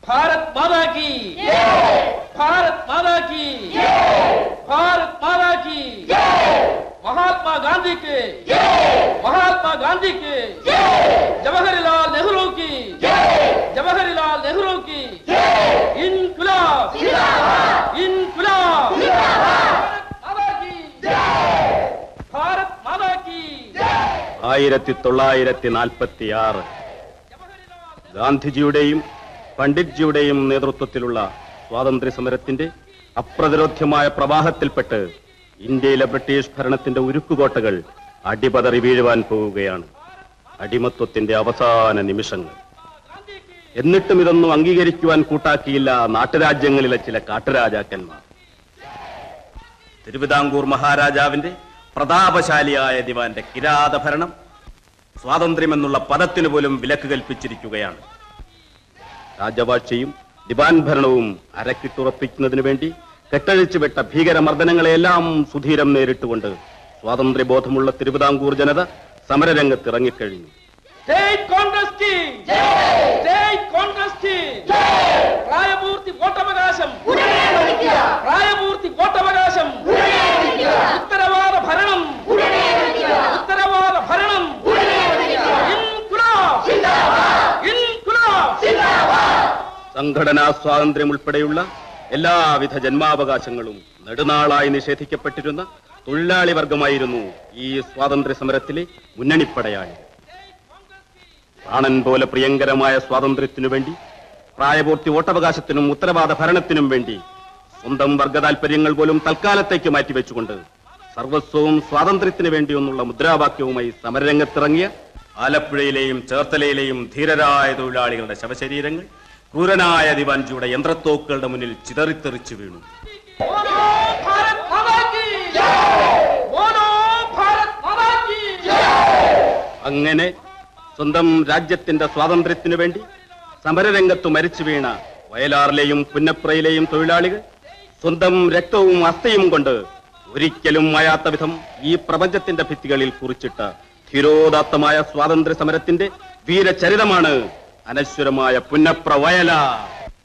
ഭാരത് മാതാ കി ഭാരത് മാതാ കി ഭാരത് മാതാ കി മഹാത്മാ ഗാന്ധിക്ക് മഹാത്മാ ഗാന്ധിക്ക് ജവഹർലാൽ നെഹ്റു की जवाहरलाल नेहरू की इनकलाब इनकलाब माता की भारत माता की ആയിരത്തി തൊള്ളായിരത്തി നാൽപ്പത്തി ആറ് ഗാന്ധിജിയുടെയും പണ്ഡിറ്റ്ജിയുടെയും നേതൃത്വത്തിലുള്ള സ്വാതന്ത്ര്യ സമരത്തിന്റെ അപ്രതിരോധ്യമായ പ്രവാഹത്തിൽപ്പെട്ട് ഇന്ത്യയിലെ ബ്രിട്ടീഷ് ഭരണത്തിന്റെ ഉരുക്കുകോട്ടകൾ അടിപതറി വീഴുവാൻ പോവുകയാണ് അടിമത്വത്തിന്റെ അവസാന നിമിഷങ്ങൾ എന്നിട്ടും ഇതൊന്നും അംഗീകരിക്കുവാൻ കൂട്ടാക്കിയില്ല നാട്ടുരാജ്യങ്ങളിലെ ചില കാട്ടുരാജാക്കന്മാർ തിരുവിതാംകൂർ മഹാരാജാവിന്റെ പ്രതാപശാലിയായ ദിവാന്റെ കിരാത ഭരണം സ്വാതന്ത്ര്യമെന്നുള്ള പദത്തിനു പോലും വിലക്ക് കൽപ്പിച്ചിരിക്കുകയാണ് രാജവാഴ്ചയും ദിവാൻ ഭരണവും അരക്കിട്ടുറപ്പിക്കുന്നതിനു വേണ്ടി കെട്ടഴിച്ചു വിട്ട ഭീകരമർദ്ദനങ്ങളെല്ലാം സുധീരം നേരിട്ടുകൊണ്ട് സ്വാതന്ത്ര്യബോധമുള്ള തിരുവിതാംകൂർ ജനത സമരരംഗത്ത് ഇറങ്ങിക്കഴിഞ്ഞു स्टेट कांग्रेस की स्टेट कांग्रेस की പ്രായപൂർത്തി വോട്ടവകാശം പ്രായപൂർത്തി വോട്ടവകാശം ഉത്തരവാദ ഭരണം ഉത്തരവാദ ഭരണം ഇൻകുലാബ് ഇൻകുലാബ് സംഘടനാ സ്വാതന്ത്ര്യം ഉൾപ്പെടെയുള്ള എല്ലാവിധ ജന്മാവകാശങ്ങളും നെടുനാളായി നിഷേധിക്കപ്പെട്ടിരുന്ന തൊഴിലാളി വർഗമായിരുന്നു ഈ സ്വാതന്ത്ര്യ സമരത്തിലെ മുന്നണിപ്പടയാളി പ്രാണൻ പോലെ പ്രിയങ്കരമായ സ്വാതന്ത്ര്യത്തിനു വേണ്ടി പ്രായപൂർത്തി വോട്ടവകാശത്തിനും ഉത്തരവാദ ഭരണത്തിനും വേണ്ടി സ്വന്തം വർഗ താൽപര്യങ്ങൾ പോലും തൽക്കാലത്തേക്ക് മാറ്റിവെച്ചുകൊണ്ട് സർവസ്വവും സ്വാതന്ത്ര്യത്തിന് വേണ്ടിയൊന്നുള്ള മുദ്രാവാക്യവുമായി സമരരംഗത്തിറങ്ങിയ ആലപ്പുഴയിലെയും ചേർത്തലയിലെയും ധീരരായ തൊഴിലാളികളുടെ ശവശരീരങ്ങൾ ക്രൂരനായ ദിവാൻജിയുടെ യന്ത്രത്തോക്കുകളുടെ മുന്നിൽ ചിതറിത്തെറിച്ചു വീണു बोलो भारत माता की बोलो भारत माता की അങ്ങനെ സ്വന്തം രാജ്യത്തിന്റെ സ്വാതന്ത്ര്യത്തിനു വേണ്ടി സമരരംഗത്ത് മരിച്ചു വീണ വയലാറിലെയും പുന്നപ്രയിലെയും തൊഴിലാളികൾ സ്വന്തം രക്തവും അസ്ഥയും കൊണ്ട് ഒരിക്കലും മായാത്ത വിധം ഈ പ്രപഞ്ചത്തിന്റെ ഭിത്തികളിൽ കുറിച്ചിട്ട ധീരോദാത്തമായ സ്വാതന്ത്ര്യ സമരത്തിന്റെ വീരചരിതമാണ് അനശ്വരമായ പുന്നപ്ര വയലാർ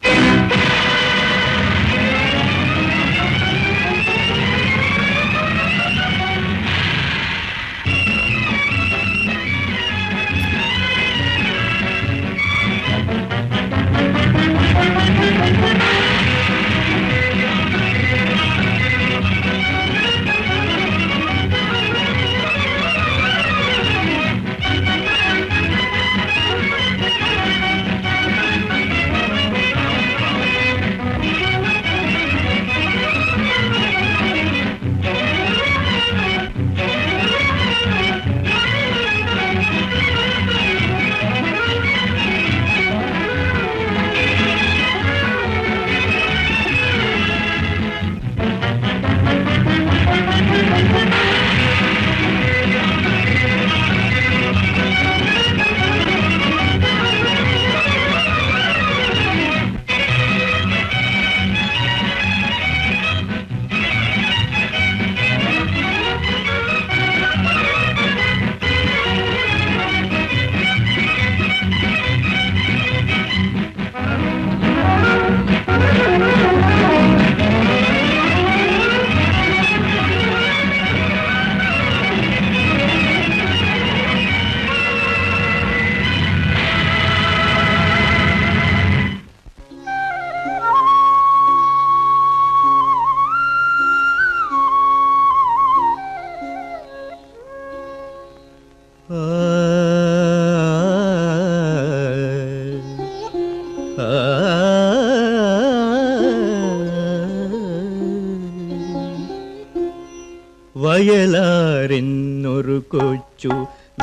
വയലാരെന്നൊരു കൊച്ചു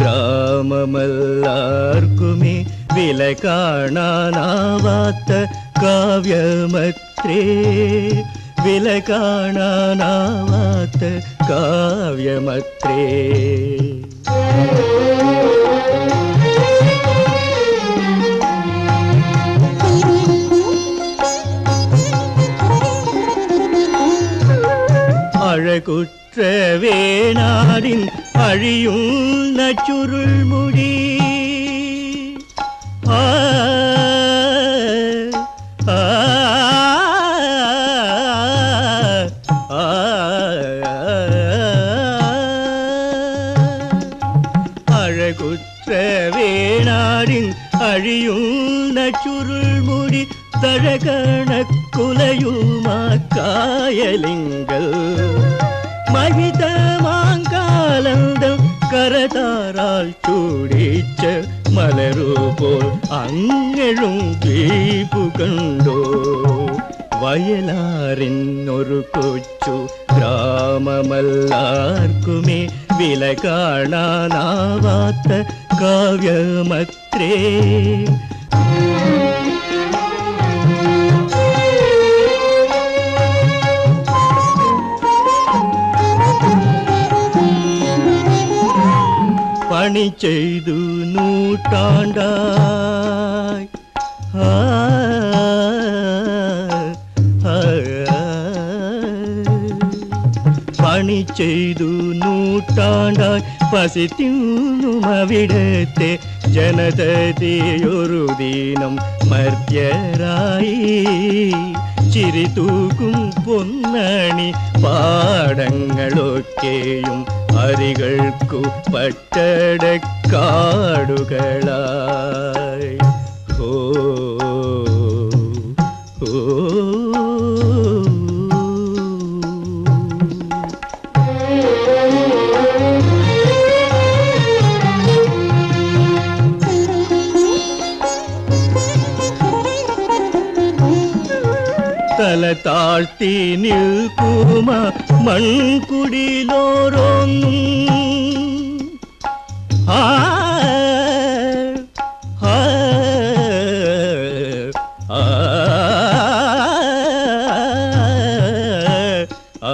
ഗ്രാമമല്ലാർക്കുമേ വില കാണാനാവാത്ത കാവ്യമത്രേ വില കാണാനാവാത്ത കാവ്യമത്രേ അഴകുറ്റ വേണാടിൻ അഴിയുന്ന ചുരുൾമുടി ആ, വേണാടിൻ അഴിയുന്ന ചുരുൾമുടി തഴകണക്കുലയുമാ കായലിങ്കൽ മഹിതമാങ്കാലന്തം കരതാറാൽ ചൂടിച്ച മലരുപോൽ അങ്ങഴും ദ്വീപു കണ്ടോ വയലാറിനൊരു കൊച്ചു ഗ്രാമമല്ലാർക്കുമേ വില കാണാനാവാത്ത കാവ്യമത്രേ പണി ചെയ്തു നൂറ്റാണ്ടായി ആ, ആ, പണി ചെയ്തു നൂറ്റാണ്ടായി പസിത്തിന്നും അവിടത്തെ ജനതയൊരു ദീനം മർത്യരായി ചിരി തൂക്കും പൊന്നണി പാടങ്ങളൊക്കെയും അരികൾക്കു പട്ടടക്കാടുകളായി ഓ ഓ തല താഴ്ത്തി നിൽക്കുമ മൺകുടിലോരോന്നും ആ ആ, ആ, ആ,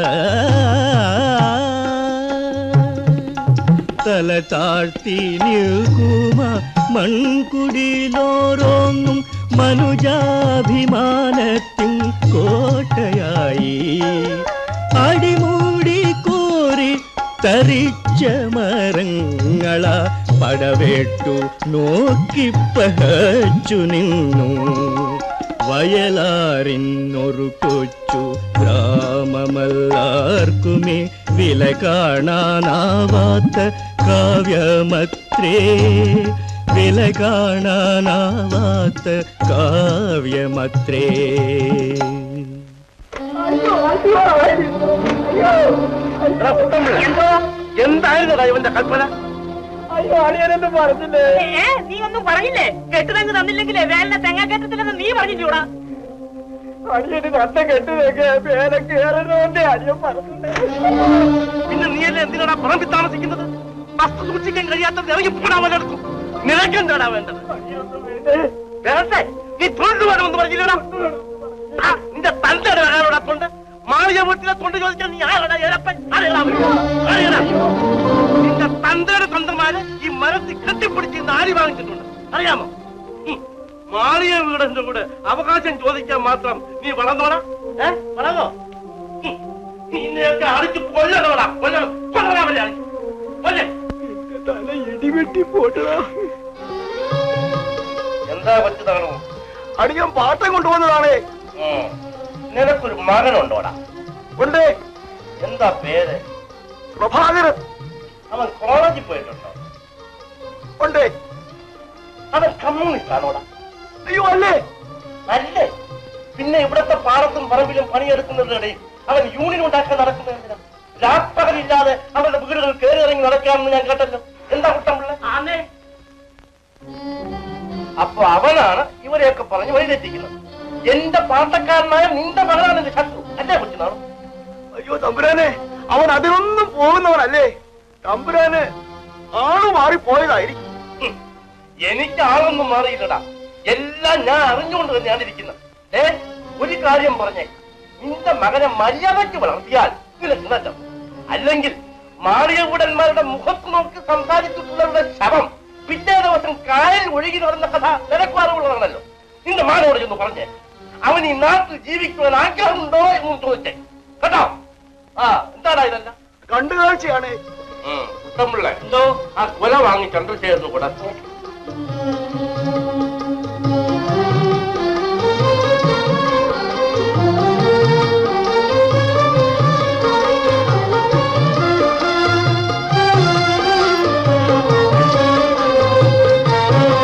തല താഴ്ത്തി നിൽക്കുമ മൺകുടിലോരോന്നും മനുജാഭിമാനത്തിൻ കോട്ടയായി അടിമൂടി കോരി തരിച്ച മരങ്ങള പടവേട്ടു നോക്കിപ്പഹച്ചു നിന്നു വയലാറിനൊരു കൊച്ചു ഗ്രാമമല്ലാർക്കുമേ വില കാണാനാവാത്ത കാവ്യമത്രേ വില കാണാനാവാത്ത കാവ്യമത്രേ എന്തായിരുന്നു ഇവന്റെ കൽപ്പന അയ്യോ അളിയനെന്ന് പറഞ്ഞില്ലേ ഏ നീ ഒന്നും പറഞ്ഞില്ലേ കെട്ടുതെങ്ങ് തന്നില്ലെങ്കിലേ വേലിനെ തെങ്ങാക്കറ്റത്തില്ലെന്ന് നീ പറഞ്ഞില്ലൂടാ അളിയന് കണ്ട കെട്ടുതൊക്കെ പേരെ കേറണോന്റെ അളിയൻ പറഞ്ഞില്ലേ പിന്നെ നീയല്ലേ എന്തിനാണ് പറമ്പിൽ താമസിക്കുന്നത് വസ്തു സൂക്ഷിക്കാൻ കഴിയാത്തത് ഇറങ്ങി പോടാൻ നിനക്കെന്താടാ വേണ്ടത് വേണ്ടേ നീ തൊണ്ടു വേണമെന്ന് പറഞ്ഞില്ലടാ ആ, നിന്റെ തന്റെ വരാനോടാ തൊണ്ട് മാറിയ വീട്ടിലെ തൊണ്ട് ചോദിക്കാൻ നീ ആരാടാ ഏഴപ്പൻ ആരെടാ അവര്? ആരെടാ? നിന്റെ തന്തയുടെ തന്തമാര് ഈ മരത്തിൽ കെട്ടിപ്പിടിച്ച് ഇന്ന് ആരി വാങ്ങിച്ചിട്ടുണ്ട് അറിയാമോ ഉം. മാറിയ വീടിന്റെ കൂടെ അവകാശം ചോദിക്കാൻ മാത്രം നീ വളർന്നോടാ ഏ വളർന്നോ ഉം. നിന്നെയൊക്കെ അടിച്ച് കൊല്ലണോടാ കൊല്ലണം കൊല്ലണം അവരെ അടിച്ച്. കൊല്ല്. തല ഇടിവെട്ടി പോട്ടടാ എന്താ പറ്റുന്നതാണോ അടിയൻ പാട്ടം കൊണ്ടുവന്നതാണേ നിനക്കൊരു മകനുണ്ടോടാ ഉണ്ട് എന്താ പേര് പ്രഭാകരൻ അവൻ കോളേജിൽ പോയിട്ടുണ്ടോ ഉണ്ട് അവൻ കമ്മ്യൂണിസ്റ്റ് ആണോടാ അയ്യോ അല്ലേ അല്ലേ പിന്നെ ഇവിടത്തെ പാടത്തും പറമ്പിലും പണിയെടുക്കുന്നതിനിടയിൽ അവൻ യൂണിയൻ ഉണ്ടാക്കാൻ നടക്കുന്നതിന് രാപ്പകലില്ലാതെ അവരുടെ വീടുകൾ കയറി ഇറങ്ങി നടക്കാമെന്ന് ഞാൻ കേട്ടല്ലോ എന്താ കുട്ടമ്പിള്ള ആന്നേ അപ്പൊ അവനാണ് ഇവരെയൊക്കെ പറഞ്ഞ് വഴിതെറ്റിക്കുന്നത് എന്റെ പാട്ടക്കാരനായ നിന്റെ മകനാണ് എന്റെ ശത്രു അല്ലേ കൊച്ചുനാണ് അയ്യോ തമ്പുരാനെ അവൻ അതിനൊന്നും പോകുന്നവനല്ലേ തമ്പുരാന് ആള് മാറി പോയതായിരിക്കും ഹും. എനിക്ക് ആളൊന്നും മാറിയില്ലടാ എല്ലാം ഞാൻ അറിഞ്ഞുകൊണ്ട് തന്നെയാണ് ഇരിക്കുന്നത് ഏ ഒരു കാര്യം പറഞ്ഞേ നിന്റെ മകനെ മര്യാദയ്ക്ക് വളർത്തിയാൽ നിനക്ക് നല്ലത് അല്ലെങ്കിൽ മാളിയകൂടന്മാരുടെ മുഖത്ത് നോക്കി സംസാരിച്ചിട്ടുള്ളവരുടെ ശവം പിറ്റേ ദിവസം കായൽ ഒഴുകി നടന്ന കഥ നിനക്ക് അറിവുള്ളതാണല്ലോ നിന്റെ മകനോട് ചെന്ന് പറഞ്ഞേ അവൻ ഈ നാട്ടിൽ ജീവിക്കുവാൻ ആഗ്രഹമുണ്ടോ എന്ന് ചോദിച്ചേ കേട്ടോ ആ എന്താടാ ഇതല്ല കണ്ടുകാഴ്ചയാണ് കുട്ടമ്പിള്ള എന്തോ ആ കൊല വാങ്ങി ചന്ദ്രശേഖരന് കൂടെ ആ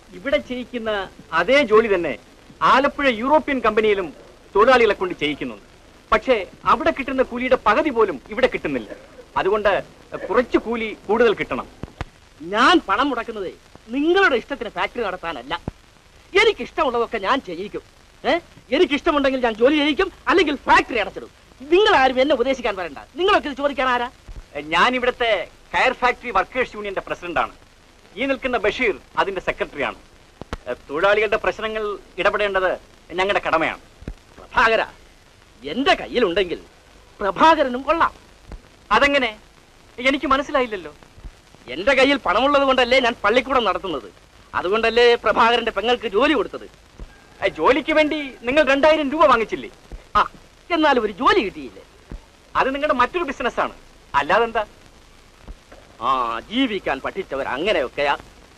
ഇവിടെ ചെയ്യിക്കുന്ന അതേ ജോലി തന്നെ ആലപ്പുഴ യൂറോപ്യൻ കമ്പനിയിലും തൊഴിലാളികളെ കൊണ്ട് ചെയ്യിക്കുന്നുണ്ട് പക്ഷേ അവിടെ കിട്ടുന്ന കൂലിയുടെ പകുതി പോലും ഇവിടെ കിട്ടുന്നില്ല അതുകൊണ്ട് കുറച്ച് കൂലി കൂടുതൽ കിട്ടണം ഞാൻ പണം മുടക്കുന്നത് നിങ്ങളുടെ ഇഷ്ടത്തിന് ഫാക്ടറി നടത്താനല്ല എനിക്ക് ഇഷ്ടമുള്ളതൊക്കെ ഞാൻ ചെയ്യിക്കും ഏ എനിക്ക് ഇഷ്ടമുണ്ടെങ്കിൽ ഞാൻ ജോലി ചെയ്യിക്കും അല്ലെങ്കിൽ ഫാക്ടറി അടച്ചിടും നിങ്ങൾ ആരും എന്നെ ഉപദേശിക്കാൻ വരണ്ട നിങ്ങളൊക്കെ ഇത് ചോദിക്കാൻ ആരാ ഞാൻ ഇവിടുത്തെ കയർ ഫാക്ടറി വർക്കേഴ്സ് യൂണിയന്റെ പ്രസിഡന്റാണ് ഈ നിൽക്കുന്ന ബഷീർ അതിന്റെ സെക്രട്ടറിയാണ് ഏ, തൊഴിലാളികളുടെ പ്രശ്നങ്ങൾ ഇടപെടേണ്ടത് ഞങ്ങളുടെ കടമയാണ് പ്രഭാകര എന്റെ കയ്യിലുണ്ടെങ്കിൽ പ്രഭാകരനും കൊള്ളാം അതെങ്ങനെ എനിക്ക് മനസ്സിലായില്ലല്ലോ എന്റെ കയ്യിൽ പണമുള്ളത് കൊണ്ടല്ലേ ഞാൻ പള്ളിക്കൂടം നടത്തുന്നത് അതുകൊണ്ടല്ലേ പ്രഭാകരന്റെ പെങ്ങൾക്ക് ജോലി കൊടുത്തത് ഏ, ജോലിക്ക് വേണ്ടി നിങ്ങൾ രണ്ടായിരം രൂപ വാങ്ങിച്ചില്ലേ ആ എന്നാലും ഒരു ജോലി കിട്ടിയില്ലേ അത് നിങ്ങളുടെ മറ്റൊരു ബിസിനസ്സാണ് അല്ലാതെന്താ ആ ജീവിക്കാൻ പഠിച്ചവർ അങ്ങനെയൊക്കെയാ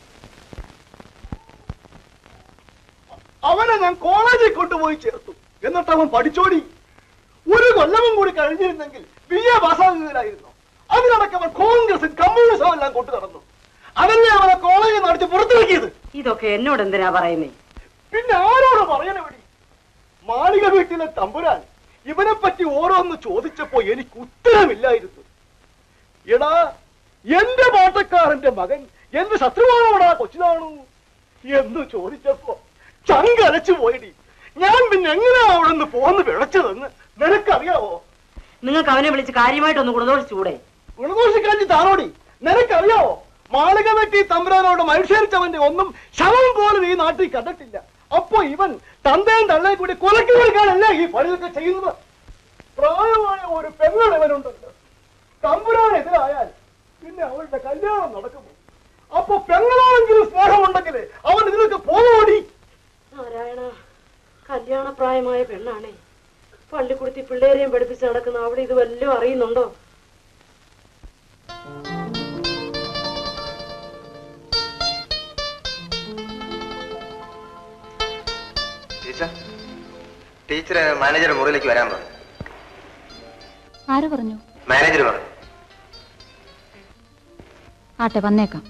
അവനെ ഞാൻ കോളേജിൽ കൊണ്ടുപോയി ചേർത്തു എന്നിട്ട് അവൻ പഠിച്ചോടി ഒരു കൊല്ലവും കൂടി കഴിഞ്ഞിരുന്നെങ്കിൽ ബി എ പാസ്സാകുകയായിരുന്നു അതിനിടയ്ക്ക് അവൻ കോൺഗ്രസും കമ്മ്യൂണിസവും എല്ലാം കൊണ്ടു നടന്നു അതല്ലേ അവനെ കോളേജിൽ നടത്തി പുറത്തിറക്കിയത് ഇതൊക്കെ എന്നോട് എന്തിനാ പറയുന്നേ പിന്നെ ആരോട് പറയണവടി മാളിക വീട്ടിലെ തമ്പുരാൻ ഇവനെ പറ്റി ഓരോന്ന് ചോദിച്ചപ്പോ എനിക്ക് ഉത്തരമില്ലായിരുന്നു എടാ എന്റെ പാട്ടക്കാരന്റെ മകൻ എന്റെ ശത്രുവാണോടാ കൊച്ചിനാണു എന്ന് ചോദിച്ചപ്പോ ചങ്കലച്ചു പോയടി ഞാൻ പിന്നെ എങ്ങനെയാ അവിടെ നിന്ന് പോന്ന് വിളച്ചതെന്ന് നിനക്കറിയാവോ നിങ്ങൾക്ക് അവനെ വിളിച്ച് കാര്യമായിട്ടൊന്ന് ഗുണദോഷിച്ചൂടെ ഗുണദോഷിക്കാഞ്ചി താനോടി നിനക്കറിയാവോ മാളിക വെട്ടി തമ്പുരാനോട് മത്സരിച്ചവന്റെ ഒന്നും ശവം പോലും ഈ നാട്ടിൽ കണ്ടിട്ടില്ല അപ്പോ ഇവൻ തന്തയും തള്ളയും കൂടി കൊലക്കി കൊടുക്കാനല്ലേ ഈ പണിയൊക്കെ ചെയ്യുന്നത് പ്രായമായ ഒരു പെങ്ങൾ ഇവനുണ്ടല്ലോ തമ്പുരാനെതിരായാൽ പിന്നെ അവളുടെ കല്യാണം നടക്കുമോ അപ്പൊ പെങ്ങളാണെങ്കിലും സ്നേഹമുണ്ടെങ്കിൽ അവൻ ഇതിനൊക്കെ പോകോടി നാരായണ കല്യാണപ്രായമായ പെണ്ണാണേ പള്ളിക്കുടുത്തി പിള്ളേരെയും പഠിപ്പിച്ച് നടക്കുന്ന അവിടെ ഇത് വല്ലതും അറിയുന്നുണ്ടോ ടീച്ചർ ടീച്ചർ മാനേജർ മുറിയിലേക്ക് വരാൻ പറഞ്ഞു ആര് പറഞ്ഞു മാനേജർ പറഞ്ഞു ആട്ടെ വന്നേക്കാം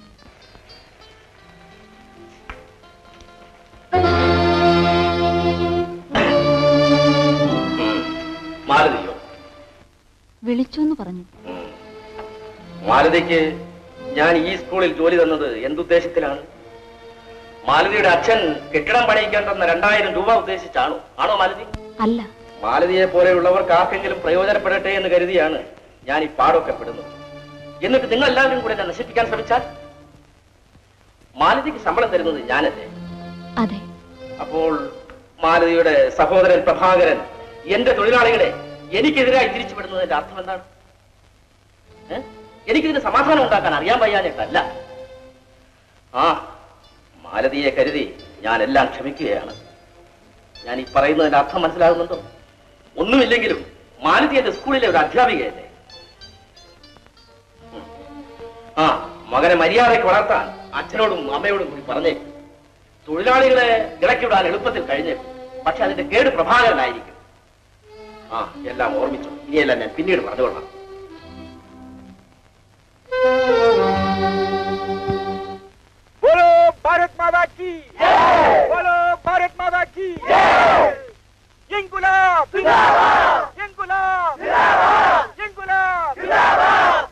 മാലതിയോ വിളിച്ചു എന്ന് പറഞ്ഞു മാലതിക്ക് ഞാൻ ഈ സ്കൂളിൽ ജോലി തന്നത് എന്തുദ്ദേശത്തിലാണ് മാലതിയുടെ അച്ഛൻ കെട്ടിടം പണിയിക്കാൻ തന്ന രണ്ടായിരം രൂപ ഉദ്ദേശിച്ചാണോ ആണോ മാലതി അല്ല മാലതിയെ പോലെയുള്ളവർക്ക് ആർക്കെങ്കിലും പ്രയോജനപ്പെടട്ടെ എന്ന് കരുതിയാണ് ഞാൻ ഈ പാടൊക്കെ പെടുന്നത് എന്നിട്ട് നിങ്ങൾ എല്ലാവരും കൂടെ എന്നെ നശിപ്പിക്കാൻ ശ്രമിച്ചാൽ മാലതിക്ക് ശമ്പളം തരുന്നത് ഞാനല്ലേ അതെ അപ്പോൾ മാലതിയുടെ സഹോദരൻ പ്രഭാകരൻ എന്റെ തൊഴിലാളികളെ എനിക്കെതിരായി തിരിച്ചുവിടുന്നതിന്റെ അർത്ഥം എന്താണ് ഏ? എനിക്കിതിന് സമാധാനം ഉണ്ടാക്കാൻ അറിയാൻ വയ്യാഞ്ഞിട്ടല്ല ആ മാലതിയെ കരുതി ഞാൻ എല്ലാം ക്ഷമിക്കുകയാണ് ഞാൻ ഈ പറയുന്നതിന്റെ അർത്ഥം മനസ്സിലാകുന്നുണ്ടോ ഒന്നുമില്ലെങ്കിലും മാലതി എന്റെ സ്കൂളിലെ ഒരു അധ്യാപികയല്ലേ ഉം. ആ മകനെ മര്യാദയ്ക്ക് വളർത്താൻ അച്ഛനോടും അമ്മയോടും കൂടി പറഞ്ഞേക്കും തൊഴിലാളികളെ ഇടയ്ക്കിടാൻ എളുപ്പത്തിൽ കഴിഞ്ഞേക്കും പക്ഷെ അതിന്റെ കേട് പ്രഭാകരനായിരിക്കും ആ എല്ലാം ഓർമ്മിച്ചു ഇനിയെല്ലാം ഞാൻ പിന്നീട് പറഞ്ഞുകൊള്ളാം बोलो भारत माता की बोलो भारत माता की इंकुलाब इंकुलाब इंकुलाब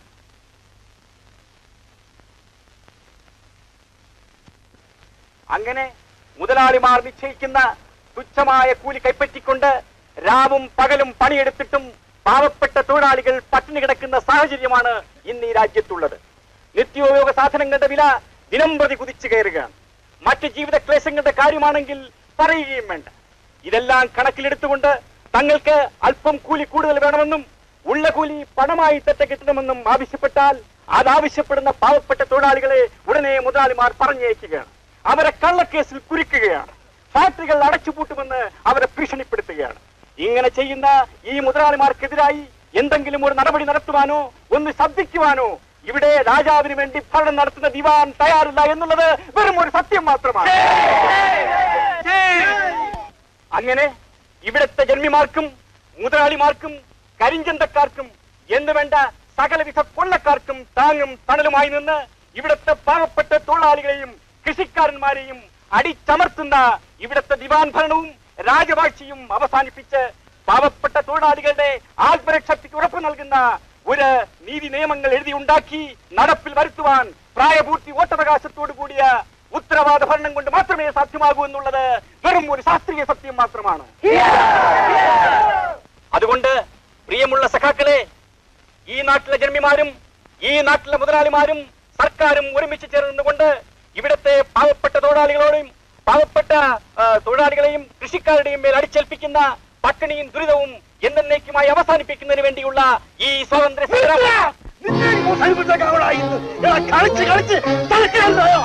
അങ്ങനെ മുതലാളിമാർ നിശ്ചയിക്കുന്ന തുച്ഛമായ കൂലി കൈപ്പറ്റിക്കൊണ്ട് രാവും പകലും പണിയെടുത്തിട്ടും പാവപ്പെട്ട തൊഴിലാളികൾ പട്ടിണി കിടക്കുന്ന സാഹചര്യമാണ് ഇന്ന് ഈ രാജ്യത്തുള്ളത് നിത്യോപയോഗ സാധനങ്ങളുടെ വില ദിനം പ്രതി കുതിച്ചു കയറുകയാണ് മറ്റ് ജീവിത ക്ലേശങ്ങളുടെ കാര്യമാണെങ്കിൽ പറയുകയും വേണ്ട ഇതെല്ലാം കണക്കിലെടുത്തുകൊണ്ട് തങ്ങൾക്ക് അല്പം കൂലി കൂടുതൽ വേണമെന്നും ഉള്ള കൂലി പണമായി തെറ്റ കിട്ടണമെന്നും ആവശ്യപ്പെട്ടാൽ അതാവശ്യപ്പെടുന്ന പാവപ്പെട്ട തൊഴിലാളികളെ ഉടനെ മുതലാളിമാർ പറഞ്ഞയക്കുകയാണ് അവരെ കള്ളക്കേസിൽ കുരുക്കുകയാണ് ഫാക്ടറികൾ അടച്ചുപൂട്ടുമെന്ന് അവരെ ഭീഷണിപ്പെടുത്തുകയാണ് ഇങ്ങനെ ചെയ്യുന്ന ഈ മുതലാളിമാർക്കെതിരായി എന്തെങ്കിലും ഒരു നടപടി നടത്തുവാനോ ഒന്ന് ശബ്ദിക്കുവാനോ ഇവിടെ രാജാവിന് വേണ്ടി ഭരണം നടത്തുന്ന ദിവാൻ തയ്യാറില്ല എന്നുള്ളത് വെറും ഒരു സത്യം മാത്രമാണ് അങ്ങനെ ഇവിടുത്തെ ജന്മിമാർക്കും മുതലാളിമാർക്കും കരിഞ്ചന്തക്കാർക്കും എന്ന് വേണ്ട സകലവിധ കൊള്ളക്കാർക്കും താങ്ങും തണലുമായി നിന്ന് ഇവിടുത്തെ പാവപ്പെട്ട തൊഴിലാളികളെയും കൃഷിക്കാരന്മാരെയും അടിച്ചമർത്തുന്ന ഇവിടുത്തെ ദിവാൻ ഭരണവും രാജവാഴ്ചയും അവസാനിപ്പിച്ച് പാവപ്പെട്ട തൊഴിലാളികളുടെ ആത്മരക്ഷയ്ക്ക് ഉറപ്പ് നൽകുന്ന ഒരു നീതി നിയമങ്ങൾ എഴുതിയുണ്ടാക്കി നടപ്പിൽ വരുത്തുവാൻ പ്രായപൂർത്തി വോട്ടവകാശത്തോടു കൂടിയ ഉത്തരവാദ ഭരണം കൊണ്ട് മാത്രമേ സാധ്യമാകൂ എന്നുള്ളത് വെറും ഒരു ശാസ്ത്രീയ സത്യം മാത്രമാണ് അതുകൊണ്ട് പ്രിയമുള്ള സഖാക്കളെ ഈ നാട്ടിലെ ജന്മിമാരും ഈ നാട്ടിലെ മുതലാളിമാരും സർക്കാരും ഒരുമിച്ച് ചേർന്നുകൊണ്ട് ഇവിടുത്തെ പാവപ്പെട്ട തൊഴിലാളികളോടും പാവപ്പെട്ട ആ, തൊഴിലാളികളെയും കൃഷിക്കാരുടെയും മേൽ അടിച്ചേൽപ്പിക്കുന്ന പട്ടിണിയും ദുരിതവും എന്നേക്കുമായി അവസാനിപ്പിക്കുന്നതിന് വേണ്ടിയുള്ള ഈ സ്വാതന്ത്ര്യ സംഗ്രാമം കളിച്ച് കളിച്ച് തലക്കാരുണ്ടായോ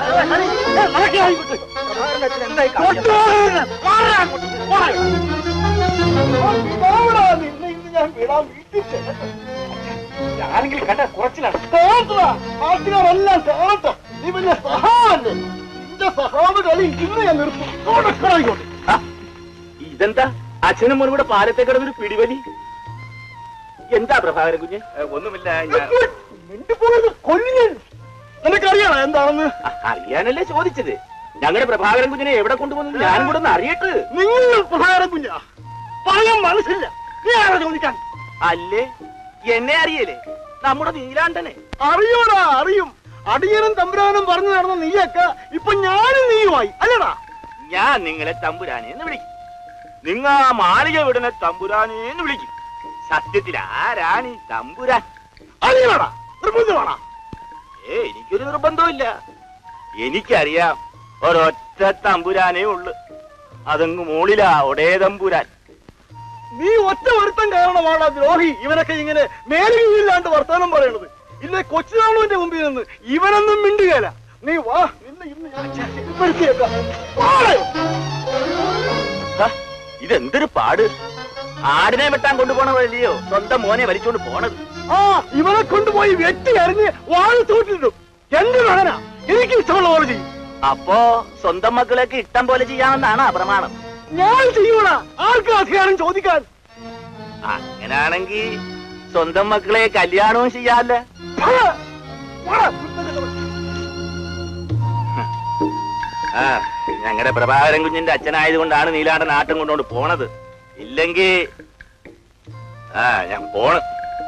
ഞാനെങ്കിൽ കണ്ട കുറച്ചിലാണ് നാട്ടുകാരെല്ലാം കാണട്ടെ നീ വലിയ സഹാവല്ലേ നിന്റെ സഹാവ് കളി ഇന്ന് ഞാൻ നിർത്തും ഇങ്ങോട്ട് ഇതെന്താ അച്ഛനും മോനും കൂടെ പാലത്തെ കിടന്നൊരു പിടിവലി എന്താ പ്രഭാകരൻ കുഞ്ഞ് ഒന്നുമില്ല ഞാൻ മിണ്ടിപ്പോയത് കൊല്ലുകയും നിനക്കറിയാണോ എന്താണെന്ന് അറിയാനല്ലേ ചോദിച്ചത് ഞങ്ങളുടെ പ്രഭാകരൻ കുഞ്ഞിനെ എവിടെ കൊണ്ടുപോകുന്നത് ഞാനും കൂടെ ഒന്ന് അറിയട്ട് നിങ്ങൾ പ്രധാനം കുഞ്ഞാ പറയാൻ മനസ്സില്ല നീ ആരാ ചോദിക്കാൻ അല്ലേ എന്നെ അറിയലേ നമ്മുടെ നീലാണ്ടനെ അറിയൂടാ അറിയും അടിയനും തമ്പുരാനും പറഞ്ഞു നടന്ന നീയൊക്കെ ഇപ്പൊ ഞാനും നീയുമായി അല്ലടാ ഞാൻ നിങ്ങളെ തമ്പുരാനെ എന്ന് വിളിക്കും നിങ്ങ ആ മാളിക വിടുന്ന തമ്പുരാനെ എന്ന് വിളിക്കും സത്യത്തിൽ ആരാണ് ഈ തമ്പുരാൻ അറിയണടാ നിർബന്ധമാണാ ഏ എനിക്കൊരു നിർബന്ധമില്ല എനിക്കറിയാം ഒരൊറ്റ തമ്പുരാനേ ഉള്ളു അതങ്ങ് മോളിലാ ഒടേ തമ്പുരാൻ നീ ഒറ്റ ഒരുത്തം കാരണമാണ് ദ്രോഹി ഇവനൊക്കെ ഇങ്ങനെ മേലുകീഴില്ലാണ്ട് വർത്തമാനം പറയണത് ഇല്ലേ കൊച്ചുനാളുവിന്റെ മുമ്പിൽ നിന്ന് ഇവനൊന്നും മിണ്ടുകയല്ല നീ വാ നിന്നെ ഇന്ന് ഞാൻ ചെത്തിപ്പെടുത്തിയേക്കാം. വാടേ. ഹ, ഇതെന്തൊരു പാട് ആടിനെ വെട്ടാൻ കൊണ്ടുപോണ വഴിയോ സ്വന്തം മോനെ വലിച്ചോണ്ട് പോണത് ആ ഇവനെ കൊണ്ടുപോയി വെട്ടി അറിഞ്ഞ് വാഴ തോട്ടിലിടും എന്റെ മകനാ എനിക്ക് ഇഷ്ടമുള്ള പോലെ ചെയ്യും അപ്പോ സ്വന്തം മക്കളൊക്കെ ഇഷ്ടം പോലെ ചെയ്യാമെന്നാണ് ആ പ്രമാണം ഞാൻ ചെയ്യൂടാ ആർക്ക് അധികാരം ചോദിക്കാൻ അങ്ങനാണെങ്കി സ്വന്തം മക്കളെ കല്യാണവും ചെയ്യാല്ല ഫ! വാടാ. ആ ഞങ്ങളുടെ പ്രഭാകരൻ കുഞ്ഞിന്റെ അച്ഛനായത് കൊണ്ടാണ് നീലാടൻ ആട്ടം കൊണ്ടുകൊണ്ട് പോണത് ഇല്ലെങ്കി ആ ഞാൻ പോണ്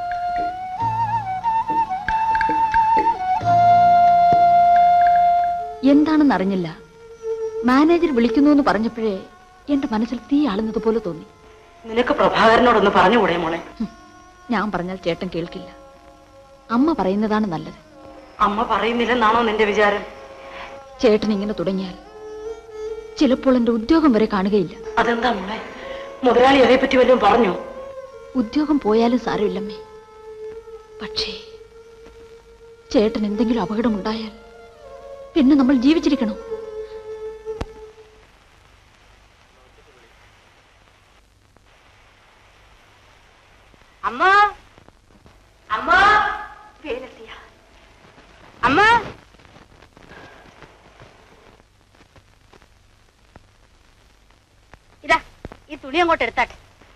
എന്താണെന്ന് അറിഞ്ഞില്ല മാനേജർ വിളിക്കുന്നു എന്ന് പറഞ്ഞപ്പോഴേ എന്റെ മനസ്സിൽ തീ ആളുന്നത് പോലെ തോന്നി നിനക്ക് പ്രഭാകരനോടൊന്ന് പറഞ്ഞുകൂടെ മോളെ ഹും, ഞാൻ പറഞ്ഞാൽ ചേട്ടൻ കേൾക്കില്ല അമ്മ പറയുന്നതാണ് നല്ലത് അമ്മ പറയുന്നില്ലെന്നാണോ നിന്റെ വിചാരം ചേട്ടൻ ഇങ്ങനെ തുടങ്ങിയാൽ ചിലപ്പോൾ എന്റെ ഉദ്യോഗം വരെ കാണുകയില്ല അതെന്താ മോളെ മുതലാളി അതേപ്പറ്റി വല്ലതും പറഞ്ഞോ ഉദ്യോഗം പോയാലും സാരമില്ലമ്മേ പക്ഷേ ചേട്ടൻ എന്തെങ്കിലും അപകടമുണ്ടായാൽ പിന്നെ നമ്മൾ ജീവിച്ചിരിക്കണോ അമ്മ അമ്മ പേരെത്തിയ അമ്മ ഇതാ ഈ തുണി അങ്ങോട്ട് എടുത്താട്ടെ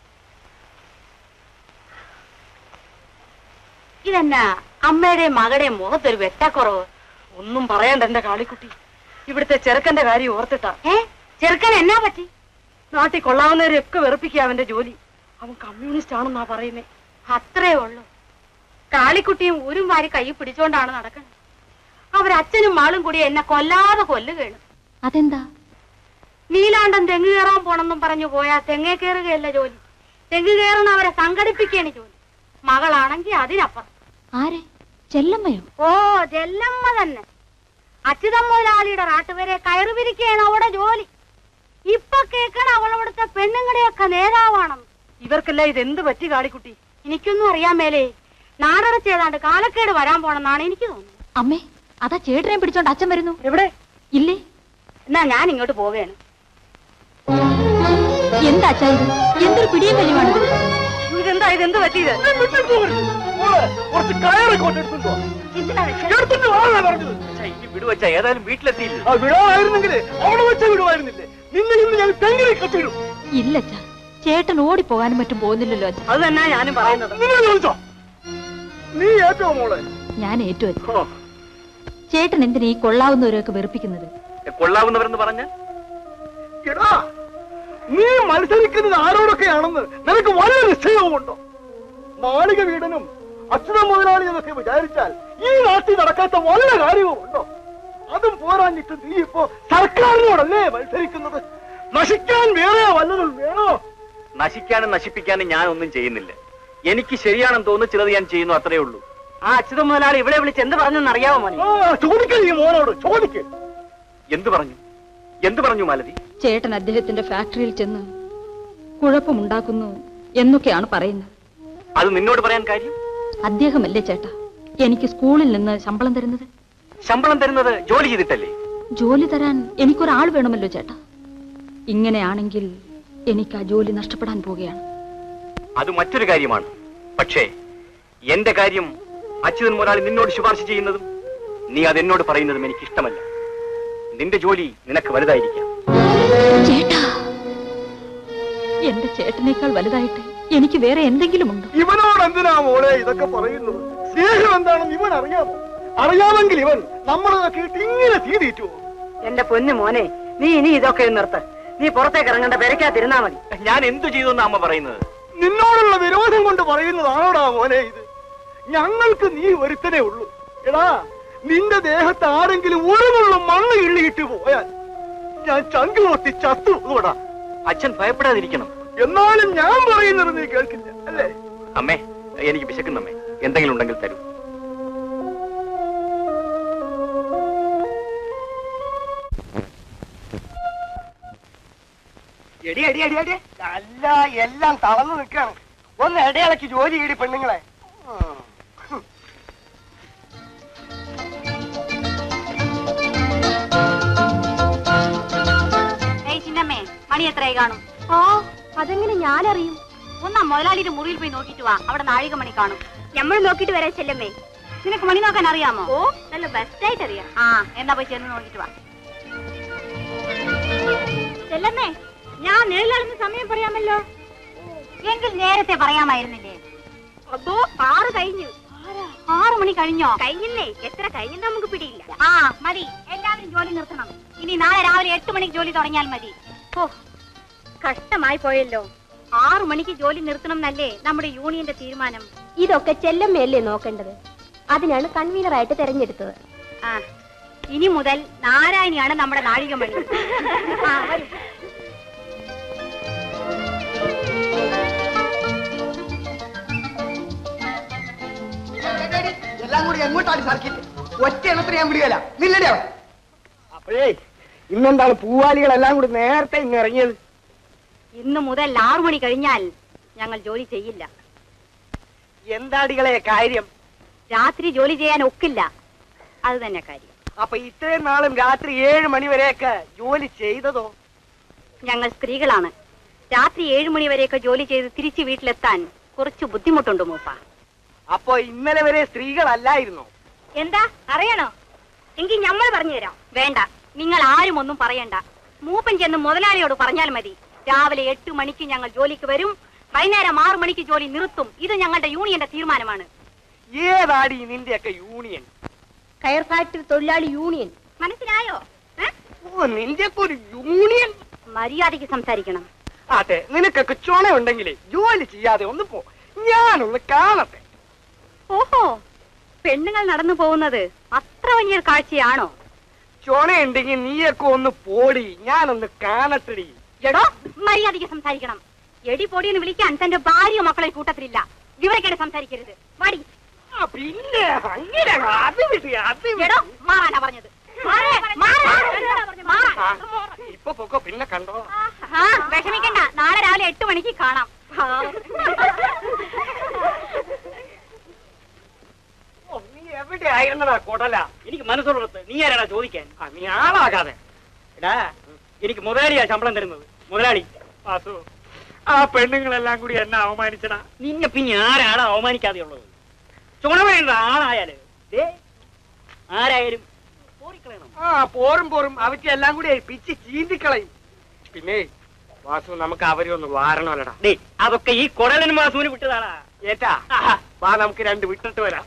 ഇതെന്നാ അമ്മയുടെയും മകളുടെയും മുഖത്തൊരു വെട്ടക്കുറവ് ഒന്നും പറയണ്ട എന്റെ കാളിക്കുട്ടി ഇവിടുത്തെ ചെറുക്കന്റെ കാര്യം ഓർത്തിട്ടാ ഏ ചെറുക്കൻ എന്നാ പറ്റി നാട്ടിൽ കൊള്ളാവുന്നവരെയൊക്കെ വെറുപ്പിക്കുക അവന്റെ ജോലി അവൻ കമ്മ്യൂണിസ്റ്റ് ആണെന്നാ പറയുന്നേ അത്രേ ഉള്ളൂ കാളിക്കുട്ടിയും ഊരും വാരി കൈ പിടിച്ചോണ്ടാണ് നടക്കുന്നത് അവരച്ഛനും മാളും കൂടി എന്നെ കൊല്ലാതെ കൊല്ലുകയാണ് അതെന്താ നീലാണ്ടൻ തെങ്ങ് കയറാൻ പോണെന്നും പറഞ്ഞു പോയാ തെങ്ങേ കയറുകയല്ല ജോലി തെങ്ങ് കയറണ അവരെ സംഘടിപ്പിക്കുകയാണ് ജോലി മകളാണെങ്കിൽ അതിനപ്പുറം ആരെ ചെല്ലമ്മയോ ഓ ജല്ലമ്മ തന്നെ അച്യുതം മുതലാളിയുടെ റാട്ടുവരെ കയറി പിരിക്കുകയാണ് അവിടെ ജോലി ഇപ്പൊ കേൾക്കണ അവളവിടുത്തെ പെണ്ണുങ്ങളുടെയൊക്കെ നേതാവാണെന്ന് ഇവർക്കെല്ലാം ഇതെന്ത് പറ്റി കാളിക്കുട്ടി എനിക്കൊന്നും അറിയാൻ മേലേ നാടടച്ച് ഏതാണ്ട് കാലക്കേട് വരാൻ പോണെന്നാണ് എനിക്ക് തോന്നുന്നത് അമ്മേ അതാ ചേട്ടനെ പിടിച്ചോണ്ട് അച്ഛൻ വരുന്നു എവിടെ ഇല്ലേ എന്നാ ഞാൻ ഇങ്ങോട്ട് പോവുകയാണ് എന്താ അച്ഛാ ഇത് എന്തൊരു പിടിയും കഴിയുമാണിത് ഇതെന്താ ഇതെന്ത് പറ്റിയത് നീ മിണ്ടിപ്പോകരുത്. മോളെ, കുറച്ച് കയറൊക്കെ എടുത്തുണ്ടോ എന്തിനാ വെച്ചാ എടുത്തിട്ട് വാങ്ങാ പറഞ്ഞത് വിടുവച്ച ഏതായാലും വീട്ടിലെത്തിയില്ല ആ വിടാമായിരുന്നെങ്കിലേ അവിടെ വെച്ച വിടുമായിരുന്നില്ലേ നിന്നെ ഇന്ന് ഞാൻ തെങ്ങിനെ കത്തിടും ഇല്ല അച്ഛാ ചേട്ടൻ ഓടിപ്പോകാനും മറ്റും പോകുന്നില്ലല്ലോ അച്ഛാ അത് തന്നെ ഞാനും പറയുന്നത് നിന്നെ ചോദിച്ചോ നീ ഏറ്റവും മോളെ ഞാൻ ഏറ്റു അച്ഛാ ചേട്ടൻ എന്തിനാ ഈ കൊള്ളാവുന്നവരെയൊക്കെ വെറുപ്പിക്കുന്നത് കൊള്ളാവുന്നവരെന്ന് പറഞ്ഞ എടാ നീ മത്സരിക്കുന്നത് ആരോടൊക്കെയാണെന്ന് നിനക്ക് വല്ല നിശ്ചയവുമുണ്ടോ മാളിക വീടനും അച്യുത മുതലാളി എന്നൊക്കെ വിചാരിച്ചാൽ ഈ നാട്ടിൽ നടക്കാത്ത വല്ല കാര്യവും ഉണ്ടോ അതും പോരാഞ്ഞിട്ട് നീ ഇപ്പോ സർക്കാരിനോടല്ലേ മത്സരിക്കുന്നത് നശിക്കാൻ വേറെ വല്ലതും വേണോ നശിക്കാനും നശിപ്പിക്കാനും ഞാൻ ഒന്നും ചെയ്യുന്നില്ല എനിക്ക് ശരിയാണെന്ന് തോന്നുന്നു ചിലത് ഞാൻ ചെയ്യുന്നു അത്രേ ഉള്ളൂ ആ അച്യുത മുതലാളി ഇവിടെ വിളിച്ച് എന്ത് പറഞ്ഞെന്ന് അറിയാമോ മോനെ ആ ചോദിക്ക നീ മോനോട് ചോദിക്ക് എന്തു പറഞ്ഞു എന്തു പറഞ്ഞു മാലതി ചേട്ടൻ അദ്ദേഹത്തിന്റെ ഫാക്ടറിയിൽ ചെന്ന് കുഴപ്പമുണ്ടാക്കുന്നു എന്നൊക്കെയാണ് പറയുന്നത് അത് നിന്നോട് പറയാൻ കാര്യം അദ്ദേഹമല്ലേ ചേട്ടാ എനിക്ക് സ്കൂളിൽ നിന്ന് ശമ്പളം തരുന്നത് ശമ്പളം തരുന്നത് ജോലി ചെയ്തിട്ടല്ലേ ജോലി തരാൻ എനിക്കൊരാൾ വേണമല്ലോ ചേട്ടാ ഇങ്ങനെയാണെങ്കിൽ എനിക്ക് ആ ജോലി നഷ്ടപ്പെടാൻ പോവുകയാണ് അത് മറ്റൊരു കാര്യമാണ് പക്ഷേ എന്റെ കാര്യം അച്യുതൻ മുതലാളി നിന്നോട് ശുപാർശ ചെയ്യുന്നതും നീ അത് എന്നോട് പറയുന്നതും എനിക്ക് ഇഷ്ടമല്ല നിന്റെ ജോലി നിനക്ക് വലുതായിരിക്കാം ചേട്ടാ എന്റെ ചേട്ടനേക്കാൾ വലുതായിട്ട് എനിക്ക് വേറെ എന്തെങ്കിലും ഉണ്ടോ ഇവനോട് എന്തിനാ മോളെ ഇതൊക്കെ പറയുന്നത് സ്നേഹം എന്താണെന്ന് ഇവൻ അറിയാമോ അറിയാമെങ്കിൽ ഇവൻ നമ്മളതൊക്കെ ഇട്ട് ഇങ്ങനെ തീ തീറ്റുവോ എന്റെ പൊന്നു മോനെ നീ ഇനി ഇതൊക്കെ നിർത്ത് നീ പുറത്തേക്ക് ഇറങ്ങണ്ട പെരക്കാതിരുന്നാ മതി ഞാൻ എന്തു ചെയ്തു എന്നാ അമ്മ പറയുന്നത് നിന്നോടുള്ള വിരോധം കൊണ്ട് പറയുന്നതാണോടാ മോനെ ഇത് ഞങ്ങൾക്ക് നീ ഒരുത്തനേ ഉള്ളൂ എടാ നിന്റെ ദേഹത്ത് ആരെങ്കിലും ഒരു മണ്ണ് കിള്ളിയിട്ട് പോയാൽ ഞാൻ ചങ്ക് പൊട്ടി ചത്തു പോടാ അച്ഛൻ ഭയപ്പെടാതിരിക്കണം എന്നാലും ഞാൻ പറയുന്നത് നീ കേൾക്കില്ല അല്ലേ അമ്മേ എനിക്ക് വിശക്കുന്നമ്മേ എന്തെങ്കിലും ഉണ്ടെങ്കിൽ തരൂ എടി എടി എടി എടി അല്ല എല്ലാം തളർന്നു നിൽക്കാണ് ഒന്ന് ഇടയിളക്കി ജോലി ചെയ്തി പെണ്ണുങ്ങളെ ഏയ് ചിന്നമ്മേ മണി എത്രയായി കാണും ഓ അതെങ്ങനെ ഞാനറിയും ഒന്നാ മുതലാളിയുടെ മുറിയിൽ പോയി നോക്കിട്ട് വാ അവിടെ നാഴിക മണി കാണും നമ്മൾ നോക്കിട്ട് വരാൻ ചെല്ലമ്മേ നിനക്ക് മണി നോക്കാൻ അറിയാമോ ഓ നല്ല ബെസ്റ്റായിട്ട് അറിയാം ആ എന്നാ പോയി ചെന്ന് നോക്കിട്ട് വാ ചെല്ലമ്മേ ഞാൻ നേരിലാണെന്ന് സമയം പറയാമല്ലോ എങ്കിൽ നേരത്തെ പറയാമായിരുന്നില്ലേ അതോ ആറ് കഴിഞ്ഞു ആറ് മണി കഴിഞ്ഞോ കഴിഞ്ഞില്ലേ എത്ര കഴിഞ്ഞെന്ന് നമുക്ക് പിടിയില്ല ആ മതി എല്ലാവരും ജോലി നിർത്തണം ഇനി നാളെ രാവിലെ എട്ട് മണിക്ക് ജോലി തുടങ്ങിയാൽ മതി ഓ കഷ്ടമായി പോയല്ലോ ആറു മണിക്ക് ജോലി നിർത്തണം എന്നല്ലേ നമ്മുടെ യൂണിയന്റെ തീരുമാനം ഇതൊക്കെ ചെല്ലമ്മയല്ലേ നോക്കേണ്ടത് അതിനാണ് കൺവീനറായിട്ട് തെരഞ്ഞെടുത്തത് ആ ഇനി മുതൽ നാരായണിയാണ് നമ്മുടെ നാഴികമണി ആ, വരൂ. എല്ലാം കൂടി എങ്ങോട്ടാണ് സർക്കിട്ട് ഒറ്റ എണ്ണത്തിന് ഞാൻ വിടുകയല്ല നില്ലടോ അപ്പോഴേ ഇന്നെന്താണ് പൂവാലികളെല്ലാം കൂടി നേരത്തെ ഇങ്ങ് ഇറങ്ങിയത് ഇന്ന് മുതൽ ആറു മണി കഴിഞ്ഞാൽ ഞങ്ങൾ ജോലി ചെയ്യില്ല എന്താടികളെ കാര്യം രാത്രി ജോലി ചെയ്യാൻ ഒക്കില്ല അത് തന്നെ കാര്യം അപ്പൊ ഇത്രയും നാളും രാത്രി ഏഴ് മണി വരെയൊക്കെ ജോലി ചെയ്തതോ ഞങ്ങൾ സ്ത്രീകളാണ് രാത്രി ഏഴു മണി വരെയൊക്കെ ജോലി ചെയ്ത് തിരിച്ച് വീട്ടിലെത്താൻ കുറച്ച് ബുദ്ധിമുട്ടുണ്ട് മൂപ്പ അപ്പൊ ഇന്നലെ വരെ സ്ത്രീകളല്ലായിരുന്നോ എന്താ അറിയണോ എങ്കിൽ നമ്മൾ പറഞ്ഞുതരാം വേണ്ട നിങ്ങൾ ആരും ഒന്നും പറയണ്ട മൂപ്പൻ ചെന്ന് മുതലാളിയോട് പറഞ്ഞാൽ മതി രാവിലെ എട്ട് മണിക്ക് ഞങ്ങൾ ജോലിക്ക് വരും വൈകുന്നേരം ആറു മണിക്ക് ജോലി നിർത്തും ഇത് ഞങ്ങളുടെ യൂണിയന്റെ തീരുമാനമാണ് ഏതാടി നിന്റെയൊക്കെ യൂണിയൻ കയർ ഫാക്ടറി തൊഴിലാളി യൂണിയൻ മനസ്സിലായോ ഏ? ഓ നിന്റെയൊക്കെ ഒരു യൂണിയൻ മര്യാദയ്ക്ക് സംസാരിക്കണം അതെ നിനക്കൊക്കെ ചുണയുണ്ടെങ്കിലേ ജോലി ചെയ്യാതെ ഒന്ന് പോ ഞാനൊന്ന് കാണട്ടെ ഓഹോ പെണ്ണുങ്ങൾ നടന്നു പോകുന്നത് അത്ര വലിയൊരു കാഴ്ചയാണോ ചുണയുണ്ടെങ്കിൽ നീയൊക്കെ ഒന്ന് പോടി ഞാനൊന്ന് കാണട്ടടി എടോ മര്യാദയ്ക്ക് സംസാരിക്കണം എടി പൊടിയെന്ന് വിളിക്കാൻ തന്റെ ഭാര്യ മക്കളെ കൂട്ടത്തിലില്ല വിവരക്കേട് സംസാരിക്കരുത് വാടി ആ, പിന്നെ അങ്ങനെ അത് വിട്ട് അത് വിട്ട്. എടോ മാറാനാ പറഞ്ഞത് മാറ്, മാറ്, മാറ്. ആ, ഇപ്പൊ പൊക്കോ പിന്നെ കണ്ടോ ആ, വിഷമിക്കണ്ട നാളെ രാവിലെ എട്ട് മണിക്ക് കാണാം ആ. ഓ, നീ എവിടെ ആയിരുന്നടാ കൊടല എനിക്ക് മനസ്സുള്ളിടത്ത് നീ ആരാടാ ചോദിക്കാൻ ആ, നീ ആളാകാതെ എടാ എനിക്ക് മുതലാളിയാ ശമ്പളം തരുന്നത് മുതലാളി വാസു ആ പെണ്ണുങ്ങളെല്ലാം കൂടി എന്നെ അവമാനിച്ചടാ നിന്നെ പിന്നെ ആരാണ് അവമാനിക്കാതെയുള്ളത് ചുണ വേണ്ട ആളായാല് ദേ ആരായാലും പോറിക്കളയണം ആ പോറും പോറും അവയ്ക്ക് എല്ലാം കൂടി പിച്ച് ചീന്തിക്കളയും പിന്നെ വാസു നമുക്ക് അവരെ ഒന്ന് വാരണമല്ലടാ ഡേ അതൊക്കെ ഈ കൊടലൻ മാസൂന് വിട്ടതാടാ ഏറ്റാ വാ നമുക്ക് രണ്ട് വിട്ടിട്ട് വരാം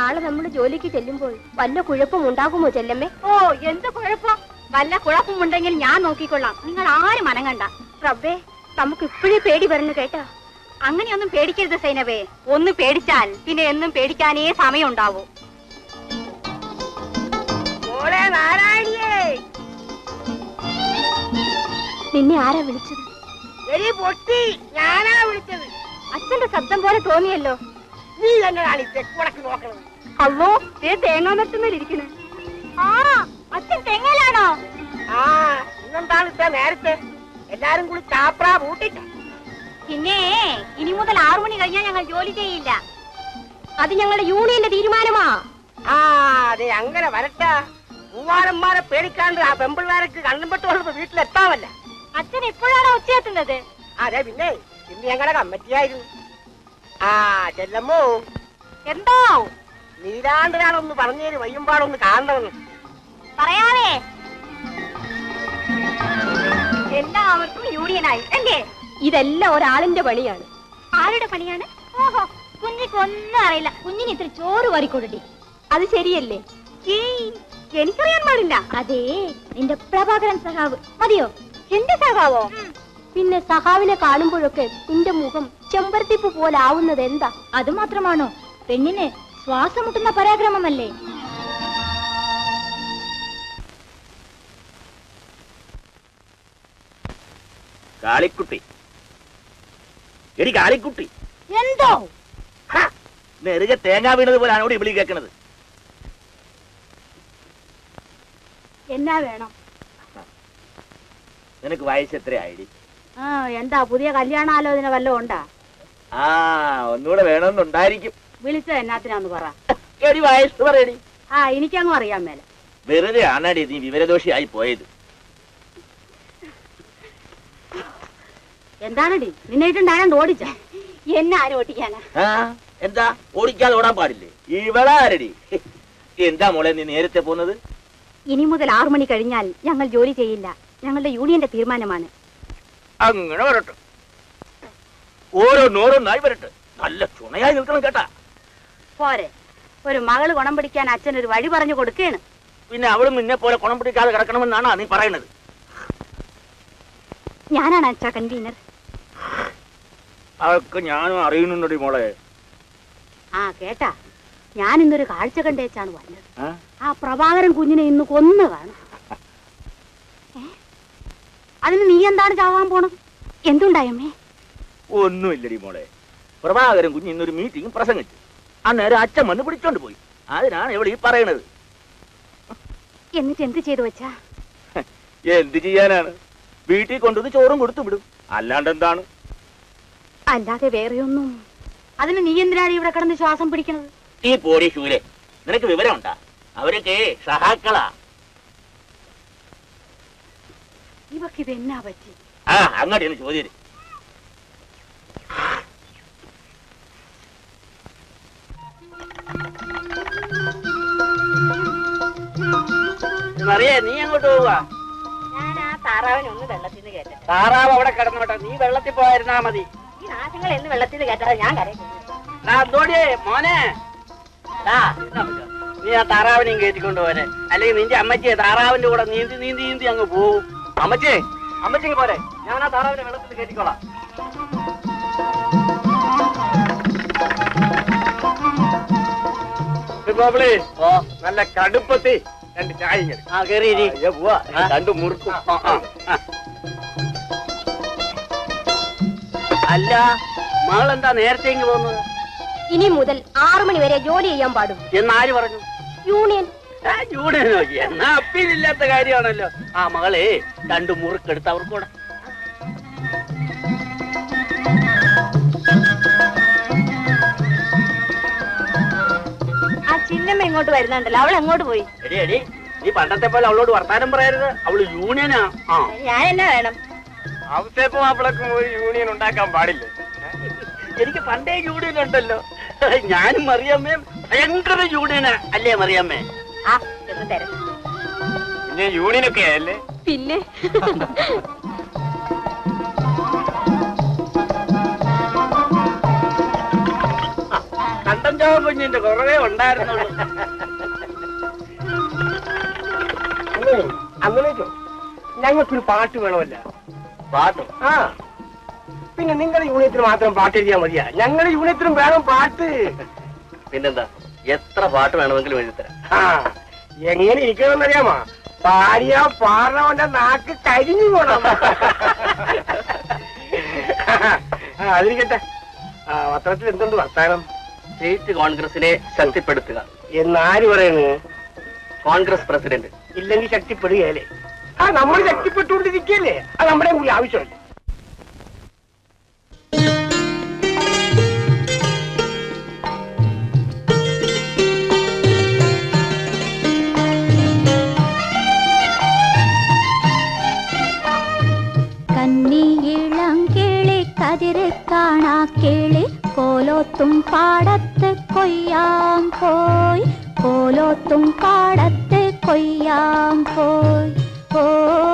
നാളെ നമ്മൾ ജോലിക്ക് ചെല്ലുമ്പോൾ വല്ല കുഴപ്പം ഉണ്ടാകുമോ ചെല്ലമ്മേ ഓ എന്ത് കുഴപ്പം വല്ല കുഴപ്പമുണ്ടെങ്കിൽ ഞാൻ നോക്കിക്കൊള്ളാം നിങ്ങൾ ആരും മനങ്ങണ്ട റബ്ബേ നമുക്ക് ഇപ്പോഴേ പേടി പറഞ്ഞു കേട്ടാ അങ്ങനെയൊന്നും പേടിക്കരുത് സൈനവേ ഒന്ന് പേടിച്ചാൽ പിന്നെ എന്നും പേടിക്കാനേ സമയം ഉണ്ടാവൂ മോളെ നാരായണിയേ നിന്നെ ആരാ വിളിച്ചത് എടി പൊട്ടി ഞാനാ വിളിച്ചത് അച്ഛന്റെ ശബ്ദം പോലെ തോന്നിയല്ലോ നീ എന്നതാണ് ഈ തെക്കുടക്ക് നോക്കണത് അല്ലോ ദേ തേങ്ങാമരത്തുമേലിരിക്കണേ ആ അച്ഛൻ തെങ്ങലാണോ ആ ഇന്നെന്താണ് ഇത്ര നേരത്തെ എല്ലാരും കൂടി ചാപ്ര പൂട്ടിട്ട പിന്നെ ഇനി മുതൽ ആറു മണി കഴിഞ്ഞാൽ ഞങ്ങൾ ജോലി ചെയ്യില്ല അത് ഞങ്ങളുടെ യൂണിയന്റെ തീരുമാനമാ ആ അതെ അങ്ങനെ വരട്ടെ മൂവാരന്മാരെ പേടിക്കാണ്ട് ആ പെമ്പിള്ളാർക്ക് കണ്ണും പെട്ട് വന്നപ്പോ വീട്ടിലെത്താമല്ല അച്ഛൻ എപ്പോഴാണ് ഉച്ചയെത്തുന്നത് അതെ പിന്നെ ഇന്ന് ഞങ്ങളുടെ കമ്മിറ്റിയായിരുന്നു ആ ചെല്ലമ്മോ എന്തോ നീലാണ്ടനാളൊന്ന് പറഞ്ഞേര് വയ്യുമ്പാടൊന്ന് കാണണമെന്ന് പറയാവേ എല്ലാവർക്കും യൂണിയനായി അല്ലേ ഇതെല്ലാം ഒരാളിന്റെ പണിയാണ് ആരുടെ പണിയാണ് ഓഹോ കുഞ്ഞിക്കൊന്നും അറിയില്ല കുഞ്ഞിന് ഇത്ര ചോറ് വാരിക്കൊടുട്ടി അത് ശരിയല്ലേ ഏയ്, എനിക്കറിയാൻ പാടില്ല അതേ നിന്റെ പ്രഭാകരൻ സഹാവ് മതിയോ എന്റെ സഹാവോ പിന്നെ സഹാവിനെ കാണുമ്പോഴൊക്കെ നിന്റെ മുഖം ചെമ്പരത്തിപ്പ് പോലെ ആവുന്നത് എന്താ അത് മാത്രമാണോ പെണ്ണിന് ശ്വാസം മുട്ടുന്ന പരാക്രമമല്ലേ കാളിക്കുട്ടി എടി കാളിക്കുട്ടി എന്തോ നെറുകെ തേങ്ങ വീണത് പോലാണ് ഇവിടെ വിളി കേൾക്കണത് എന്നാ വേണം നിനക്ക് വയസ്സ് എത്രയായി ആ എന്താ പുതിയ കല്യാണാലോചന വല്ലതും ഉണ്ടാ ആ ഒന്നുകൂടെ വേണമെന്നുണ്ടായിരിക്കും വിളിച്ചത് എന്നാത്തിനാന്ന് പറ എടി വയസ്സ് പറയടി ആ എനിക്കങ്ങും അറിയാൻ മേല വെറുതെ ആണടി നീ വിവരദോഷിയായി പോയത് എന്താണടി നിന്നായിട്ടുണ്ടായാണ്ട് ഓടിച്ച എന്നെ ആരും ഓട്ടിക്കാനാ ആ എന്താ ഓടിക്കാതെ ഓടാൻ പാടില്ലേ ഇവളാരടി എന്താ മോളെ നീ നേരത്തെ പോന്നത് ഇനി മുതൽ ആറു മണി കഴിഞ്ഞാൽ ഞങ്ങൾ ജോലി ചെയ്യില്ല ഞങ്ങളുടെ യൂണിയന്റെ തീരുമാനമാണ് അങ്ങനെ വരട്ടെ ഓരോന്നോരോന്നായി വരട്ടെ നല്ല ചുണയായി നിൽക്കണം കേട്ടാ പോരെ ഒരു മകള് ഗുണം പിടിക്കാൻ അച്ഛൻ ഒരു വഴി പറഞ്ഞു കൊടുക്കേണ് പിന്നെ അവളും നിന്നെ പോലെ കുണം പിടിക്കാതെ കിടക്കണമെന്നാണ് നീ പറയുന്നത് ഞാനാണ് അച്ഛാ കൺവീനർ അതൊക്കെ ഞാനും അറിയുന്നുണ്ടടി മോളെ ആ കേട്ടാ ഞാൻ ഇന്നൊരു കാഴ്ച കണ്ടേച്ചാണ് വന്നത് ആ? ആ പ്രഭാകരൻ കുഞ്ഞിനെ ഇന്ന് കൊന്നു കാണും ഏ? അതിന് നീ എന്താണ് ചാവാൻ പോണത് എന്തുണ്ടായമ്മേ ഒന്നുമില്ലടി മോളെ പ്രഭാകരൻ കുഞ്ഞ് ഇന്നൊരു മീറ്റിംഗ് പ്രസംഗിച്ചു അന്നേരം അച്ഛൻ വന്ന് പിടിച്ചോണ്ട് പോയി അതിനാണ് ഇവിടെ ഈ പറയണത് എന്നിട്ട് എന്ത് ചെയ്തു വെച്ചാ എന്ത് ചെയ്യാനാണ് വീട്ടിൽ കൊണ്ടുവന്ന് ചോറും കൊടുത്തു വിടും അല്ലാണ്ട് എന്താണ് അല്ലാതെ വേറെയൊന്നും അതിന് നീ എന്തിനാണ് ഇവിടെ കിടന്ന് ശ്വാസം പിടിക്കണത് ഈ പോടി ശൂലെ നിനക്ക് വിവരമുണ്ടാ അവരൊക്കെ സഹാക്കളാ ഇവക്ക് ഇത് എന്നാ പറ്റി ആ അങ്ങോട്ട് ചോദ്യം മറിയേ നീ അങ്ങോട്ട് പോവാ ഞാൻ ആ താറാവിനെ ഒന്ന് വെള്ളത്തിൽ നിന്ന് കേട്ടെ താറാവ് അവിടെ കിടന്നോട്ടെ നീ വെള്ളത്തിൽ പോയിരുന്നാ മതി ഈ നാശങ്ങൾ എന്ന് വെള്ളത്തിൽ നിന്ന് കേട്ടാ ഞാൻ കരയും അതോടെ മോനെ ദാ, ഇതാ മച്ചാ. നീ ആ താറാവിനെയും കയറ്റിക്കൊണ്ട് പോരെ അല്ലെങ്കിൽ നിന്റെ അമ്മച്ചിയെ താറാവിന്റെ കൂടെ നീന്തി നീന്തി നീന്തി അങ്ങ് പോവും അമ്മച്ചേ അമ്മച്ചിക്ക് പോരെ ഞാൻ ആ താറാവിനെ വെള്ളത്തിൽ കയറ്റിക്കോളാം ഓ നല്ല കടുപ്പത്തി രണ്ട് ചായ ആ കയറി പോവാ രണ്ട് മുറുക്കും അല്ല മകളെന്താ നേരത്തെ ഇങ്ങ് പോകുന്നത് ഇനി മുതൽ ആറു മണി വരെ ജോലി ചെയ്യാൻ പാടും എന്നാര് പറഞ്ഞു യൂണിയൻ ആ, ചൂടിനോ എന്നാ അപ്പീലില്ലാത്ത കാര്യമാണല്ലോ ആ മകളെ രണ്ട് മുറുക്കെടുത്ത് അവർക്കൂടെ ആ ചിന്നമ്മ ഇങ്ങോട്ട് വരുന്നുണ്ടല്ലോ അവൾ എങ്ങോട്ട് പോയി എടി എടി നീ പണ്ടത്തെ പോലെ അവളോട് വർത്താനം പറയരുത് അവള് യൂണിയനാ ആ ഞാൻ എന്നാ വേണം അവസേപ്പ് മാപ്പിളക്കും ഒരു യൂണിയൻ ഉണ്ടാക്കാൻ പാടില്ലേ എനിക്ക് പണ്ടേ യൂണിയൻ ഉണ്ടല്ലോ ഞാനും മറിയമ്മയും ഭയങ്കര യൂണിയനാ അല്ലേ മറിയമ്മേ ആ എന്ന് തരാം പിന്നെ യൂണിയനൊക്കെ അല്ലേ പിന്നെ കണ്ടം കുഞ്ചോ കുഞ്ഞിന്റെ കുറവേ ഉണ്ടായിരുന്നുള്ളൂ അങ്ങനെ ഞങ്ങൾക്കൊരു പാട്ട് വേണമല്ല പാട്ടോ ആ പിന്നെ നിങ്ങളുടെ യൂണിയത്തിന് മാത്രം പാട്ട് എഴുതിയാൽ മതിയാ ഞങ്ങളുടെ യൂണിയത്തിനും വേണം പാട്ട് പിന്നെന്താ എത്ര പാട്ട് വേണമെങ്കിലും എഴുതിത്തരാം ആ എങ്ങനെ ഇരിക്കണമെന്നറിയാമോ പാടിയ പാടവന്റെ നാക്ക് കരിഞ്ഞു പോണം ആ, അതിരിക്കട്ടെ ആ പത്രത്തിൽ എന്തുണ്ട് വർത്താനം സ്റ്റേറ്റ് കോൺഗ്രസിനെ ശക്തിപ്പെടുത്തുക എന്നാര് പറയുന്നു കോൺഗ്രസ് പ്രസിഡന്റ് ഇല്ലെങ്കിൽ ശക്തിപ്പെടുകയല്ലേ ആ നമ്മൾ ശക്തിപ്പെട്ടുകൊണ്ടിരിക്കുകയല്ലേ അത് നമ്മുടെ കൂടി ആവശ്യമല്ലേ കന്നിയിളം കിളി കതിര് കാണാ കിളി കോലോത്തും പാടത്ത് കൊയ്യാം പോയി കോലോത്തും പാടത്ത് കൊയ്യാം പോയി ഓ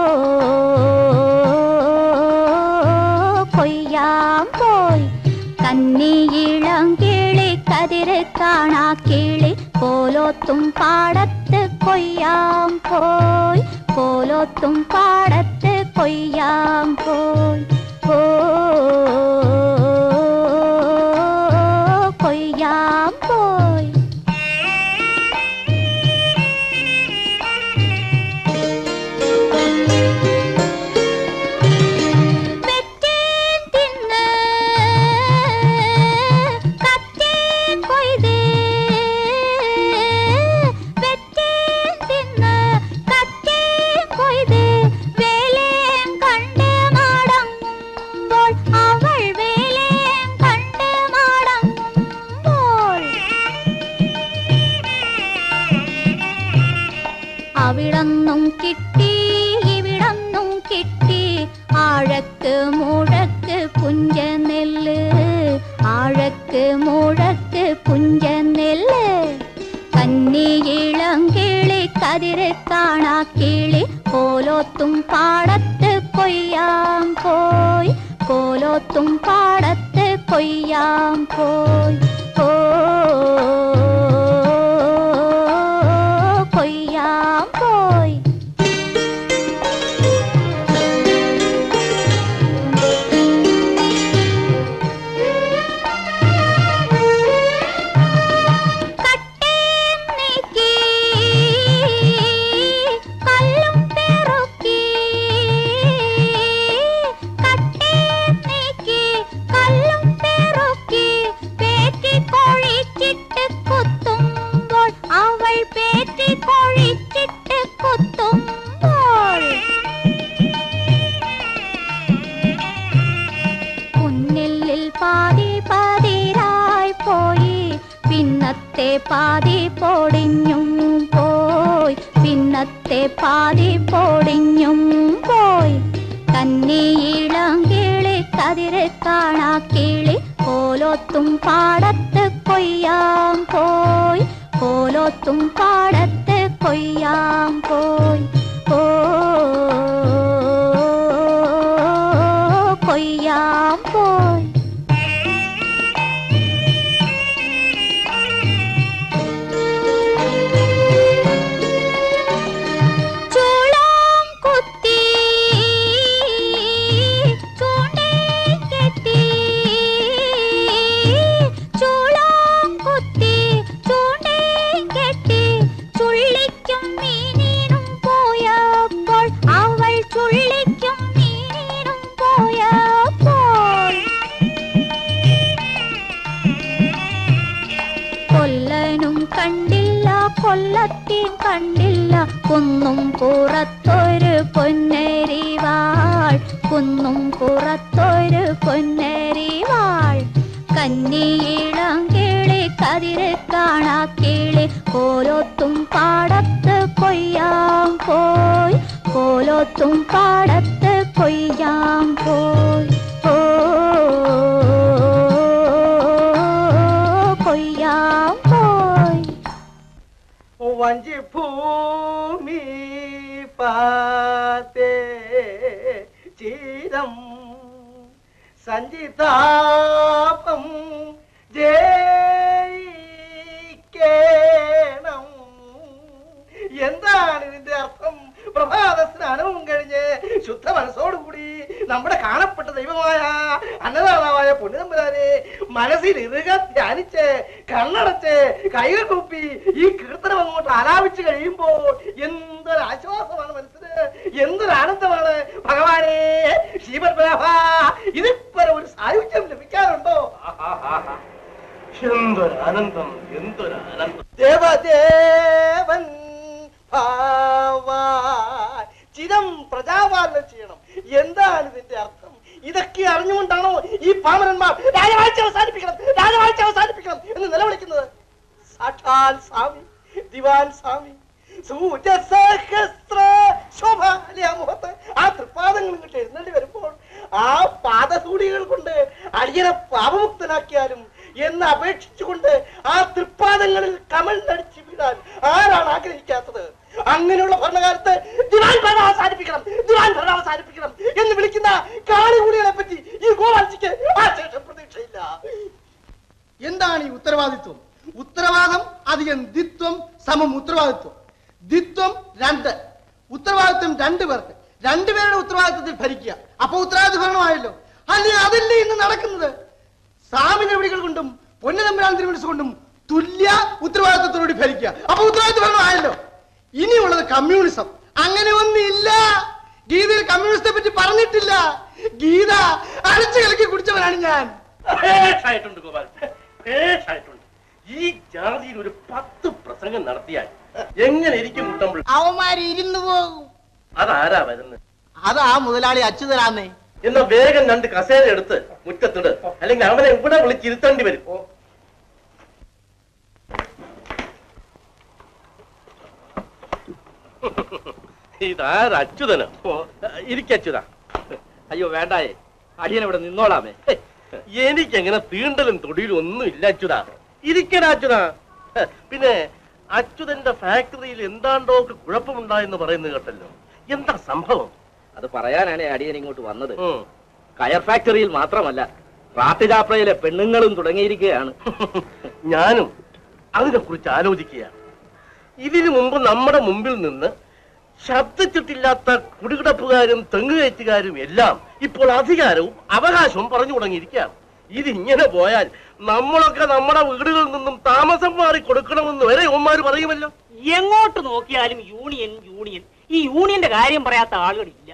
കൊയ്യാം പോയി കന്നിയിളം കിളി കതിര് കാണാ കിളി കോലോത്തും പാടത്ത് കൊയ്യാം പോയി കോലോത്തും പാടത്ത് കൊയ്യാം പോയി ഓ കൊയ്യാം പോയി വെറ്റേൻ തിന്ന് കറ്റേൻ കൊയ്ത് വെറ്റേൻ തിന്ന് കറ്റേൻ കൊയ്ത് വേലേൻ കണ്ട് മടങ്ങുമ്പോൾ അവൾ വേലേൻ കണ്ട് മടങ്ങുമ്പോൾ അവിടന്നും കിട്ടി ഇവിടന്നും കിട്ടി ആഴക്ക് മുഴക്ക് പുഞ്ച നെല്ല് ആഴക്ക് മുഴക്ക് പുഞ്ച നെല്ല് കന്നിയിളം കിളി കതിര് കാണാ കിളി കോലോത്തും പാടത്ത് കൊയ്യാം പോയി കോലോത്തും പാടത്ത് കൊയ്യാം പോയി ഓ കൊയ്യാം പോയി കട്ടേൻ നീക്കി കല്ലും പെറുക്കി കട്ടേൻ നീക്കി കല്ലും പെറുക്കി പേറ്റി കൊഴിച്ചിട്ട് കുത്തുമ്പോൾ അവൾ പേറ്റി കൊഴിച്ചിട്ട് കുത്തുമ്പോൾ പുന്നെല്ലിൽ പാതി പതിരായി പോയി പിന്നത്തെ പാതി പൊടിഞ്ഞും പോയി പിന്നത്തെ പാതി പൊടിഞ്ഞും പോയി കന്നിയിളം കിളി കതിര് കാണാ കിളി കോലോത്തും പാടത്ത് കൊയ്യാം പോയി കോലോത്തും പാടത്ത് കൊയ്യാം പോയി ഓ കൊയ്യാം പോയി ചൂളം കുത്തി ചൂണ്ടയിൽ കെട്ടി ചൂളം കുത്തി ചൂണ്ടയിൽ കെട്ടി ചുള്ളിക്കും മീനിനും പോയപ്പോൾ അവൾ ചുള്ളിക്കും മീനിനും പോയപ്പോൾ കൊല്ലനും കണ്ടില്ല കൊല്ലത്തെയും കണ്ടില്ല കുന്നും പുറത്തൊരു പൊന്നരിവാൾ കുന്നും പുറത്തൊരു പൊന്നരിവാൾ കന്നിയിളം കിളി കതിര് കാണാ കിളി കോലോത്തും പാടത്ത് കൊയ്യാം പോയി കോലോത്തും പാടത്ത് കൊയ്യാം പോയി ഓ കൊയ്യാം പോയി വഞ്ചി ഭൂമി പാത്തേ ചിരം സഞ്ചിതാപം ജയിച്ച ചെയ്യണം എന്താണ് ഇതിന്റെ അർത്ഥം പ്രഭാത സ്നാനവും കഴിഞ്ഞ് ശുദ്ധ മനസ്സോടുകൂടി നമ്മുടെ കാണപ്പെട്ട ദൈവമായ അന്നദാതാവായ പുണ്യതമ്പുരാനെ മനസ്സിൽ ഇറുക ധ്യാനിച്ച് കണ്ണടച്ച് കൈകൾ കൂപ്പി ഈ കീർത്തനം അങ്ങോട്ട് ആലാപിച്ചു കഴിയുമ്പോൾ എന്തൊരു ആശ്വാസമാണ് മനസ്സിന് എന്തൊരു ആനന്ദമാണ് ഭഗവാനെ ശ്രീപത്മനാഭ ഇതിപ്പോ ഒരു സായുജ്യം ലഭിക്കാറുണ്ടോ എന്തൊരു ആനന്ദം എന്തൊരു ആനന്ദം ദേവദേവൻ ഭാവാൻ ചിരം പ്രജാപാലനം ചെയ്യണം എന്താണ് ഇതിന്റെ അർത്ഥം ഇതൊക്കെ അറിഞ്ഞുകൊണ്ടാണോ ഈ പാമരന്മാർ രാജവാഴ്ച അവസാനിപ്പിക്കണം രാജവാഴ്ച അവസാനിപ്പിക്കണം എന്ന് നിലവിളിക്കുന്നത് സാക്ഷാൽ സ്വാമി ദിവാൻ സ്വാമി സൂര്യസഹസ്ര ശോഭ അല്ലെ ആ മുഖത്ത് ആ തൃപ്പാദങ്ങൾ ഇങ്ങോട്ട് എഴുന്നള്ളി വരുമ്പോൾ ആ പാദസൂടികൾ കൊണ്ട് അടിയനെ പാപമുക്തനാക്കിയാലും എന്ന് അപേക്ഷിച്ചുകൊണ്ട് ആ തൃപ്പാദങ്ങളിൽ കമൽ നടിച്ചു വീഴാൻ ആരാണ് ആഗ്രഹിക്കാത്തത് അങ്ങനെയുള്ള ഭരണകാലത്ത് ദിവാൻ ഭരണം അവസാനിപ്പിക്കണം ദിവാൻ ഭരണം അവസാനിപ്പിക്കണം എന്ന് വിളിക്കുന്ന കാളികൂടികളെ പറ്റി ഈ ഗോവാഴ്ചയ്ക്ക് ആ ശേഷം പ്രതീക്ഷയില്ല എന്താണ് ഈ ഉത്തരവാദിത്വം ഉത്തരവാദം അധികം ദിത്വം സമം ഉത്തരവാദിത്വം ദിത്വം രണ്ട് ഉത്തരവാദിത്വം രണ്ടു പേർക്ക് രണ്ടുപേരുടെ ഉത്തരവാദിത്വത്തിൽ ഭരിക്കുക അപ്പൊ ഉത്തരവാദിത്വ ഭരണമായല്ലോ അല്ലേ അതല്ലേ ഇന്ന് നടക്കുന്നത് സ്വാമി നടപടികൾ കൊണ്ടും പൊന്നതമ്പരാൻ തിരുമനസ് കൊണ്ടും തുല്യ ഉത്തരവാദിത്വത്തോടുകൂടി ഭരിക്കുക അപ്പൊ ഉത്തരവാദിത്വ ഭരണമായല്ലോ ഇനിയുള്ളത് കമ്മ്യൂണിസം അങ്ങനെ ഒന്നില്ല ഗീതയിൽ കമ്മ്യൂണിസത്തെ പറ്റി പറഞ്ഞിട്ടില്ല ഗീത അരച്ചു കലക്കി കുടിച്ചവനാണ് ഞാൻ ഭേഷായിട്ടുണ്ട് ഗോപാൽ ഭേഷായിട്ടുണ്ട് ഈ ജാതിയിൽ ഒരു പത്ത് പ്രസംഗം നടത്തിയാൽ എങ്ങനെ ഇരിക്കും മുട്ടമ്പിൾ അവന്മാര് ഇരുന്നു പോകും അതാരാ വരുന്നത് അതാ മുതലാളി അച്യുതരാന്നേ എന്നാ വേഗം രണ്ട് കസേര എടുത്ത് മുറ്റത്തിട് അല്ലെങ്കിൽ അവനെ ഇവിടെ വിളിച്ചിരുത്തേണ്ടി വരും ഇതാരാ അച്യുതന് ഇരിക്കച്യുത അയ്യോ വേണ്ടായേ അടിയൻ ഇവിടെ നിന്നോളാമേ എനിക്കെങ്ങനെ തീണ്ടലും തൊടിയിലും ഒന്നും ഇല്ല അച്യുത ഇരിക്കടാ അച്യുത ഹ, പിന്നെ അച്യുതന്റെ ഫാക്ടറിയിൽ എന്താണ്ടോ കുഴപ്പമുണ്ടായെന്ന് പറയുന്നത് കേട്ടല്ലോ എന്താ സംഭവം അത് പറയാനാണ് അടിയൻ ഇങ്ങോട്ട് വന്നത് ഉം. കയർ ഫാക്ടറിയിൽ മാത്രമല്ല റാത്തിജാപ്രയിലെ പെണ്ണുങ്ങളും തുടങ്ങിയിരിക്കുകയാണ് ഞാനും അതിനെ കുറിച്ച് ആലോചിക്കുകയാണ് ഇതിനു മുമ്പ് നമ്മുടെ മുമ്പിൽ നിന്ന് ശബ്ദിച്ചിട്ടില്ലാത്ത കുടികിടപ്പുകാരും തെങ്ങുകയറ്റുകാരും എല്ലാം ഇപ്പോൾ അധികാരവും അവകാശവും പറഞ്ഞു തുടങ്ങിയിരിക്കുകയാണ് ഇതിങ്ങനെ പോയാൽ നമ്മളൊക്കെ നമ്മുടെ വീടുകളിൽ നിന്നും താമസം മാറി കൊടുക്കണമെന്ന് വരെ ഉമ്മാര് പറയുമല്ലോ എങ്ങോട്ട് നോക്കിയാലും യൂണിയൻ യൂണിയൻ ഈ യൂണിയന്റെ കാര്യം പറയാത്ത ആളുകളില്ല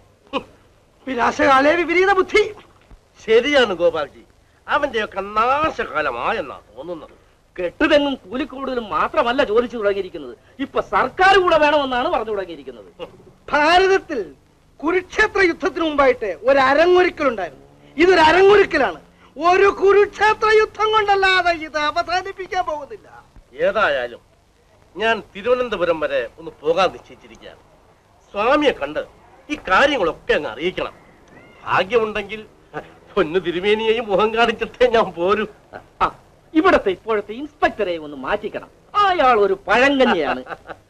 വിനാശകാലേ വിപരീത ബുദ്ധി ശരിയാണ് ഗോപാൽജി അവന്റെയൊക്കെ നാശകാലമായെന്നാ തോന്നുന്നത് കെട്ടുതെങ്ങും കൂലിക്കൂടുതലും മാത്രമല്ല ചോദിച്ചു തുടങ്ങിയിരിക്കുന്നത് ഇപ്പൊ സർക്കാർ കൂടെ വേണമെന്നാണ് പറഞ്ഞു തുടങ്ങിയിരിക്കുന്നത് ഭാരതത്തിൽ കുരുക്ഷേത്ര യുദ്ധത്തിന് മുമ്പായിട്ട് ഒരു അരങ്ങൊരുക്കലുണ്ടായിരുന്നു ഇതൊരു അരങ്ങൊരുക്കലാണ് ഒരു കുരുക്ഷേത്ര യുദ്ധം കൊണ്ടല്ലാതെ ഇത് അവസാനിപ്പിക്കാൻ പോകുന്നില്ല ഏതായാലും ഞാൻ തിരുവനന്തപുരം വരെ ഒന്ന് പോകാൻ നിശ്ചയിച്ചിരിക്കുകയാണ് സ്വാമിയെ കണ്ട് ഈ കാര്യങ്ങളൊക്കെ അങ്ങ് അറിയിക്കണം ഭാഗ്യമുണ്ടെങ്കിൽ പൊന്നു തിരുമേനിയെയും മുഖം കാണിച്ചിട്ടേ ഞാൻ പോരും ആ, ഇവിടത്തെ ഇപ്പോഴത്തെ ഇൻസ്പെക്ടറെ ഒന്ന് മാറ്റിക്കണം അയാൾ ഒരു പഴങ്കഞ്ഞിയാണ്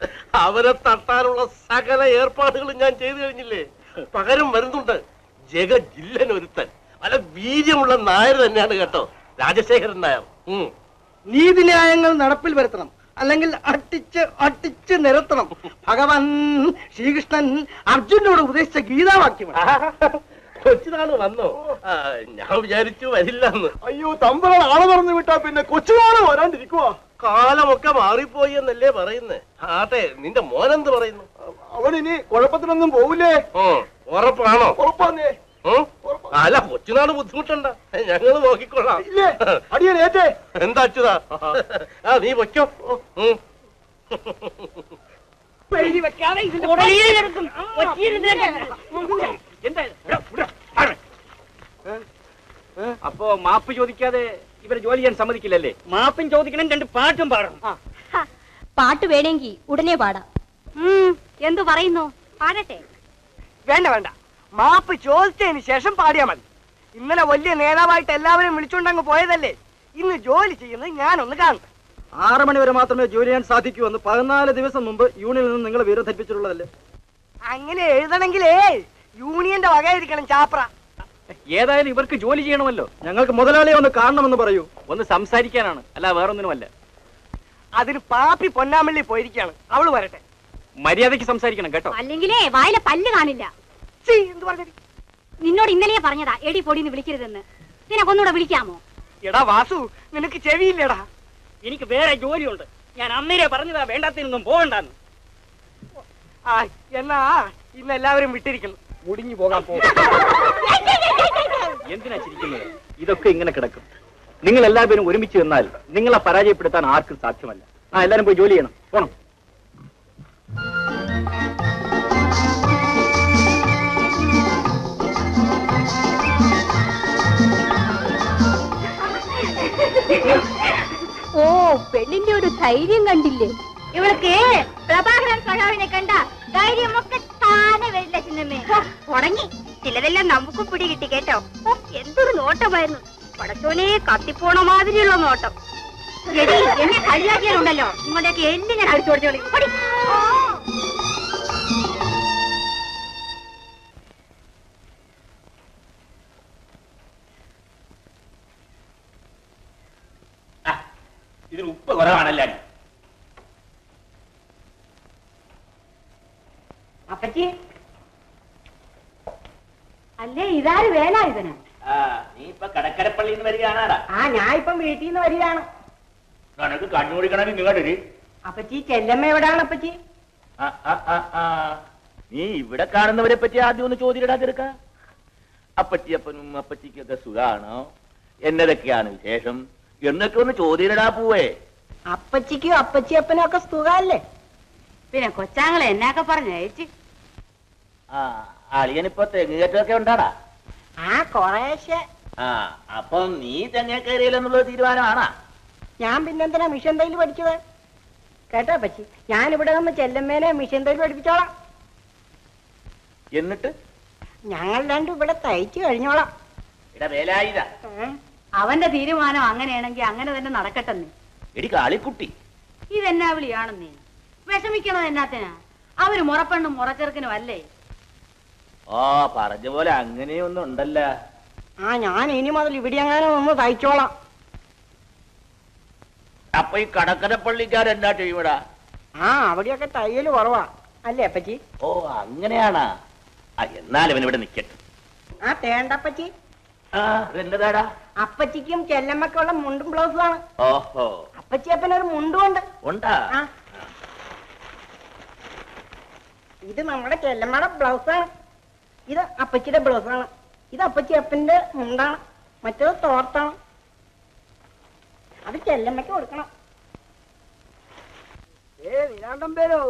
അവരെ തട്ടാനുള്ള സകല ഏർപ്പാടുകളും ഞാൻ ചെയ്തു കഴിഞ്ഞില്ലേ പകരം വരുന്നുണ്ട് ജഗജില്ലൻ ഒരുത്തൻ നല്ല വീര്യമുള്ള നായർ തന്നെയാണ് കേട്ടോ രാജശേഖരൻ നായർ ഉം. നീതിന്യായങ്ങൾ നടപ്പിൽ വരുത്തണം അല്ലെങ്കിൽ അട്ടിച്ച് അട്ടിച്ച് നിരത്തണം ഭഗവാൻ ശ്രീകൃഷ്ണൻ അർജുനോട് ഉപദേശിച്ച ഗീതാവാക്യമാണ് കൊച്ചുനാള് വന്നോ ആ, ഞാൻ വിചാരിച്ചു വരില്ലെന്ന് അയ്യോ തമ്പറ ആളെ പറഞ്ഞു വിട്ടാ പിന്നെ കൊച്ചുനാള് വരാണ്ടിരിക്കുവാ കാലമൊക്കെ മാറിപ്പോയി എന്നല്ലേ പറയുന്നേ ആട്ടെ നിന്റെ മോനെന്ത് പറയുന്നു അവൻ ഇനി കുഴപ്പത്തിനൊന്നും പോവില്ലേ ഉം, ഉറപ്പാണോ ഉറപ്പാന്നേ ഉം? അല്ല കൊച്ചുനാള് ബുദ്ധിമുട്ടണ്ട ഞങ്ങള് നോക്കിക്കൊള്ളാം ഇല്ലേ അടിയൻ ഏറ്റേ എന്താ അച്യുതാ ആ നീ വയ്ക്കോ ഉം. എഴുതി വെക്കാതെ ഇതിന്റെ പുറകിൽ കിടക്കും. ഒറ്റയിരുന്നേക്ക്. എന്താ ഇത്? ഇവിടെ, ഇവിടെ, ആരെ? അപ്പോ മാപ്പ് ചോദിക്കാതെ ഇവരെ ജോലി ചെയ്യാൻ സമ്മതിക്കില്ലല്ലേ മാപ്പും ചോദിക്കണം രണ്ട് പാട്ടും പാടണം പാട്ട് വേണമെങ്കിൽ ഉടനെ പാടാം ഉം, എന്തു പറയുന്നു പാടട്ടെ വേണ്ട വേണ്ട മാപ്പ് ചോദിച്ചതിന് ശേഷം പാടിയാ മതി ഇന്നലെ വലിയ നേതാവായിട്ട് എല്ലാവരും വിളിച്ചോണ്ടങ്ങ് പോയതല്ലേ ഇന്ന് ജോലി ചെയ്യുന്നത് ഞാനൊന്ന് കാണും ആറ് മണി വരെ മാത്രമേ ജോലി ചെയ്യാൻ സാധിക്കൂ എന്ന് പതിനാല് ദിവസം മുമ്പ് യൂണിയനിൽ നിന്ന് നിങ്ങൾ വിവരം ധരിപ്പിച്ചിട്ടുള്ളതല്ലേ അങ്ങനെ എഴുതണമെങ്കിലേ യൂണിയന്റെ വകയായിരിക്കണം ചാപ്ര ഏതായാലും ഇവർക്ക് ജോലി ചെയ്യണമല്ലോ ഞങ്ങൾക്ക് മുതലാളിയെ ഒന്ന് കാണണമെന്ന് പറയൂ ഒന്ന് സംസാരിക്കാനാണ് അല്ല വേറൊന്നിനുമല്ല അതിന് പാപ്പി പൊന്നാമള്ളി പോയിരിക്കാണ് അവള് വരട്ടെ മര്യാദയ്ക്ക് സംസാരിക്കണം കേട്ടോ അല്ലെങ്കിലേ വായിലെ പല്ല് കാണില്ല ചീ, എന്ത് പറഞ്ഞത് നിന്നോട് ഇന്നലെയെ പറഞ്ഞതാ എടി പൊടിന്ന് വിളിക്കരുതെന്ന് നിനക്കൊന്നുകൂടെ വിളിക്കാമോ എടാ വാസു നിനക്ക് ചെവിയില്ലേടാ എനിക്ക് വേറെ ജോലിയുണ്ട് ഞാൻ അന്നേരെ പറഞ്ഞതാ വേണ്ടാത്തിനൊന്നും പോകണ്ടെന്ന് ആ എന്നാ ഇന്ന് എല്ലാവരും വിട്ടിരിക്കുന്നു മുടിഞ്ഞു പോകാൻ പോകും എന്തിനാ ചിരിക്കുന്നത് ഇതൊക്കെ ഇങ്ങനെ കിടക്കും നിങ്ങൾ എല്ലാവരും ഒരുമിച്ച് നിന്നാൽ നിങ്ങളെ പരാജയപ്പെടുത്താൻ ആർക്കും സാധ്യമല്ല ആ എല്ലാരും പോയി ജോലി ചെയ്യണം പോണം ഓ പെണ്ണിന്റെ ഒരു ധൈര്യം കണ്ടില്ലേ ഇവൾക്ക് പ്രഭാകരൻ സഖാവിനെ കണ്ട ധൈര്യമൊക്കെ താനെ വരില്ല ചിന്നമ്മേ ഹോ, തുടങ്ങി ചിലതെല്ലാം നമുക്കും പിടി കിട്ടി കേട്ടോ ഹോ, എന്തൊരു നോട്ടമായിരുന്നു പടച്ചോനെ കത്തിപ്പോണ മാതിരിയുള്ള നോട്ടം എടി എന്നെ കളിയാക്കിയാലുണ്ടല്ലോ നിങ്ങളുടെയൊക്കെ എല്ലാം ഞാൻ അടിച്ചു കൊടുത്തോളി ഇതിന് ഉപ്പ് കുറവാണല്ലേ അപ്പച്ചി അല്ലേ ഇതാര് വേലായുധന ആ നീ ഇപ്പൊ കടക്കരപ്പള്ളിയിൽ നിന്ന് വരികയാണാടാ ആ ഞാൻ ഇപ്പം വീട്ടിൽ നിന്ന് വരികയാണ് നിനക്ക് കണ്ണുപിടിക്കണമെങ്കിൽ നിങ്ങോട്ടൊരു അപ്പച്ചി ചെല്ലമ്മ എവിടാണ് അപ്പച്ചി നീ ഇവിടെ കാണുന്നവരെ പറ്റി ആദ്യം ഒന്ന് ചോദ്യടാ ചെറുക്ക അപ്പച്ചിയപ്പനും അപ്പച്ചിക്കൊക്കെ സുഖാണോ എന്നതൊക്കെയാണ് വിശേഷം എന്നൊക്കെ ഒന്ന് ചോദ്യടാ പൂവേ അപ്പച്ചിക്കും അപ്പച്ചിയപ്പനും ഒക്കെ സുഖല്ലേ പിന്നെ കൊച്ചാങ്ങളെ എന്നൊക്കെ പറഞ്ഞ ചേച്ചി ആ അളിയനിപ്പോ തെങ്ങുകയറ്റമൊക്കെ ഉണ്ടാടാ ആ കൊറേശ്ശെ ആ അപ്പൊ നീ തെങ്ങ കയറിയില്ലെന്നുള്ള തീരുമാനമാണാ ഞാൻ പിന്നെന്തിനാ മിഷൻ തയ്യൽ പഠിച്ചത് കേട്ടോ അപ്പച്ചി ഞാൻ ഇവിടെ നിന്ന് ചെല്ലമ്മേനെ മിഷൻ തയ്യൽ പഠിപ്പിച്ചോളാം എന്നിട്ട് ഞങ്ങൾ രണ്ടും ഇവിടെ തയ്ച്ചു കഴിഞ്ഞോളാം ഇട വേലായുധ അവന്റെ തീരുമാനം അങ്ങനെയാണെങ്കിൽ അങ്ങനെ തന്നെ നടക്കട്ടെന്ന് എടി കാളിക്കുട്ടി ഇതെന്നാ വിളിയാണെന്നേ വിഷമിക്കണത് എന്നാത്തിനാ അവര് മുറപ്പെണ്ണും മുറച്ചെറുക്കനും അല്ലേ ആ പറഞ്ഞ പോലെ അങ്ങനെയൊന്നും ഉണ്ടല്ല ആ ഞാൻ ഇനി മുതൽ ഇവിടെ അങ്ങനെ നിന്ന് തയ്ച്ചോളാം അപ്പൊ ഈ കടക്കരപ്പള്ളിക്കാരെന്നാ ചെയ്യുമടാ ആ അവിടെയൊക്കെ തയ്യൽ കുറവാ അല്ലേ അപ്പച്ചി ഓ അങ്ങനെയാണാ ആ എന്നാൽ ഇവൻ ഇവിടെ നിക്കട്ടെ ആ തേണ്ടപ്പച്ചി ആ അതെന്നതാടാ അപ്പച്ചിക്കും ചെല്ലമ്മക്കുള്ള മുണ്ടും ബ്ലൗസും ആണ് ഓഹോ അപ്പച്ചിയപ്പനൊരു മുണ്ടും ഉണ്ട് ഉണ്ടാ ആ ഇത് നമ്മുടെ ചെല്ലമ്മയുടെ ബ്ലൗസാണ് ഇത് അപ്പച്ചിയുടെ ബ്ലൗസാണ് ഇത് അപ്പച്ചിയപ്പന്റെ മുണ്ടാണ് മറ്റേത് തോർത്താണ് അത് ചെല്ലമ്മയ്ക്ക് കൊടുക്കണം ഏ നിരാണ്ടം പേരോ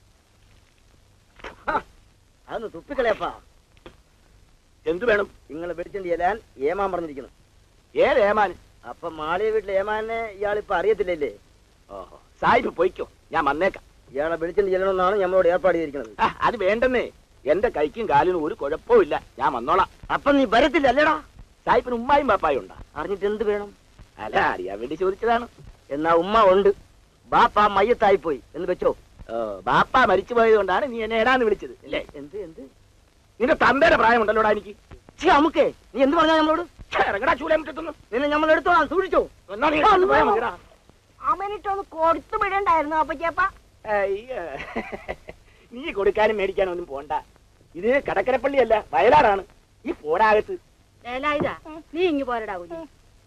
അതൊന്ന് തുപ്പിക്കളയപ്പാ എന്തു വേണം നിങ്ങൾ വെടിച്ചണ്ടി ചെല്ലാൻ ഏമാൻ പറഞ്ഞിരിക്കുന്നു ഏത് ഏമാൻ അപ്പൊ മാളിയ വീട്ടിലെ ഏമാനെ ഇയാളിപ്പോ അറിയത്തില്ലല്ലേ ഓഹോ സാഹിബ് പോയിക്കോ ഞാൻ വന്നേക്കാം ഇയാളെ വെളിച്ചണ്ടി ചെല്ലണമെന്നാണ് നമ്മളോട് ഏർപ്പാട് ചെയ്തിരിക്കുന്നത് ആ, അത് വേണ്ടെന്നേ എന്റെ കൈക്കും കാലിനും ഒരു കുഴപ്പമില്ല ഞാൻ വന്നോളാം അപ്പൊ നീ വരത്തില്ല അല്ലേടാ സാഹിബിന് ഉമ്മായും പാപ്പായും ഉണ്ടാ അറിഞ്ഞിട്ട് എന്ത് വേണം അല്ല അറിയാൻ വേണ്ടി ചോദിച്ചതാണ് എന്നാ ഉമ്മ ഉണ്ട് ബാപ്പ മയ്യത്തായി പോയി എന്ന് വെച്ചോ ഓ ബാപ്പ മരിച്ചു പോയത് കൊണ്ടാണ് നീ എന്നെ എടാന്ന് വിളിച്ചത് അല്ലേ എന്ത് എന്ത് നിന്റെ തന്തയുടെ പ്രായമുണ്ടല്ലോടാ എനിക്ക് ഛേ അമുക്കേ നീ എന്ത് പറഞ്ഞാ നമ്മളോട് ഛേ, ഇറങ്ങടാ ചൂലേ മുറ്റത്തുനിന്ന്. നിന്നെ നമ്മൾ എടുത്തോളാം സൂക്ഷിച്ചോ എന്നാ നീ എടുത്തോണ്ട് പോയാ മതിയെടാ. അവനിട്ടൊന്ന് കൊടുത്തു വിടണ്ടായിരുന്നു അപ്പച്ചിയപ്പ അയ്യ. നീ കൊടുക്കാനും മേടിക്കാനും ഒന്നും പോണ്ട ഇത് കടക്കരപ്പള്ളിയല്ല വയലാറാണ് ഈ പോടാകത്ത് വേലായുധ നീ ഇങ്ങ് പോരടാ കുഞ്ഞി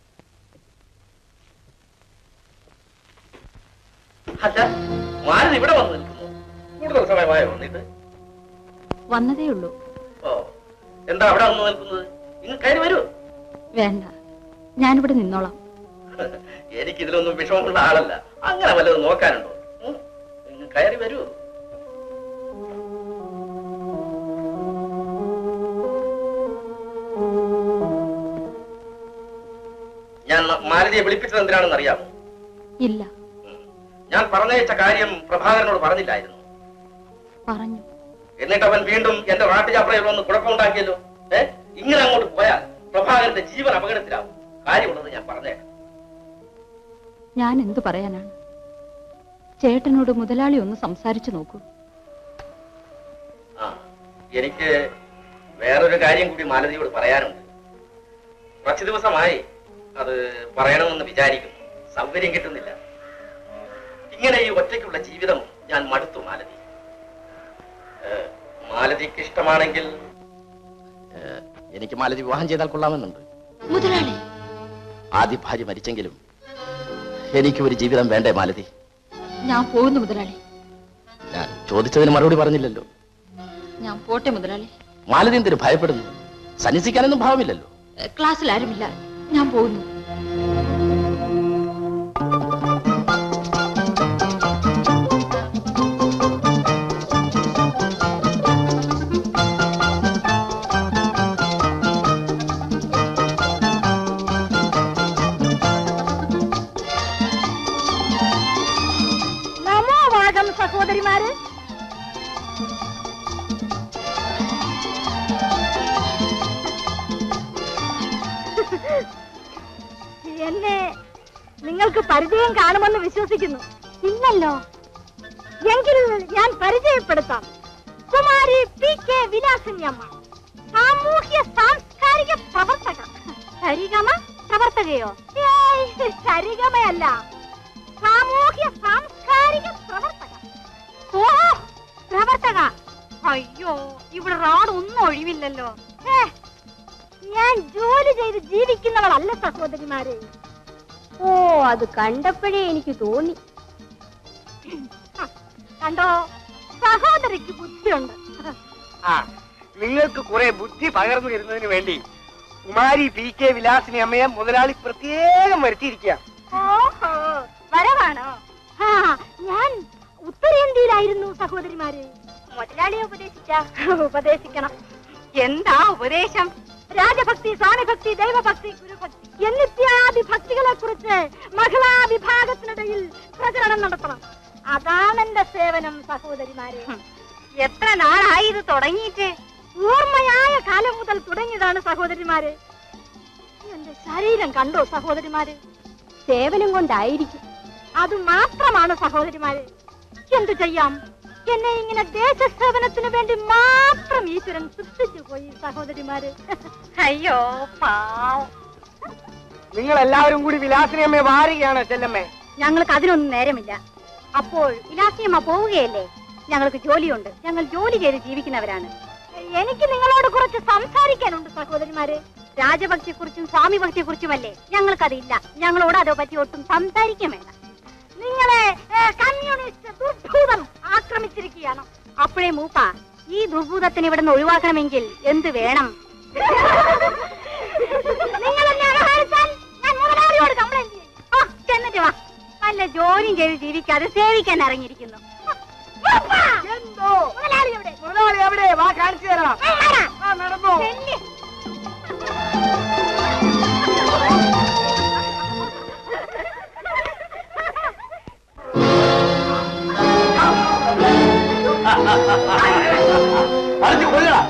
അല്ല മാരുതി ഇവിടെ വന്ന് നിൽക്കുന്നു കൂടുതൽ സമയമായോ വന്നിട്ട് വന്നതേ ഉള്ളൂ ഓ എന്താ അവിടെ വന്ന് നിൽക്കുന്നത് ഇങ്ങ് കയറി വരൂ വേണ്ട ഞാനിവിടെ നിന്നോളാം എനിക്ക് ഇതിലൊന്നും വിഷമമുള്ള ആളല്ല അങ്ങനെ വല്ലതും നോക്കാനുണ്ടോ ഉം? ഇങ്ങ് കയറി വരൂ ഞാൻ മാരുതിയെ വിളിപ്പിച്ചത് എന്തിനാണെന്ന് അറിയാമോ ഇല്ല ഞാൻ പറഞ്ഞയച്ച കാര്യം പ്രഭാകരനോട് പറഞ്ഞില്ലായിരുന്നു പറഞ്ഞു എന്നിട്ട് അവൻ വീണ്ടും എന്റെ നാട്ടുചാപ്പറയിൽ വന്ന് കുഴപ്പമുണ്ടാക്കിയല്ലോ ഏ ഇങ്ങനെ അങ്ങോട്ട് പോയാൽ പ്രഭാകരന്റെ ജീവൻ അപകടത്തിലാവും കാര്യമുള്ളത് ഞാൻ പറഞ്ഞേക്കാം ഞാൻ എന്തു പറയാനാണ് ചേട്ടനോട് മുതലാളി ഒന്ന് സംസാരിച്ചു നോക്കൂ ആ എനിക്ക് വേറൊരു കാര്യം കൂടി മാലതിയോട് പറയാനുണ്ട് കുറച്ചു ദിവസമായി അത് പറയണമെന്ന് വിചാരിക്കുന്നു സൗകര്യം കിട്ടുന്നില്ല ഇങ്ങനെ ഈ ഒറ്റയ്ക്കുള്ള ജീവിതം ഞാൻ മടുത്തു മാലതി ഏ, മാലതിക്ക് ഇഷ്ടമാണെങ്കിൽ ഏ, എനിക്ക് മാലതി വിവാഹം ചെയ്താൽ കൊള്ളാമെന്നുണ്ട് മുതലാളി ആദ്യ ഭാര്യ മരിച്ചെങ്കിലും എനിക്ക് ഒരു ജീവിതം വേണ്ടേ മാലതി ഞാൻ പോകുന്നു മുതലാളി ഞാൻ ചോദിച്ചതിന് മറുപടി പറഞ്ഞില്ലല്ലോ ഞാൻ പോട്ടെ മുതലാളി മാലതി എന്തിനു ഭയപ്പെടുന്നു സന്യസിക്കാനൊന്നും ഭാവമില്ലല്ലോ ഏ, ക്ലാസ്സിൽ ആരുമില്ല ഞാൻ പോകുന്നു നമോ വാഗം സഹോദരിമാര് എന്നെ നിങ്ങൾക്ക് പരിചയം കാണുമെന്ന് വിശ്വസിക്കുന്നു ഇല്ലല്ലോ എങ്കിൽ ഞാൻ പരിചയപ്പെടുത്താം കുമാരി പി കെ വിലാസിനിയമ്മ സാമൂഹ്യ സാംസ്കാരിക പ്രവർത്തക സരിഗമ പ്രവർത്തകയോ ഏയ്, സരിഗമയല്ല സാമൂഹ്യ സാംസ്കാരിക പ്രവർത്തക ഓ പ്രവർത്തക അയ്യോ ഇവിടെ റോഡ് ഒന്നും ഒഴിവില്ലല്ലോ ഏ, ഞാൻ ജോലി ചെയ്ത് ജീവിക്കുന്നവളല്ല സഹോദരിമാരെ ഓ അത് കണ്ടപ്പോഴേ എനിക്ക് തോന്നി കണ്ടോ സഹോദരിക്ക് ബുദ്ധിയുണ്ട് ആ നിങ്ങൾക്ക് കുറെ ബുദ്ധി പകർന്നു തരുന്നതിന് വേണ്ടി കുമാരി പി കെ വിലാസിനി അമ്മയെ മുതലാളി പ്രത്യേകം വരുത്തിയിരിക്കുക ഓഹോ വരവാണോ ആ ഞാൻ ഉത്തരേന്ത്യയിലായിരുന്നു സഹോദരിമാര് മുതലാളിയെ ഉപദേശിച്ച ഉപദേശിക്കണം എന്താ ഉപദേശം രാജഭക്തി സ്വാമിഭക്തി ദൈവഭക്തി ഗുരുഭക്തി എന്നിത്യാദി ഭക്തികളെ കുറിച്ച് മഹിളാ വിഭാഗത്തിനിടയിൽ പ്രചരണം നടത്തണം അതാണ് എന്റെ സേവനം സഹോദരിമാരെ എത്ര നാളായി ഇത് തുടങ്ങിയിട്ട് ഓർമ്മയായ കാലം മുതൽ തുടങ്ങിയതാണ് സഹോദരിമാര് എന്റെ ശരീരം കണ്ടോ സഹോദരിമാര് സേവനം കൊണ്ടായിരിക്കും അത് മാത്രമാണ് സഹോദരിമാരെ എന്തു ചെയ്യാം എന്നെ ഇങ്ങനെ ദേശസേവനത്തിന് വേണ്ടി മാത്രം ഈശ്വരൻ സൃഷ്ടിച്ചു പോയി സഹോദരിമാര് അയ്യോ പാവം നിങ്ങൾ എല്ലാവരും കൂടി വിലാസിനി അമ്മയെ വാരുകയാണ് ചെല്ലമ്മേ ഞങ്ങൾക്ക് അതിനൊന്നും നേരമില്ല അപ്പോൾ വിലാസിയമ്മ പോവുകയല്ലേ ഞങ്ങൾക്ക് ജോലിയുണ്ട് ഞങ്ങൾ ജോലി ചെയ്ത് ജീവിക്കുന്നവരാണ് എനിക്ക് നിങ്ങളോട് കുറച്ച് സംസാരിക്കാനുണ്ട് സഹോദരിമാരെ രാജഭക്തിയെ കുറിച്ചും സ്വാമി ഭക്തിയെ കുറിച്ചുമല്ലേ ഞങ്ങൾക്കതില്ല ഞങ്ങളോട് അതോ പറ്റി ഒട്ടും സംസാരിക്കാൻ വേണ്ട നിങ്ങളെ ഏ, കമ്മ്യൂണിസ്റ്റ് ദുർഭൂതം ആക്രമിച്ചിരിക്കുകയാണ് അപ്പോഴേ മൂപ്പ ഈ ദുർഭൂതത്തിന് ഇവിടെ നിന്ന് ഒഴിവാക്കണമെങ്കിൽ എന്ത് വേണം നിങ്ങൾ എന്നെ അവഹേളിച്ചാൽ ഞാൻ മുതലാളിയോട് കംപ്ലൈന്റ് ചെയ്യും ആ, ചെന്നിട്ട് വാ വല്ല ജോലിയും ചെയ്ത് ജീവിക്കാതെ സേവിക്കാൻ ഇറങ്ങിയിരിക്കുന്നു എന്തോ മുതലാളി എവിടെ മുതലാളി എവിടെ വാ കാണിച്ചു തരാം ആ നടന്നോ ചെല്ല്. പറഞ്ഞു കൊല്ലടാ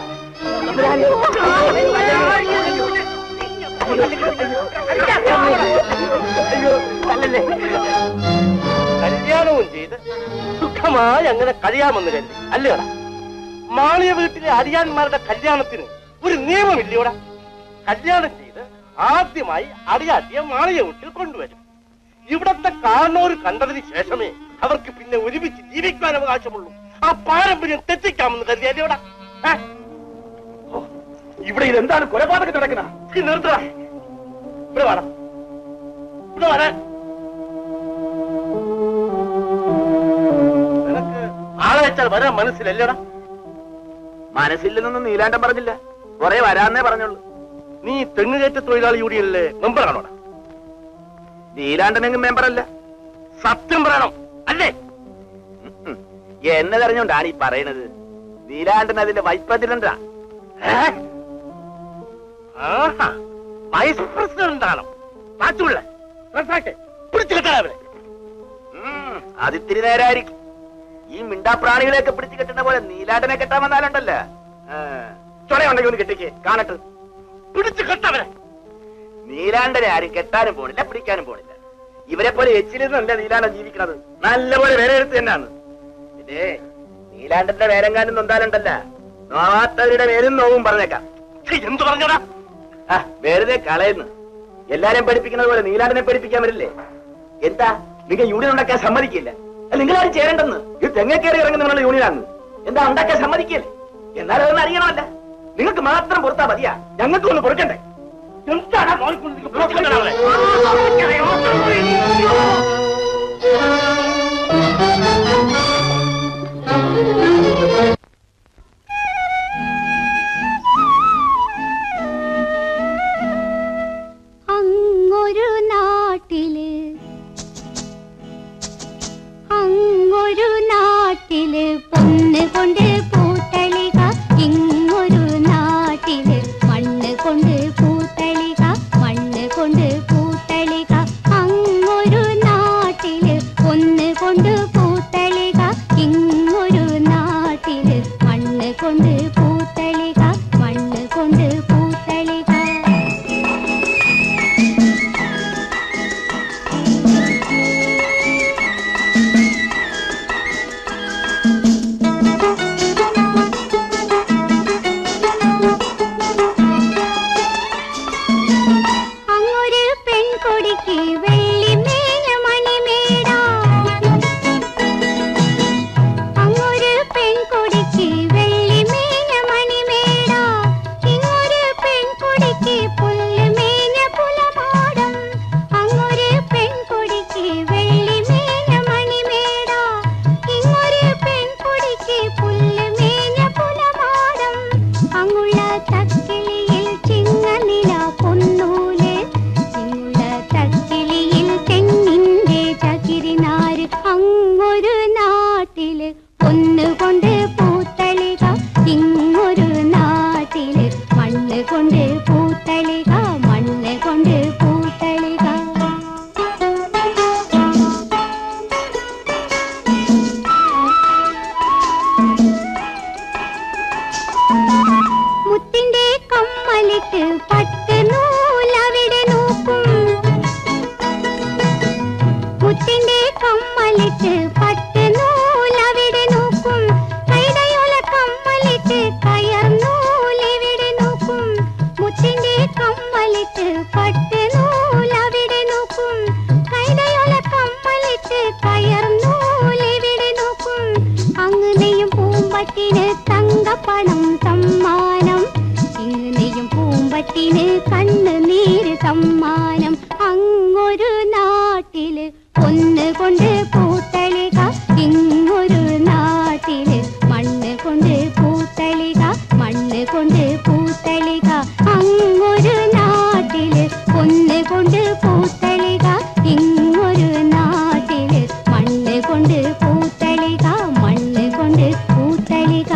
അയ്യോ അല്ലല്ലേ കല്യാണവും ചെയ്ത് സുഖമായി അങ്ങനെ കഴിയാമെന്ന് കരുതി അല്ലേടാ മാളിയ വീട്ടിലെ അടിയാന്മാരുടെ കല്യാണത്തിന് ഒരു നിയമമില്ലയോടാ കല്യാണം ചെയ്ത് ആദ്യമായി അടിയാട്ടിയെ മാളിയ വീട്ടിൽ കൊണ്ടുവരും ഇവിടത്തെ കാണോര് കണ്ടതിന് ശേഷമേ അവർക്ക് പിന്നെ ഒരുമിച്ച് ജീവിക്കാൻ അവകാശമുള്ളൂ ആ പാരമ്പര്യം തെറ്റിക്കാമെന്ന് കരുതി അല്ലേടാ ഇവിടെ ഇതെന്താണ് കൊലപാതകം നടക്കുന്ന നിർത്തട ഇവിടെ വേണം ഇവിടെ വരാൻ നിനക്ക് ആളെ വെച്ചാൽ വരാൻ മനസ്സിലല്ലേടാ മനസ്സില്ലെന്നൊന്നും നീലാണ്ടൻ പറഞ്ഞില്ല കുറെ വരാന്നേ പറഞ്ഞുള്ളൂ നീ തെങ്ങുകയറ്റ തൊഴിലാളി യൂണിയനിലെ മെമ്പറാണോടാ നീലാണ്ടനെങ്കിലും മെമ്പറല്ല സത്യം പറയണം അല്ലേ എന്നെ തെരഞ്ഞോണ്ടാണ് ഈ പറയണത് നീലാണ്ടൻ അതിന്റെ വൈസ് പ്രസിഡന്റാ ആഹാ വൈസ് പ്രസിഡന്റ് ആണോ മാറ്റുള്ള പിടിച്ചു കെട്ടാ അവരെ അതിത്തിരി നേരായിരിക്കും ഈ മിണ്ടാപ്രാണികളെയൊക്കെ പിടിച്ചു കെട്ടുന്ന പോലെ നീലാണ്ടനെ കെട്ടാൻ വന്നാലുണ്ടല്ലോ ചുണയുണ്ടെങ്കിൽ ഒന്ന് കെട്ടിക്ക് കാണട്ടെ പിടിച്ചു കെട്ടവരെ നീലാണ്ടനെ ആരും കെട്ടാനും പോണില്ല പിടിക്കാനും പോണില്ല ഇവരെ പോലെ എച്ചിലിരുന്നല്ല നീലാണ്ടൻ ജീവിക്കണത് നല്ലപോലെ വേറെ എടുത്ത് തന്നെയാണ് പിന്നെ നീലാണ്ടന്റെ വേരങ്കാനും നൊന്താലുണ്ടല്ല നോവാത്തവരുടെ പേരും നോവും പറഞ്ഞേക്കാം എന്തു പറഞ്ഞടാ ആ വെറുതെ കളയുന്നു എല്ലാരെയും പഠിപ്പിക്കുന്നത് പോലെ നീലാണ്ടനെ പഠിപ്പിക്കാൻ വരില്ലേ എന്താ നിങ്ങൾ യൂണിയൻ ഉണ്ടാക്കാൻ സമ്മതിക്കില്ല നിങ്ങളാരും ചേരണ്ടെന്ന് ഇത് തെങ്ങ കയറി ഇറങ്ങുന്ന നിങ്ങളുടെ യൂണിയനാണ് എന്താ ഉണ്ടാക്കാൻ സമ്മതിക്കല്ലേ എന്നാലും അതൊന്നും അറിയണമല്ല നിങ്ങൾക്ക് മാത്രം പുറത്താ മതിയാ ഞങ്ങൾക്ക് ഒന്ന് പൊറുക്കണ്ടേ എന്താണ് അങ്ങൊരു നാട്ടില് അങ്ങൊരു നാട്ടില് പൊന്ന് കൊണ്ട് പൂത്തളിക ഇങ്ങൊരു നാട്ടില് മണ്ണ് കൊണ്ട് പൂത്തളിക മണ്ണ് കൊണ്ട് പൂത്തളിക അങ്ങൊരു നാട്ടില് പൊന്ന് കൊണ്ട് പൂത്തളിക ഇങ്ങൊരു നാട്ടില് മണ്ണ് കൊണ്ട് പൂത്തളിക മണ്ണ് കൊണ്ട് പൂത്തളിക അങ്ങൊരു പെൺകൊടിക്ക് വെള്ളിമേഞ്ഞ മണിമേട അങ്ങൊരു പെൺകൊടിക്ക് വെള്ളിമേഞ്ഞ മണിമേട ഇങ്ങൊരു പെൺകൊടിക്ക് പുല്ലുമേഞ്ഞ പുലമാടം അങ്ങൊരു പെൺകൊടിക്ക് വെള്ളിമേഞ്ഞ മണിമേട ഇങ്ങൊരു പെൺകൊടിക്ക് പുല്ലുമേഞ്ഞ പുലമാടം അങ്ങുള്ള തക്കിളിയിൽ ചിങ്ങനില പൊന്നൂല് ഇങ്ങുള്ള തക്കിളിയിൽ തെങ്ങിന്റെ ചകിരിനാര് അങ്ങൊരു നാട്ടില് ഒന്നുകൊണ്ട് പൂത്തളിക ഇങ്ങൊരു നാട്ടില് മണ്ണ് കൊണ്ട് പൂത്തളിക മണ്ണ് കൊണ്ട് പൂത്തളിക മുത്തിന്റെ കമ്മലിട്ട് പട്ട് നൂലവിടെ നോക്കും മുത്തിന്റെ കമ്മലിട്ട് പട്ട് നൂലവിടെ നോക്കും കൈടയോല കമ്മലിട്ട് കയർ നൂലെവിടെ നോക്കും മുത്തിന്റെ കമ്മലിട്ട് പട്ട് നൂലവിടെ നോക്കും കൈടയോല കമ്മലിട്ട് കയർ നൂലെവിടെ നോക്കും അങ്ങനെയും പൂമ്പട്ടിന് തങ്കപ്പണം സമ്മാനം ഇങ്ങനെയും പൂമ്പട്ടിന് കണ്ണ് നീര് സമ്മാനം അങ്ങൊരു നാട്ടില് ഒന്ന് കൊണ്ട് പൂത്തളിക ഇങ്ങൊരു നാട്ടില് മണ്ണ് കൊണ്ട് പൂത്തളിക മണ്ണ് കൊണ്ട് പൂത്തളിക അങ്ങൊരു നാട്ടില് ഒന്ന് കൊണ്ട് പൂത്തളിക ഇങ്ങൊരു നാട്ടില് മണ്ണ് കൊണ്ട് പൂത്തളിക മണ്ണ് കൊണ്ട് പൂത്തളിക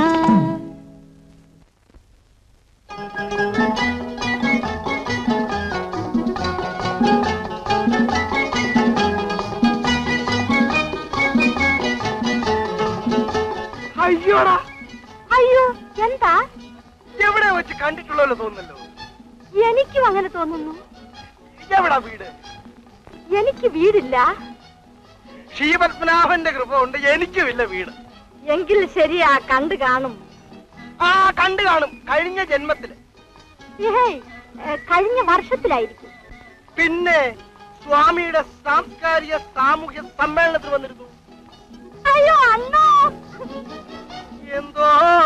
അയ്യോടാ അയ്യോ എന്താ എവിടെ വെച്ച് കണ്ടിട്ടുള്ളല്ലോ തോന്നുന്നല്ലോ എനിക്കും അങ്ങനെ തോന്നുന്നു എവിടാ വീട് എനിക്ക് വീടില്ല ശ്രീപത്മനാഭന്റെ കൃപ കൊണ്ട് എനിക്കുമില്ല വീട് എങ്കിൽ ശരിയാ കണ്ടു കാണും ആ കണ്ടു കാണും കഴിഞ്ഞ ജന്മത്തില് ഏയ്, ഏ, കഴിഞ്ഞ വർഷത്തിലായിരിക്കും പിന്നെ സ്വാമിയുടെ സാംസ്കാരിക സാമൂഹ്യ സമ്മേളനത്തിൽ വന്നിരുന്നു അയ്യോ അണ്ണോ എന്തോ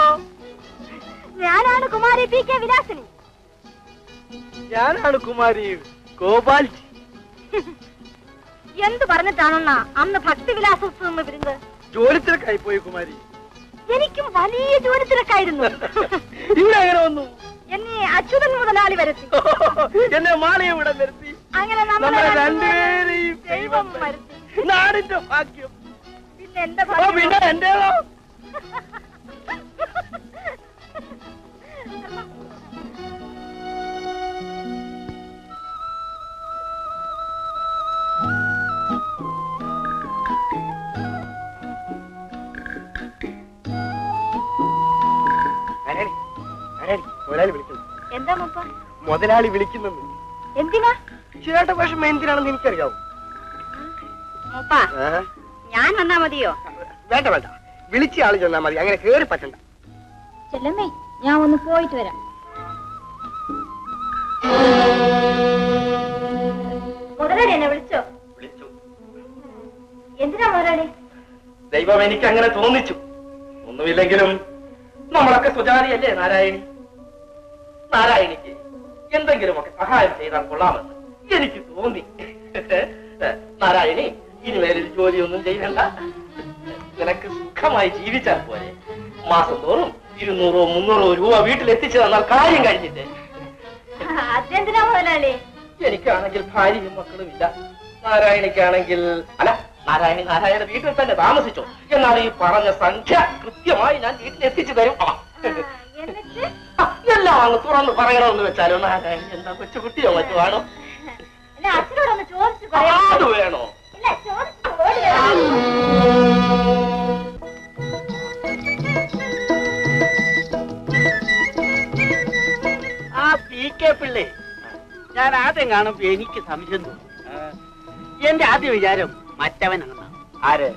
ഞാനാണ് കുമാരി പി കെ വിലാസിനി ഞാനാണ് കുമാരി ഗോപാൽ എന്ത് പറഞ്ഞിട്ടാണെന്നാ അന്ന് ഭക്തിവിലാസത്തിൽ നിന്ന് വരുന്നത് ജോലി തിരക്കായി പോയി കുമാരി എനിക്കും വലിയ ജോലി തിരക്കായിരുന്നു ഇവിടെ എങ്ങനെ വന്നു എന്നെ അച്യുതൻ മുതലാളി വരുത്തി എന്നെ മാളയെ ഇവിടെ നിർത്തി അങ്ങനെ നമ്മളെ നമ്മളെ രണ്ടുപേരെയും രണ്ടുപേരെയും ദൈവം ദൈവം വരുത്തി നാടിന്റെ ഭാഗ്യം പിന്നെ എന്റെ ഓ പിന്നെ ഭാഗ്യം എന്റേതോ ആരാടി? ആരാടി? മുതലാളി വിളിക്കുന്നു എന്താ മുപ്പ മുതലാളി വിളിക്കുന്നെന്ന് എന്തിനാ ചേട്ട പക്ഷെ എന്തിനാണെന്ന് എനിക്കറിയാവൂ മുപ്പ ഞാൻ വന്നാ മതിയോ വേണ്ട വേണ്ട വിളിച്ച ആള് ചെന്നാ മതി അങ്ങനെ കേറി പറ്റണ്ട ചെല്ലമ്മേ ഞാൻ ഒന്ന് പോയിട്ട് വരാം മുതലാളി എന്നെ വിളിച്ചോ എന്തിനാ മുതലാളി ദൈവം എനിക്ക് അങ്ങനെ തോന്നിച്ചു ഒന്നുമില്ലെങ്കിലും നമ്മളൊക്കെ സുജാരിയല്ലേ നാരായണി നാരായണിക്ക് എന്തെങ്കിലുമൊക്കെ സഹായം ചെയ്താൽ കൊള്ളാമെന്ന് എനിക്ക് തോന്നി നാരായണി ഇനിമേലിൽ ജോലിയൊന്നും ചെയ്യണ്ട നിനക്ക് സുഖമായി ജീവിച്ചാൽ പോരെ മാസം തോറും ഇരുന്നൂറോ മുന്നൂറോ രൂപ വീട്ടിൽ എത്തിച്ചു തന്നാൽ കാര്യം കഴിഞ്ഞിട്ട് അതെന്തിനാ മുതലാളി എനിക്കാണെങ്കിൽ ഭാര്യയും മക്കളും ഇല്ല നാരായണിക്കാണെങ്കിൽ അല്ല നാരായണി നാരായണ വീട്ടിൽ തന്നെ താമസിച്ചോ എന്നാൽ ഈ പറഞ്ഞ സംഖ്യ കൃത്യമായി ഞാൻ വീട്ടിൽ എത്തിച്ചു തരും ആ. ആ, എല്ലാം അങ്ങ് തുറന്ന് പറയണമെന്ന് വെച്ചാലോ നാരായണി എന്താ കൊച്ചുകുട്ടിയോ മറ്റോ ആണോ അല്ല അച്ഛനോടൊന്ന് ചോദിച്ചു ആ, പറയാം അത് വേണോ ഇല്ല ചോദിച്ചു ഓടി വരാം. ആ പി കെ പിള്ളേ ഞാൻ ആദ്യം കാണുമ്പോ എനിക്ക് സംശയം തോന്നി എന്റെ ആദ്യ വിചാരം മറ്റവനാണ് ആര്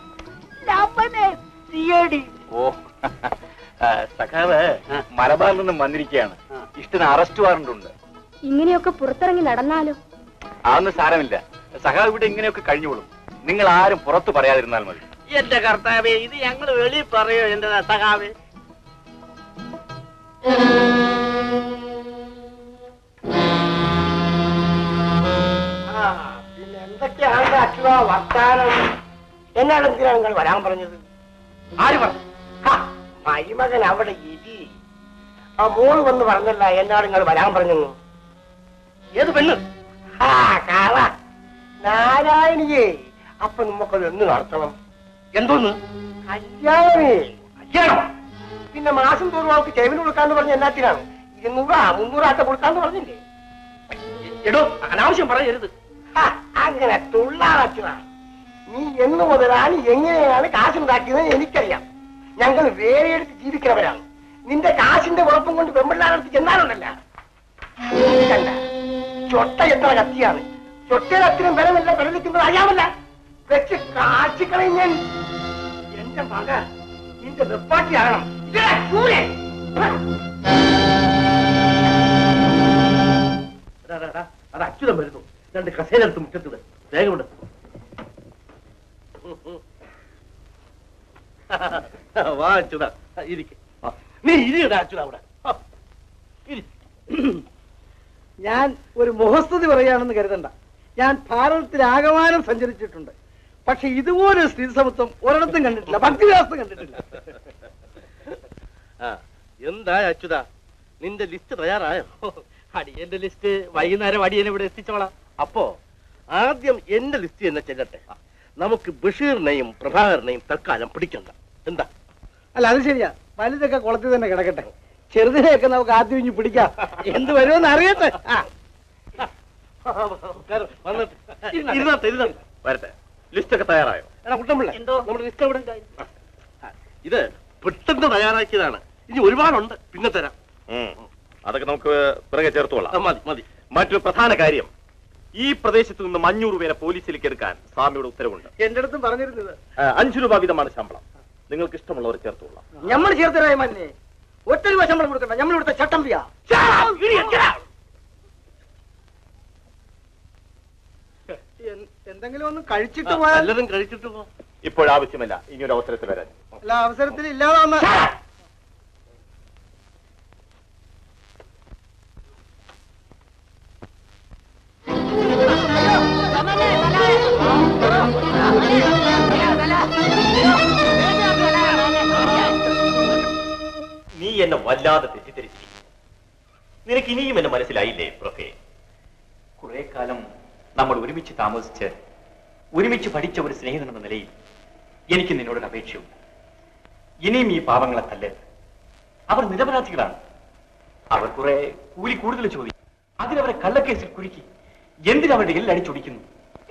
ഓ ആ, സഖാവ് മലബാറിൽ നിന്നും വന്നിരിക്കുകയാണ് ഇഷ്ടത്തിന് അറസ്റ്റ് വാറണ്ട് ഉണ്ട് ഇങ്ങനെയൊക്കെ പുറത്തിറങ്ങി നടന്നാലോ അതൊന്നും സാരമില്ല സഖാവ് ഇവിടെ ഇങ്ങനെയൊക്കെ കഴിഞ്ഞോളും നിങ്ങൾ ആരും പുറത്തു പറയാതിരുന്നാൽ മതി എന്റെ കർത്താവേ ഇത് ഞങ്ങൾ വെളിയിൽ പറയോ എന്റെ സഖാവേ ആ, പിന്നെ എന്തൊക്കെയാണ് അച്ഛനോ വർത്താനം എന്നാണ് എന്തിനാ നിങ്ങൾ വരാൻ പറഞ്ഞത് ആര് പറഞ്ഞു ഹാ, മരുമകൻ അവിടെ ഇരി ആ മോള് വന്ന് പറഞ്ഞല്ല എന്നാണ് നിങ്ങൾ വരാൻ പറഞ്ഞെന്ന് ഏത് പെണ്ണ് ആ കാള നാരായണിയേ അപ്പൊ നമുക്കത് എന്ന് നടത്തണം എന്തോന്ന് കല്യാണമേ കല്യാണം പിന്നെ മാസം തോറും അവൾക്ക് ചെവിന് കൊടുക്കാന്ന് പറഞ്ഞ എന്നാത്തിനാണ് ഇരുന്നൂറാ മുന്നൂറാട്ട കൊടുക്കാന്ന് പറഞ്ഞില്ലേ എടോ അനാവശ്യം പറയരുത് ഹാ, അങ്ങനെ തുള്ളാറച്ചുവാ നീ എന്ന് മുതലാണ് എങ്ങനെയാണ് കാശുണ്ടാക്കിയതെന്ന് എനിക്കറിയാം ഞങ്ങൾ വേറെയെടുത്ത് ജീവിക്കുന്നവരാണ് നിന്റെ കാശിന്റെ കുഴപ്പം കൊണ്ട് വെമ്പിള്ളാരടുത്ത് ചെന്നാലുണ്ടല്ല നീ കണ്ട ചൊട്ട എത്ര കത്തിയാണ് ചൊട്ടയുടെ അത്രയും ബലമല്ല വിലനിൽക്കുന്നത് അറിയാമല്ല വെച്ച് കാച്ചിക്കളയും ഞാൻ എന്റെ മക നിന്റെ വെപ്പാട്ടിയാകണം ഇതെടാ, സൂര്യൻ. എടാ, എടാ, എടാ, അത് അച്യുതം വരുന്നു രണ്ട് കസേരടുത്ത് മുറ്റത്തിട് വേഗം വിട് വാ അച്യുത ഇരിക്ക നീ ഇരിയടാ അച്യുത അവിടെ ആ, ഇരി. ഞാൻ ഒരു മുഖസ്തുതി പറയുകയാണെന്ന് കരുതണ്ട ഞാൻ ഭാരതത്തിലാകമാനം സഞ്ചരിച്ചിട്ടുണ്ട് പക്ഷെ ഇതുപോലൊരു സ്ത്രീ സമത്വം ഒരിടത്തും കണ്ടിട്ടില്ല ഭക്തിവ്യവസ്ഥ കണ്ടിട്ടില്ല ആ എന്താ അച്യുത നിന്റെ ലിസ്റ്റ് തയ്യാറായോ അടിയന്റെ ലിസ്റ്റ് വൈകുന്നേരം അടിയൻ ഇവിടെ എത്തിച്ചോളാം അപ്പോ ആദ്യം എന്റെ ലിസ്റ്റ് തന്നെ ചെല്ലട്ടെ നമുക്ക് ബഷീറിനെയും പ്രഭാകരനെയും തൽക്കാലം പിടിക്കണ്ട എന്താ അല്ല അത് ശരിയാ വലുതൊക്കെ കുളത്തിൽ തന്നെ കിടക്കട്ടെ ചെറുതിനെയൊക്കെ നമുക്ക് ആദ്യം ഇനി പിടിക്കാം എന്ത് വരുമെന്ന് അറിയട്ടെ ആ. വന്നിട്ട് ഇരുന്നാട്ടെ ഇരുന്നാട്ടെ വരട്ടെ ലിസ്റ്റ് ഒക്കെ തയ്യാറായോ എടാ കുട്ടമ്പിള്ള നമ്മുടെ ലിസ്റ്റ് എവിടെ ആ, ഇത് പെട്ടെന്ന് തയ്യാറാക്കിയതാണ് ഇനി ഒരുപാടുണ്ട് പിന്നെ തരാം ഉം. അതൊക്കെ നമുക്ക് പിറകെ ചേർത്തോളാം ആ, മതി മതി മറ്റൊരു പ്രധാന കാര്യം ഈ പ്രദേശത്ത് നിന്ന് അഞ്ഞൂറ് പേരെ പോലീസിലേക്ക് എടുക്കാൻ സ്വാമിയുടെ ഉത്തരവുണ്ട് എന്റെ അടുത്തും പറഞ്ഞിരുന്നത് ആ, അഞ്ച് രൂപ വീതമാണ് ശമ്പളം നിങ്ങൾക്ക് ഇഷ്ടമുള്ളവർ ചേർത്തോളാം നമ്മൾ ചേർത്തരായ മന്നെ ഒറ്റ രൂപ ശമ്പളം കൊടുക്കണ്ട നമ്മൾ ഇവിടുത്തെ ചട്ടമ്പിയാ എന്തെങ്കിലും ഒന്ന് കഴിച്ചിട്ട് പോയാൽ നല്ലതും കഴിച്ചിട്ട് പോ ഇപ്പോഴാവശ്യമല്ല ഇനിയൊരു അവസരത്തിൽ വരാൻ എല്ലാ അവസരത്തിൽ ഇല്ലാതെ വന്ന നീ എന്നെ വല്ലാതെ തെറ്റിദ്ധരിച്ചു നിനക്ക് ഇനിയും എന്നെ മനസ്സിലായില്ലേ പ്രൊഫേ കുറെ കാലം നമ്മൾ ഒരുമിച്ച് താമസിച്ച് ഒരുമിച്ച് പഠിച്ച ഒരു സ്നേഹിതൻ എന്ന നിലയിൽ എനിക്ക് നിന്നോടൊരു അപേക്ഷയുണ്ട് ഇനിയും ഈ പാവങ്ങളെ തല്ലരുത് അവർ നിരപരാധികളാണ് അവർ കുറെ കൂലി കൂടുതൽ ചോദിക്കും അതിനവരെ കള്ളക്കേസിൽ കുരുക്കി എന്തിനവരുടെ എല്ലാം അടിച്ചൊടിക്കുന്നു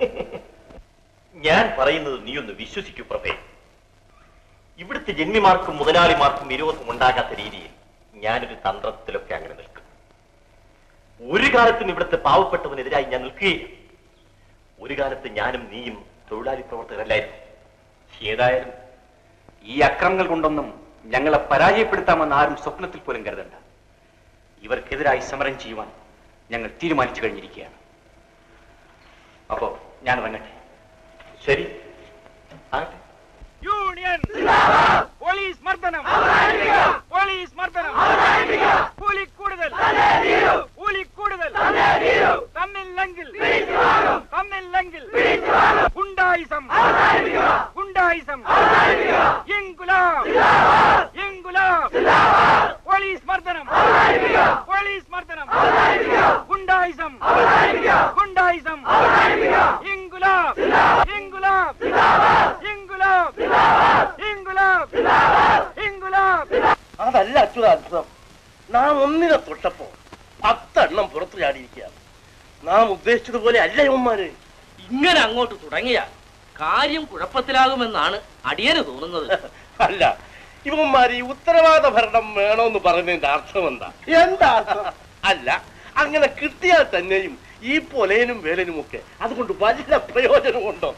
ഞാൻ പറയുന്നത് നീ ഒന്ന് വിശ്വസിക്കൂ പ്രഭേ ഇവിടുത്തെ ജന്മിമാർക്കും മുതലാളിമാർക്കും വിരോധം ഉണ്ടാകാത്ത രീതിയിൽ ഞാനൊരു തന്ത്രത്തിലൊക്കെ അങ്ങനെ നിൽക്കും ഒരു കാലത്തും ഇവിടുത്തെ പാവപ്പെട്ടവനെതിരായി ഞാൻ നിൽക്കുകയില്ല ഒരു കാലത്ത് ഞാനും നീയും തൊഴിലാളി പ്രവർത്തകരല്ലായിരുന്നു ഏതായാലും ഈ അക്രമങ്ങൾ കൊണ്ടൊന്നും ഞങ്ങളെ പരാജയപ്പെടുത്താമെന്ന് ആരും സ്വപ്നത്തിൽ പോലും കരുതണ്ട ഇവർക്കെതിരായി സമരം ചെയ്യുവാൻ ഞങ്ങൾ തീരുമാനിച്ചു കഴിഞ്ഞിരിക്കുകയാണ് അപ്പോ ഞാൻ വന്നട്ടെ ശരി ആകട്ടെ യൂണിയൻ പോലീസ് മർദ്ദനം പോലീസ് മർദ്ദനം കൂലി കൂടുതൽ കൂലി കൂടുതൽ തന്നില്ലെങ്കിൽ തന്നില്ലെങ്കിൽ ഗുണ്ടായിസം ഗുണ്ടായിസം ഇൻകുലാബ് ഇൻകുലാബ് പോലീസ് മർദ്ദനം പോലീസ് മർദ്ദനം ഗുണ്ടായിസം ഗുണ്ടായിസം ഇൻകുലാബ് ഇൻകുലാബ് ഇൻകുലാബ് ഇൻകുലാബ് ഇൻകുലാബ് അതല്ല അച്യുതാത്ഭുതം നാം ഒന്നിനെ തൊട്ടപ്പോ പത്തെണ്ണം പുറത്തു ചാടിയിരിക്കുകയാണ് നാം ഉദ്ദേശിച്ചതുപോലെ അല്ല ഇവന്മാര് ഇങ്ങനെ അങ്ങോട്ട് തുടങ്ങിയാൽ കാര്യം കുഴപ്പത്തിലാകുമെന്നാണ് അടിയന് തോന്നുന്നത് അല്ല ഇവന്മാര് ഈ ഉത്തരവാദ ഭരണം വേണമെന്ന് പറയുന്നതിന്റെ അർത്ഥം എന്താ എന്താ അല്ല അങ്ങനെ കിട്ടിയാൽ തന്നെയും ഈ പൊലേനും വേലനും ഒക്കെ അതുകൊണ്ട് വലിയ പ്രയോജനമുണ്ടോ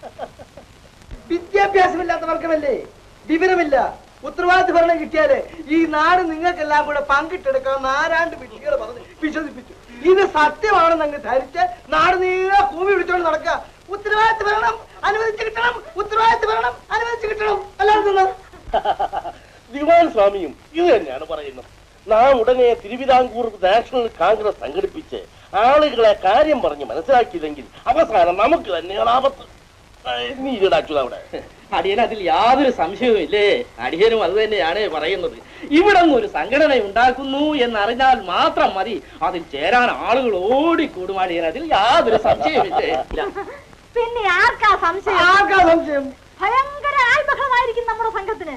വിദ്യാഭ്യാസമില്ലാത്ത വർഗമല്ലേ വിവരമില്ല ഉത്തരവാദിത്ത ഭരണം കിട്ടിയാല് ഈ നാട് നിങ്ങൾക്കെല്ലാം കൂടെ പങ്കിട്ടെടുക്കാമെന്ന് ആരാണ്ട് വിളികൾ പറഞ്ഞ് വിശ്വസിപ്പിച്ചു ഇത് സത്യമാണെന്ന് അങ്ങ് ധരിച്ച് നാട് നീളെ ഭൂമി വിളിച്ചോണ്ട് നടക്കുക ഉത്തരവാദിത്ത ഭരണം അനുവദിച്ചു കിട്ടണം ഉത്തരവാദിത്ത ഭരണം അനുവദിച്ചു കിട്ടണം അല്ലാതെ ദിവാൻ സ്വാമിയും ഇത് തന്നെയാണ് പറയുന്നത് നാം ഉടനെ തിരുവിതാംകൂർ നാഷണൽ കോൺഗ്രസ് സംഘടിപ്പിച്ച് ആളുകളെ കാര്യം പറഞ്ഞ് മനസ്സിലാക്കിയില്ലെങ്കിൽ അവസാനം നമുക്ക് തന്നെയാണ് ആപത്ത് ആ, നീ ഇടാ അച്യുത അവിടെ അടിയൻ അതിൽ യാതൊരു സംശയവുമില്ലേ അടിയനും അത് തന്നെയാണ് പറയുന്നത് ഇവിടെ ഒരു സംഘടന ഉണ്ടാക്കുന്നു എന്നറിഞ്ഞാൽ മാത്രം മതി അതിൽ ചേരാൻ ആളുകൾ ഓടിക്കൂടും അടിയൻ അതിൽ യാതൊരു സംശയവുമില്ലേ ഇല്ല. പിന്നെ ആർക്കാ സംശയം ആർക്കാ സംശയം ഭയങ്കര ആത്മഹമായിരിക്കും നമ്മുടെ സംഘത്തിന്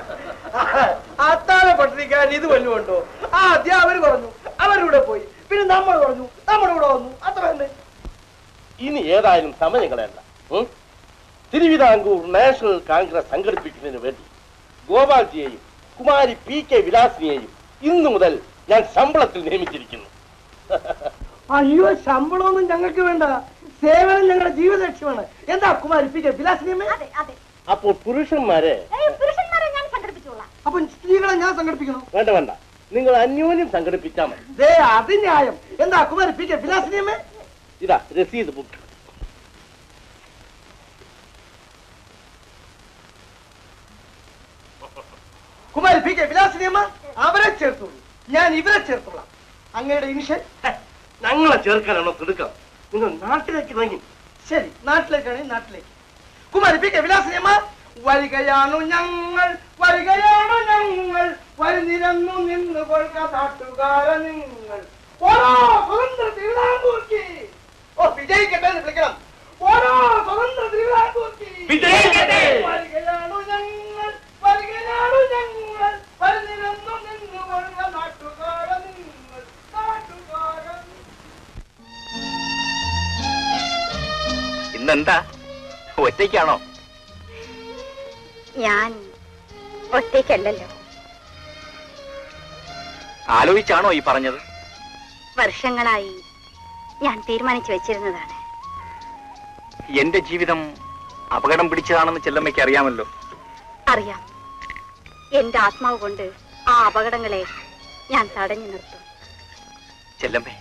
അത്താഴ പട്ടിണിക്കാരൻ ഇത് വല്ലുണ്ടോ ആദ്യം അവര് പറഞ്ഞു അവരുടെ പോയി പിന്നെ നമ്മൾ പറഞ്ഞു നമ്മുടെ കൂടെ വന്നു അത്ര തന്നെ ഇനി ഏതായാലും സമയങ്ങളല്ല ഉം? തിരുവിതാംകൂർ നാഷണൽ കോൺഗ്രസ് സംഘടിപ്പിക്കുന്നതിന് വേണ്ടി ഗോപാൽജിയെയും കുമാരി പി കെ വിലാസിനെയും ഇന്നു മുതൽ ഞാൻ ശമ്പളത്തിൽ നിയമിച്ചിരിക്കുന്നു അയ്യോ ശമ്പളമൊന്നും ഞങ്ങൾക്ക് വേണ്ട സേവനം ഞങ്ങളുടെ ജീവിത ലക്ഷ്യമാണ് എന്താ കുമാരി പി കെ വിലാസിനിയമ്മേ അതെ അതെ അപ്പോൾ പുരുഷന്മാരെ ഏയ്, പുരുഷന്മാരെ ഞാൻ സംഘടിപ്പിച്ചോളാം അപ്പൊ സ്ത്രീകളെ ഞാൻ സംഘടിപ്പിക്കണം വേണ്ട വേണ്ട നിങ്ങൾ അന്യോന്യം സംഘടിപ്പിച്ചാൽ മതി ദേ അത് ന്യായം എന്താ കുമാരി പി കെ വിലാസിനിയമ്മേ ഇതാ രസീത് ബുക്ക് കുമാരി പി കെ വിലാസിനിയമ്മ അവരെ ചേർത്തോളൂ ഞാൻ ഇവരെ ചേർത്തോളാം അങ്ങയുടെ ഇനിഷ്യൽ ഞങ്ങളെ ചേർക്കാനാണോ തിടുക്കം നിങ്ങൾ നാട്ടിലേക്ക് ഇറങ്ങി ശരി നാട്ടിലേക്കാണെങ്കിൽ നാട്ടിലേക്ക് കുമാരി പി കെ വിലാസിനിയമ്മ വരികയാണു ഞങ്ങൾ വരികയാണു ഞങ്ങൾ വരിനിരന്നു നിന്ന് കൊൽക്ക നാട്ടുകാര നിങ്ങൾ ഓരോ സ്വതന്ത്ര തിരുവിതാംകൂർക്കി ഓ വിജയിക്കട്ടെ എന്ന് വിളിക്കണം ഓരോ സ്വതന്ത്ര തിരുവിതാംകൂർക്കി വിജയിക്കട്ടെ! വരികയാണു ഞങ്ങൾ വരികയാണു ഞങ്ങൾ വരിനിരന്നു നിന്ന് കൊൽക്ക നാട്ടുകാര നിങ്ങൾ നാട്ടുകാര ഇന്നെന്താ ഒറ്റയ്ക്കാണോ ഞാൻ ഒറ്റയ്ക്കല്ലല്ലോ ആലോചിച്ചാണോ ഈ പറഞ്ഞത് വർഷങ്ങളായി ഞാൻ തീരുമാനിച്ചു വെച്ചിരുന്നതാണ് എന്റെ ജീവിതം അപകടം പിടിച്ചതാണെന്ന് ചെല്ലമ്മയ്ക്ക് അറിയാമല്ലോ അറിയാം എന്റെ ആത്മാവ് കൊണ്ട് ആ അപകടങ്ങളെ ഞാൻ തടഞ്ഞു നിർത്തും ചെല്ലമ്മേ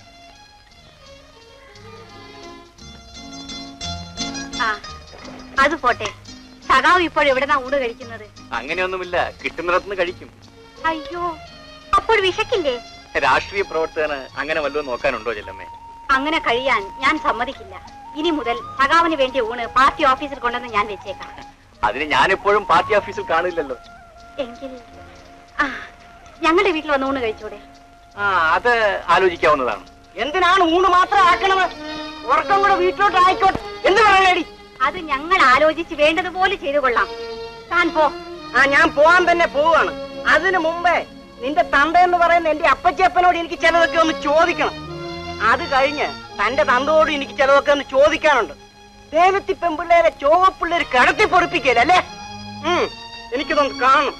ആ അത് പോട്ടെ സഖാവ് ഇപ്പോൾ എവിടെന്നാ ഊണ് കഴിക്കുന്നത് അങ്ങനെയൊന്നുമില്ല കിട്ടുന്നിടത്തുനിന്ന് കഴിക്കും അയ്യോ അപ്പോൾ വിശക്കില്ലേ രാഷ്ട്രീയ പ്രവർത്തകന് അങ്ങനെ വല്ലതും നോക്കാനുണ്ടോ ചെല്ലമ്മേ അങ്ങനെ കഴിയാൻ ഞാൻ സമ്മതിക്കില്ല ഇനി മുതൽ സഖാവിന് വേണ്ടിയ ഊണ് പാർട്ടി ഓഫീസിൽ കൊണ്ടുവന്ന് ഞാൻ വെച്ചേക്കാം അതിന് ഞാനെപ്പോഴും പാർട്ടി ഓഫീസിൽ കാണില്ലല്ലോ എങ്കിൽ ആ ഞങ്ങളുടെ വീട്ടിൽ വന്ന് ഊണ് കഴിച്ചൂടെ ആ അത് ആലോചിക്കാവുന്നതാണ് എന്തിനാണ് ഊണ് മാത്രം ആക്കണത് ഉറക്കം കൂടെ വീട്ടിലോട്ട് ആയിക്കോട്ടെ എന്ത് പറയണേടി അത് ഞങ്ങൾ ആലോചിച്ച് വേണ്ടതുപോലെ ചെയ്തു കൊള്ളാം താൻ പോ ആ ഞാൻ പോവാൻ തന്നെ പോവാണ് അതിനു മുമ്പേ നിന്റെ തന്ത എന്ന് പറയുന്ന എന്റെ അപ്പച്ചപ്പനോട് എനിക്ക് ചിലതൊക്കെ ഒന്ന് ചോദിക്കണം അത് കഴിഞ്ഞ് തന്റെ തന്തയോട് എനിക്ക് ചിലതൊക്കെ ഒന്ന് ചോദിക്കാനുണ്ട് ദേവത്തി പെമ്പിള്ളേരെ ചോവപ്പിള്ളേര് കിടത്തി പൊറിപ്പിക്കല്ലേ ഉം എനിക്കിതൊന്ന് കാണണം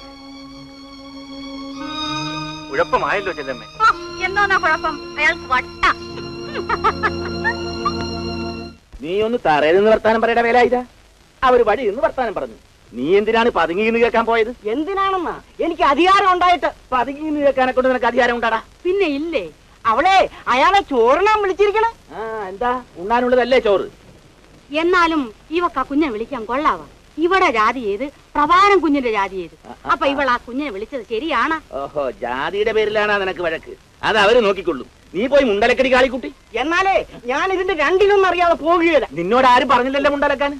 കുഴപ്പമായല്ലോ ചെല്ലമ്മേ ഓ, എന്തോന്നാ കുഴപ്പം അയാൾക്ക് വട്ട നീ ഒന്ന് തറയിൽ നിന്ന് വർത്താനം പറയട വേലായുധ അവര് വഴി നിന്ന് വർത്താനം പറഞ്ഞു നീ എന്തിനാണ് പതുങ്ങി നിന്ന് കേൾക്കാൻ പോയത് എന്തിനാണെന്നാ എനിക്ക് അധികാരം ഉണ്ടായിട്ട് പതുങ്ങി നിന്ന് കേൾക്കാനെ കൊണ്ട് നിനക്ക് അധികാരം ഉണ്ടാടാ പിന്നെ ഇല്ലേ അവളെ അയാളെ ചോറിനാൻ വിളിച്ചിരിക്കണ ആ എന്താ ഉണ്ണാനുള്ളതല്ലേ ചോറ് എന്നാലും ഈ വക്ക കുഞ്ഞെ വിളിക്കാൻ കൊള്ളാവാ ഇവിടെ ജാതി ചെയ്ത് പ്രഭാരം കുഞ്ഞിന്റെ ജാതി ചെയ്ത് അപ്പൊ ഇവൾ ആ കുഞ്ഞിനെ വിളിച്ചത് ശരിയാണ് ഓഹോ ജാതിയുടെ പേരിലാണ് നിനക്ക് വഴക്ക് അത് അവര് നോക്കിക്കൊള്ളും നീ പോയി മുണ്ടലക്കടി കാളിക്കുട്ടി എന്നാലേ ഞാൻ ഇതിന്റെ രണ്ടിലൊന്നും അറിയാതെ പോകുകയില്ല നിന്നോട് ആരും പറഞ്ഞില്ലല്ലോ മുണ്ടലക്കാൻ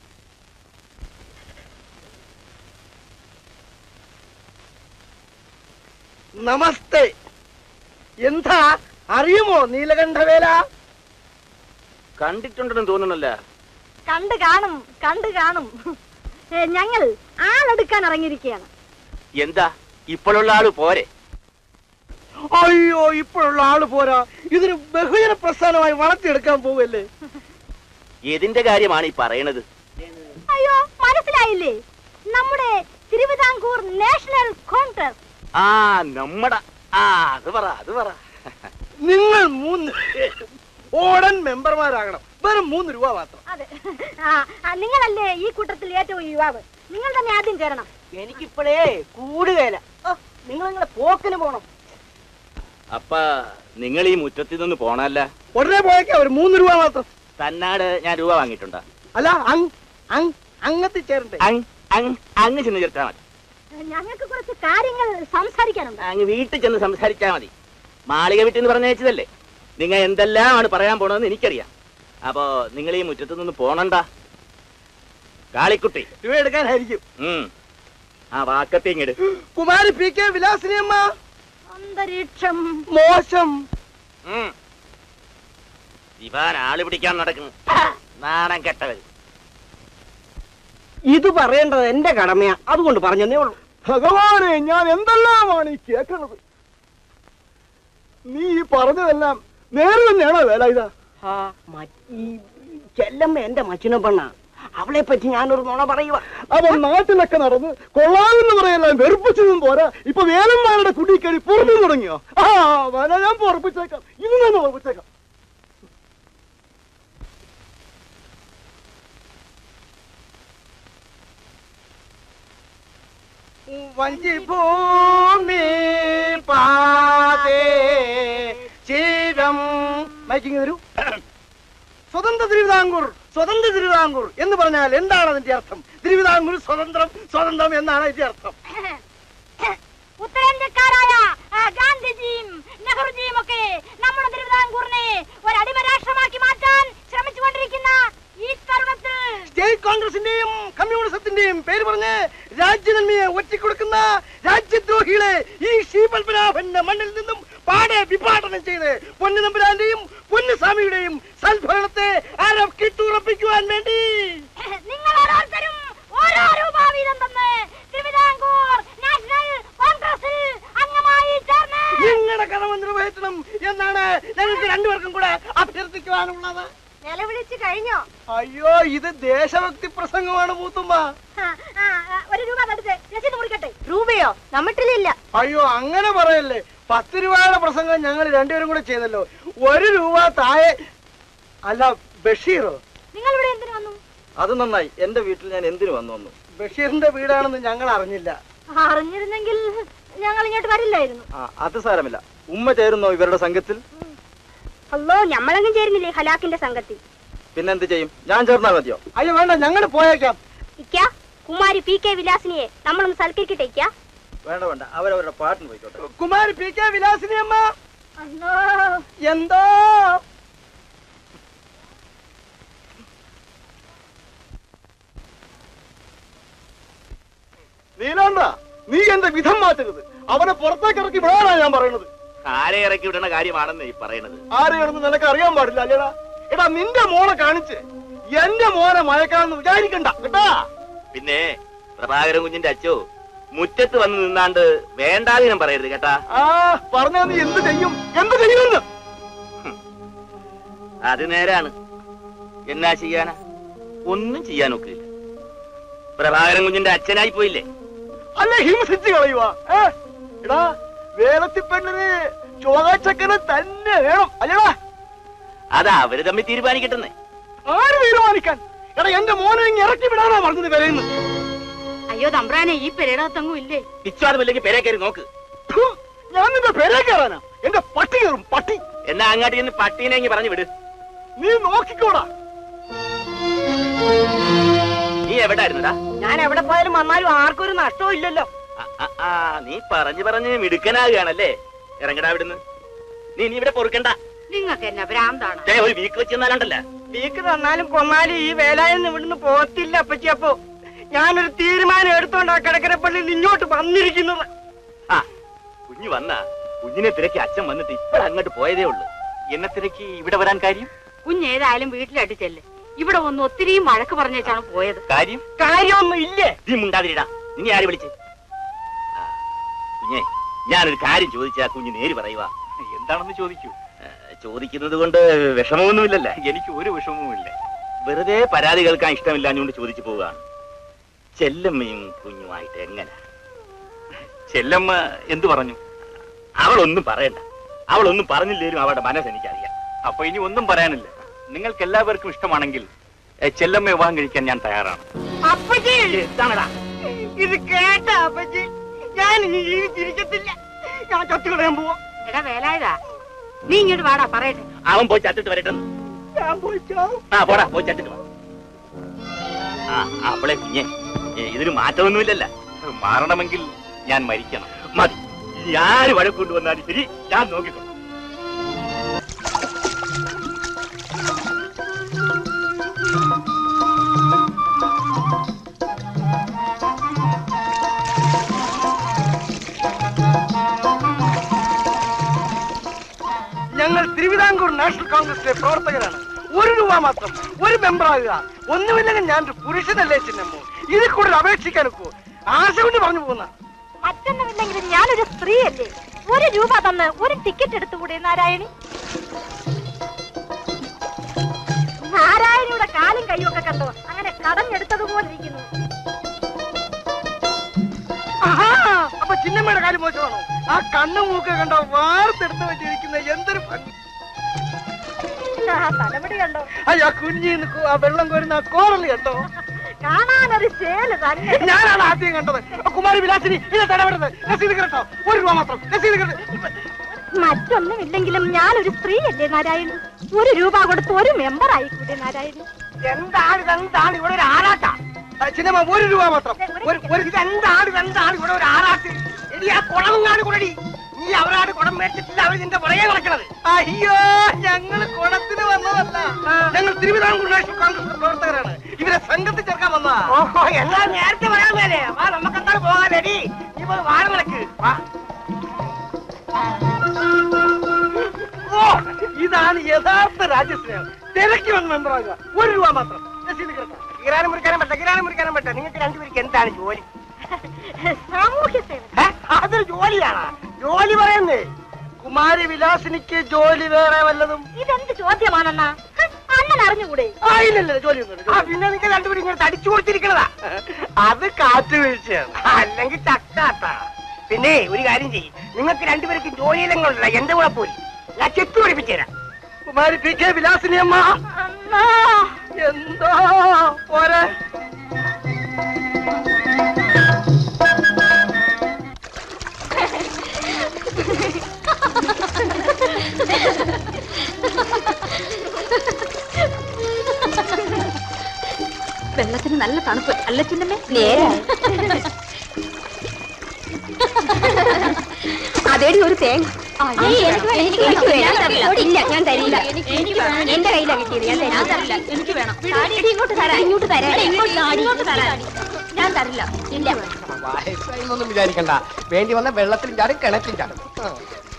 നമസ്തേ എന്താ അറിയുമോ നീലകണ്ഠവേല കണ്ടിട്ടുണ്ടെന്ന് തോന്നുന്നല്ലോ കണ്ടു കാണും കണ്ടു കാണും ഏ, ഞങ്ങൾ ആളെടുക്കാൻ ഇറങ്ങിയിരിക്കുകയാണ് എന്താ ഇപ്പോഴുള്ള ആള് പോരെ അയ്യോ ഇപ്പോഴുള്ള ആള് പോരാ ഇതൊരു ബഹുജന പ്രസ്ഥാനമായി വളർത്തിയെടുക്കാൻ പോവല്ലേ ഏതിന്റെ കാര്യമാണ് ഈ പറയണത് അയ്യോ മനസ്സിലായില്ലേ നമ്മുടെ തിരുവിതാംകൂർ നാഷണൽ കോൺഗ്രസ് ആ നമ്മടെ ആ അത് പറ അത് പറ നിങ്ങൾ മൂന്ന് പേരും ഓടൻ മെമ്പർമാരാകണം വെറും മൂന്ന് രൂപ മാത്രം അതെ ആ, ആ, നിങ്ങളല്ലേ ഈ കൂട്ടത്തിൽ ഏറ്റവും യുവാവ് നിങ്ങൾ തന്നെ ആദ്യം ചേരണം എനിക്കിപ്പോഴേ കൂടുകയില്ല നിങ്ങൾ നിങ്ങളെ പോക്കിന് പോണം അപ്പ നിങ്ങൾ ഈ മുറ്റത്തിൽ നിന്ന് പോണല്ല ഉടനെ പോയേക്കാം ഒരു മൂന്ന് രൂപ മാത്രം തന്നാട് ഞാൻ രൂപ വാങ്ങിയിട്ടുണ്ടാ അല്ല അങ് അങ് അങ്ങത്തി ചേരണ്ടേ അങ് അങ് അങ്ങ് ചെന്ന് ചേർത്താ മതി ഞങ്ങൾക്ക് കുറച്ച് കാര്യങ്ങൾ സംസാരിക്കാനുണ്ട് അങ്ങ് വീട്ടിൽ ചെന്ന് സംസാരിച്ചാ മതി മാളിക വീട്ടിൽ നിന്ന് പറഞ്ഞയച്ചതല്ലേ നിങ്ങൾ എന്തെല്ലാമാണ് പറയാൻ പോണതെന്ന് എനിക്കറിയാം അപ്പോ നിങ്ങൾ ഈ മുറ്റത്ത് നിന്ന് പോണണ്ട കാളിക്കുട്ടി രൂപ എടുക്കാനായിരിക്കും ഉം ആ വാക്കത്തെ ഇങ്ങട് കുമാരി പി കെ വിലാസിനിയമ്മ അന്തരീക്ഷം മോശം ഉം. ഇവാൻ ആള് പിടിക്കാൻ നടക്കുന്നു നാണം കെട്ടവർ ഇത് പറയേണ്ടത് എന്റെ കടമയാ അതുകൊണ്ട് പറഞ്ഞതേ ഉള്ളൂ ഭഗവാനെ ഞാൻ എന്തെല്ലാമാണ് ഈ കേൾക്കുന്നത് നീ ഈ പറഞ്ഞതെല്ലാം നേരെ തന്നെയാണോ വേല ഇതാ ആ, മ- ഈ ചെല്ലമ്മ എന്റെ മച്ചിന പെണ്ണ അവളെ പറ്റി ഞാനൊരു നുണ പറയുക അവൻ നാട്ടിലൊക്കെ നടന്ന് കൊള്ളാമെന്ന് പറയെല്ലാം വെറുപ്പിച്ചതും പോരാ ഇപ്പൊ വേലന്മാരുടെ കുടിക്കടി പുറത്തു തുടങ്ങിയോ ആ വേല ഞാൻ പൊറപ്പിച്ചേക്കാം ഇത് തന്നെ ഉറപ്പിച്ചേക്കാം വഞ്ചി ഭൂമി പാതേ ചിരം മൈക്കിങ് തരൂ സ്വതന്ത്ര തിരുവിതാംകൂർ സ്വതന്ത്ര തിരുവിതാംകൂർ എന്ന് പറഞ്ഞാൽ എന്താണ് അതിന്റെ അർത്ഥം തിരുവിതാംകൂർ സ്വതന്ത്രം സ്വതന്ത്രം എന്നാണ് അതിന്റെ അർത്ഥം ഉത്തരേന്ത്യക്കാരായ ആ, ഗാന്ധിജിയും നെഹ്റുജിയും ഒക്കെ നമ്മുടെ തിരുവിതാംകൂറിനെ ഒരു അടിമ രാഷ്ട്രമാക്കി മാറ്റാൻ ശ്രമിച്ചുകൊണ്ടിരിക്കുന്ന ഈ തരുണത്തിൽ സ്റ്റേറ്റ് കോൺഗ്രസിന്റെയും കമ്മ്യൂണിസത്തിന്റെയും പേര് പറഞ്ഞ് രാജ്യനന്മയെ ഒറ്റിക്കൊടുക്കുന്ന രാജ്യദ്രോഹികളെ ഈ ശ്രീപത്മനാഭന്റെ മണ്ണിൽ നിന്നും പാടെ വിഭാടനം ചെയ്ത് പൊന്നുനമ്പുരാന്റെയും പൊന്നുസ്വാമിയുടെയും സൽഭരണത്തെ അരക്കിട്ടുറപ്പിക്കുവാൻ വേണ്ടി നിങ്ങൾ ഓരോരുത്തരും ഓരോ രൂപ വീതം തന്ന് തിരുവിതാംകൂർ നാഷണൽ കോൺഗ്രസിൽ അംഗമായി ചേർന്ന് നിങ്ങളുടെ കടമ നിർവഹിക്കണം എന്നാണ് ഞങ്ങൾക്ക് രണ്ടുപേർക്കും കൂടെ അഭ്യർത്ഥിക്കുവാനുള്ളത് നിലവിളിച്ചു കഴിഞ്ഞോ അയ്യോ ഇത് ദേശഭക്തി പ്രസംഗമാണ് മൂത്തുമ്മ ആ, ആ, ആ, ഒരു രൂപ തടുത്ത് രസീത് മുറിക്കട്ടെ രൂപയോ നമ്മട്ടിലില്ല അയ്യോ അങ്ങനെ പറയല്ലേ പത്ത് രൂപയുടെ പ്രസംഗം ഞങ്ങൾ രണ്ടുപേരും കൂടെ ചെയ്തല്ലോ ഒരു രൂപ താഴെ അല്ല ബഷീറോ നിങ്ങൾ ഇവിടെ എന്തിനു വന്നു അത് നന്നായി എന്റെ വീട്ടിൽ ഞാൻ എന്തിനു വന്നു വന്നു ബഷീറിന്റെ വീടാണെന്ന് ഞങ്ങൾ അറിഞ്ഞില്ല അറിഞ്ഞിരുന്നെങ്കിൽ ഞങ്ങൾ ഇങ്ങോട്ട് വരില്ലായിരുന്നു ആ അത് സാരമില്ല ഉമ്മ ചേരുന്നോ ഇവരുടെ സംഘത്തിൽ അല്ലോ ഞമ്മളെങ്കിലും ചേരുന്നില്ലേ ഹലാക്കിന്റെ സംഘത്തിൽ പിന്നെന്ത് ചെയ്യും ഞാൻ ചേർന്നാൽ മതിയോ അയ്യോ വേണ്ട ഞങ്ങൾ പോയേക്കാം ഇക്ക കുമാരി പി കെ വിലാസിനിയെ നമ്മളൊന്ന് സൽക്കരിക്കട്ടെ ഇക്ക വേണ്ട വേണ്ട അവരവരുടെ പാട്ടിന് പോയിക്കോട്ടെ കുമാരി പി കെ വിലാസിനി അമ്മ അല്ലോ എന്തോ നീലാണ്ട നീ എന്റെ വിധം മാറ്റരുത് അവനെ പുറത്തേക്ക് ഇറക്കി വിടാനാ ഞാൻ പറയുന്നത് ആരെ ഇറക്കി വിടണ കാര്യമാണെന്ന് ഈ പറയണത് ആരെയാണെന്ന് നിനക്ക് അറിയാൻ പാടില്ല അല്ലേടാ എടാ നിന്റെ മോനെ കാണിച്ച് എന്റെ മോനെ മയക്കാന്ന് വിചാരിക്കണ്ട കേട്ടാ പിന്നെ പ്രഭാകരൻ കുഞ്ഞിന്റെ അച്ചോ മുറ്റത്ത് വന്ന് നിന്നാണ്ട് വേണ്ടാതിനം പറയരുത് കേട്ടാ ആ പറഞ്ഞാ നീ എന്ത് ചെയ്യും എന്ത് ചെയ്യുമെന്ന് അത് നേരാണ് എന്നാ ചെയ്യാനാ ഒന്നും ചെയ്യാൻ ഒക്കില്ല പ്രഭാകരൻ കുഞ്ഞിന്റെ അച്ഛനായി പോയില്ലേ അല്ല ഹിംസിച്ച് കളയുക ഏ എടാ വേലത്തി പെണ്ണിന് ചോകാച്ചക്കന് തന്നെ വേണം അല്ലടാ അത് അവര് തമ്മിൽ തീരുമാനിക്കട്ടെന്നേ ആര് തീരുമാനിക്കാൻ എടാ എന്റെ മോനെ ഇങ്ങ് ഇറക്കി വിടാനാ പറഞ്ഞത് കരയുന്നു അയ്യോ തമ്പ്രാനെ ഈ പെരേടത്തെങ്ങും ഇല്ലേ വിശ്വാസമില്ലെങ്കിൽ പെരേ കയറി നോക്ക് ഞാൻ നിന്റെ പെരേ കയറാനാ എന്റെ പട്ടി കയറും പട്ടി എന്നാ അങ്ങാട്ട് ചെന്ന് പട്ടീനെ ഇങ്ങ് പറഞ്ഞു വിട് നീ നോക്കിക്കോടാ നീ എവിടെ ആയിരുന്നടാ ഞാൻ എവിടെ പോയാലും വന്നാലും ആർക്കും ഒരു നഷ്ടവും ഇല്ലല്ലോ ആ നീ പറഞ്ഞു പറഞ്ഞ് മിടുക്കനാകുകയാണല്ലേ ഇറങ്ങടാ ഇവിടുന്ന് നീ നീ ഇവിടെ പൊറുക്കണ്ട നിങ്ങൾക്ക് എന്നെ ഭ്രാന്താണ് ദേ, ഒരു വീക്ക് വെച്ച് തന്നാലണ്ടല്ല വീക്ക് തന്നാലും കൊന്നാലും ഈ വേലായെന്ന് ഇവിടുന്ന് പോകത്തില്ല അപ്പച്ചി അപ്പോ ഞാനൊരു തീരുമാനം എടുത്തോണ്ടാ കിടക്കരപ്പള്ളിയിൽ ഇങ്ങോട്ട് വന്നിരിക്കുന്നത് ആ കുഞ്ഞു വന്ന കുഞ്ഞിനെ തിരക്കി അച്ഛൻ വന്നിട്ട് ഇപ്പോൾ അങ്ങോട്ട് പോയതേ ഉള്ളൂ എന്നെ തിരക്കി ഇവിടെ വരാൻ കാര്യം കുഞ്ഞേതായാലും വീട്ടിലടി ചെല്ല് ഇവിടെ വന്ന് ഒത്തിരി വഴക്ക് പറഞ്ഞേച്ചാണ് പോയത് കാര്യം കാര്യമൊന്നും ഇല്ലേ നീ മുണ്ടാതിരിടാ നിന്നെ ആര് വിളിച്ച് ആ, കുഞ്ഞെ ഞാനൊരു കാര്യം ചോദിച്ചാ കുഞ്ഞ് നേര് പറയുക എന്താണെന്ന് ചോദിക്കൂ ചോദിക്കുന്നത് കൊണ്ട് വിഷമമൊന്നുമില്ലല്ലേ എനിക്ക് ഒരു വിഷമവുമില്ല വെറുതെ പരാതി കേൾക്കാൻ ഇഷ്ടമില്ലാഞ്ഞുകൊണ്ട് ചോദിച്ചു പോവുകയാണ് ചെല്ലമ്മയും കുഞ്ഞുമായിട്ട് എങ്ങനെ ചെല്ലമ്മ എന്തു പറഞ്ഞു അവളൊന്നും പറയണ്ട അവളൊന്നും പറഞ്ഞില്ലേലും അവളുടെ മനസ്സ് എനിക്കറിയാം അപ്പൊ ഇനി ഒന്നും പറയാനില്ല നിങ്ങൾക്ക് എല്ലാവർക്കും ഇഷ്ടമാണെങ്കിൽ ചെല്ലമ്മ വിവാഹം കഴിക്കാൻ ഞാൻ തയ്യാറാണ് അപ്പച്ചി എന്താണടാ ഇത് കേട്ട അപ്പച്ചി ഞാൻ ഇനി ജീവിച്ചിരിക്കത്തില്ല ഞാൻ ചത്തുകളയാൻ പോവാ എടാ വേലായതാ നീ ഇങ്ങോട്ട് വാടാ പറയട്ടെ അവൻ പോയി ചത്തിട്ട് വരട്ടെ ഞാൻ പോയിച്ചോ ആ പോടാ പോയി ചത്തിട്ട് വാ ആ ആ, അവളെ കുഞ്ഞെ ഏ, ഇതിന് മാറ്റമൊന്നുമില്ലല്ല മാറണമെങ്കിൽ ഞാൻ മരിക്കണം മതി ഇനി ആര് വഴക്കൊണ്ട് വന്നാലും ശരി ഞാൻ നോക്കിക്കോളാം ഞങ്ങൾ തിരുവിതാംകൂർ നാഷണൽ കോൺഗ്രസിലെ പ്രവർത്തകരാണ് ഒരു രൂപ മാത്രം ഒരു മെമ്പർ ആകുക ഒന്നുമില്ലെങ്കിൽ ഞാനൊരു പുരുഷനല്ലേ ചിന്നമ്മോ ഇതിൽ കൂടുതൽ അപേക്ഷിക്കാൻ ഒക്കൂ ആശ കൊണ്ട് പറഞ്ഞു പോകുന്ന മറ്റൊന്നുമില്ലെങ്കിലും ഞാനൊരു സ്ത്രീയല്ലേ ഒരു രൂപ തന്ന് ഒരു ടിക്കറ്റ് എടുത്തുകൂടെ നാരായണി നാരായണിയുടെ കാലും കൈയൊക്കെ കണ്ടോ അങ്ങനെ കടഞ്ഞെടുത്തതുപോലെ ഇരിക്കുന്നു ആഹാ, അപ്പൊ ചിന്നമ്മയുടെ കാര്യം മോശമാണോ ആ കണ്ണു മൂക്ക് കണ്ടോ വാർത്തെടുത്ത് വെച്ചിരിക്കുന്ന എന്തൊരു ഭംഗി ആ തലമുടി കണ്ടോ അയ്യോ കുഞ്ഞിന്ന് കു- ആ വെള്ളം കോരുന്ന ആ കോറല് കണ്ടോ കാണാനൊരു ചേല് തന്നെ ഞാനാണ് ആദ്യം കണ്ടത് ആ കുമാരി വിലാസിനി ഇത് തടപെടുന്നത് രസീത് കേട്ടോ ഒരു രൂപ മാത്രം രസീത് കേട്ടോ മറ്റൊന്നുമില്ലെങ്കിലും ഞാനൊരു സ്ത്രീയല്ലേ നാരായണി ഒരു രൂപ കൊടുത്ത് ഒരു മെമ്പർ ആയിക്കൂടെ നാരായണി എന്താണ് ഇതെന്താണ് ഇവിടെ ഒരു ആറാട്ട ചിന്നമ്മ ഒരു രൂപ മാത്രം ഒരു ഒരു ഇതെന്താണ് ഇതെന്താണ് ഇവിടെ ഒരു ആറാട്ട് എടി ആ കുളങ്ങാട് കുടടി നീ അവരാട് കുടം മേടിച്ചിട്ടില്ല അവർ നിന്റെ പുറകെ നടക്കണത് അയ്യോ ഞങ്ങൾ കുടത്തിന് വന്നതല്ല ഞങ്ങൾ തിരുവിതാംകൂർ നാഷണൽ കോൺഗ്രസ് പ്രവർത്തകരാണ് ഇവരെ സംഘത്തിൽ ചേർക്കാൻ വന്നതാ ഓഹോ എന്നാ നേരത്തെ പറയാൻ മേലേ വാ നമുക്ക് എന്താണ് പോകാനെടി നീ പോയി വാഴ നടക്ക് വാ ഓ ഇതാണ് യഥാർത്ഥ രാജ്യസ്നേഹം തിരക്കി വന്ന് മെമ്പറാകുക ഒരു രൂപ മാത്രം രസീത് കേട്ടോ കിരാനം മുറിക്കാനും പറ്റ കിരാനം മുറിക്കാനും പറ്റ നിങ്ങൾക്ക് രണ്ടുപേർക്ക് എന്താണ് ജോലി സാമൂഹ്യ സേവനം ഏ? അതൊരു ജോലിയാണ് ജോലി പറയുന്നേ കുമാരി വിലാസിനിക്ക് ജോലി വേറെ വല്ലതും ഇതെന്ത് ചോദ്യമാണെന്നാ ഹ്, അണ്ണൻ അറിഞ്ഞുകൂടെ ആ ഇല്ലല്ല ജോലി ഒന്നും പിന്നെ നിങ്ങൾ രണ്ടുപേരും ഇങ്ങനെ തടിച്ചു കൊടുത്തിരിക്കണതാ അത് കാറ്റ് വീഴ്ചയാണ് അല്ലെങ്കിൽ ചക്കാത്ത പിന്നെ ഒരു കാര്യം ചെയ്യും നിങ്ങൾക്ക് രണ്ടുപേർക്കും ജോലിയിലെങ്കിലുള്ള എന്റെ കൂടെ പോയി ഞാൻ ചെത്തു പഠിപ്പിച്ചു തരാം കുമാരി പി കെ വിലാസിനി അമ്മ എന്തോ പോരെ വെള്ളത്തിന് നല്ല തണുപ്പ് അല്ല ചിന്നമ്മേ നേരെ അതേടി ഒരു തേങ്ങ എനിക്ക് വേണം ഇല്ല ഞാൻ തരില്ല എന്റെ കയ്യിലാ കിട്ടിയത് ഞാൻ തരില്ല എനിക്ക് വേണം ഇങ്ങോട്ട് തരാം ഇങ്ങോട്ട് തരാം ഇങ്ങോട്ട് തരാം ഞാൻ തരില്ല ഇല്ല ഒന്നും വിചാരിക്കണ്ട വേണ്ടി വന്ന വെള്ളത്തിലും ചാടും കിണറ്റിലും ചാടും ആ.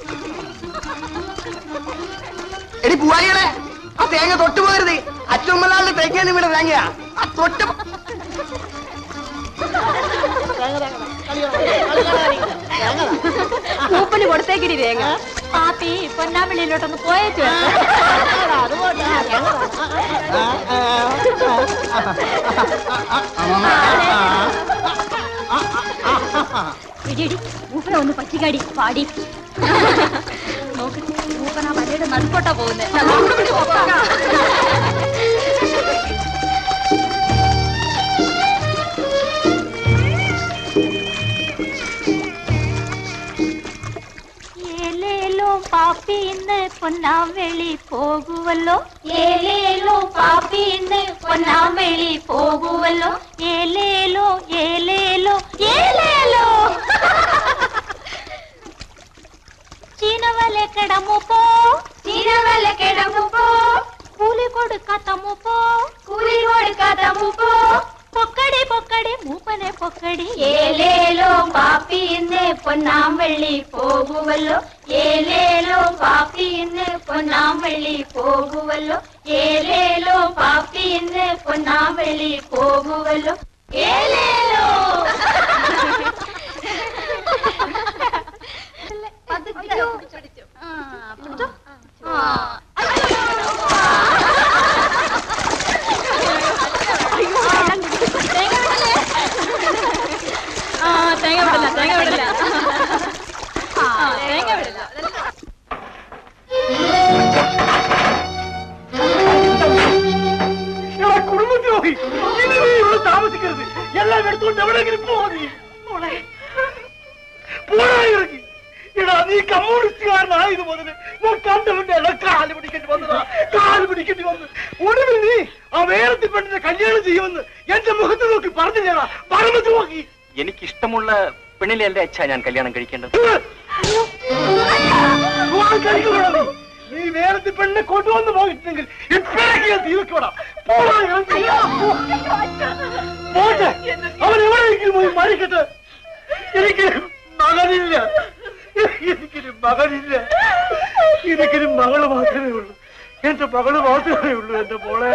എടി പൂവാരികളെ ആ തേങ്ങ തൊട്ടു പോകരുത് അച്ചുമ്മലാളുടെ തേങ്ങ ഇവിടെ തേങ്ങയാ ആ തൊട്ട് പോ- മൂപ്പന് കൊടുത്തേക്കിടി തേങ്ങ പാപ്പി പൊന്നാമ്പള്ളിയിലോട്ടൊന്ന് പോയേച്ചു ഇടി മൂപ്പന ഒന്ന് പച്ചിക്കാടി പാടി നോക്ക് മൂപ്പന ആ വലയുടെ നടുക്കോട്ടാ പോകുന്നത് ഏലേലോ പാ പാപ്പി ഇന്ന് പൊന്നാമ്പെളി പോകുവല്ലോ ഏലേലോ പാപ്പി ഇന്ന് പൊന്നാമ്പെളി പോകുവല്ലോ ഏലേലോ ഏലേലോ ഏലേലോ ചീനവല കിടമു പോ ചീനവല കിടമു പോ കൂലി കൊടുക്കാത്ത മൂപ്പോ കൂലി കൊടുക്കാത്ത മൂപ്പോ പൊക്കടി പൊക്കടി മൂപ്പനെ പൊക്കടി ഏലേലോ പാപ്പി ഇന്ന് പൊന്നാമ്പള്ളി പോകുവല്ലോ ഏലേലോ പാപ്പി ഇന്ന് പൊന്നാമ്പള്ളി പോകുവല്ലോ ഏലേലോ പാപ്പി ഇന്ന് പൊന്നാമ്പള്ളി പോകുവല്ലോ ഏലേലോ പതുക്കെ പിടിച്ചോ ആ പിടിച്ചോ ആ ആ തേങ്ങ വിടില്ല തേങ്ങ വിടില്ല ആ തേങ്ങ വിടില്ല എടാ കുടുംബദ്രോഹി ഇനി നീ ഇവിടെ താമസിക്കരുത് എല്ലാം എടുത്തുകൊണ്ട് എവിടെയെങ്കിലും പോവാ നീ പോടാ ഇറങ്ങി എടാ നീ കമ്മ്യൂണിസ്റ്റുകാരനായത് മുതൽ ഞാൻ കണ്ടവന്റെ എല്ലാം കാല് പിടിക്കേണ്ടി വന്നതാ കാല് പിടിക്കേണ്ടി വന്നു ഒടുവിൽ നീ ആ വേറത്തിൽ പെണ്ണിനെ കല്യാണം ചെയ്യുമെന്ന് എന്റെ മുഖത്ത് നോക്കി പറഞ്ഞില്ലേടാ പറഞ്ഞു നോക്കി എനിക്കിഷ്ടമുള്ള പെണ്ണിലെ അല്ലേ അച്ഛാ ഞാൻ കല്യാണം കഴിക്കേണ്ടത് പോകാൻ കഴിക്കുമോ നീ? നീ വേറത്തിൽ പെണ്ണിനെ കൊണ്ടുവന്ന് പോയിട്ടുണ്ടെങ്കിൽ ഇപ്പോഴേക്ക് തീർക്കോടാ പോടാ ഇറങ്ങി. പോട്ടെ അവൻ എവിടെയെങ്കിലും പോയി മരിക്കട്ടെ എനിക്ക് മകനില്ല എനിക്കൊരു മകനില്ല എനിക്കൊരു മകള് മാത്രമേ ഉള്ളൂ എന്റെ മകള് മാത്രമേ ഉള്ളൂ എന്റെ മോളെ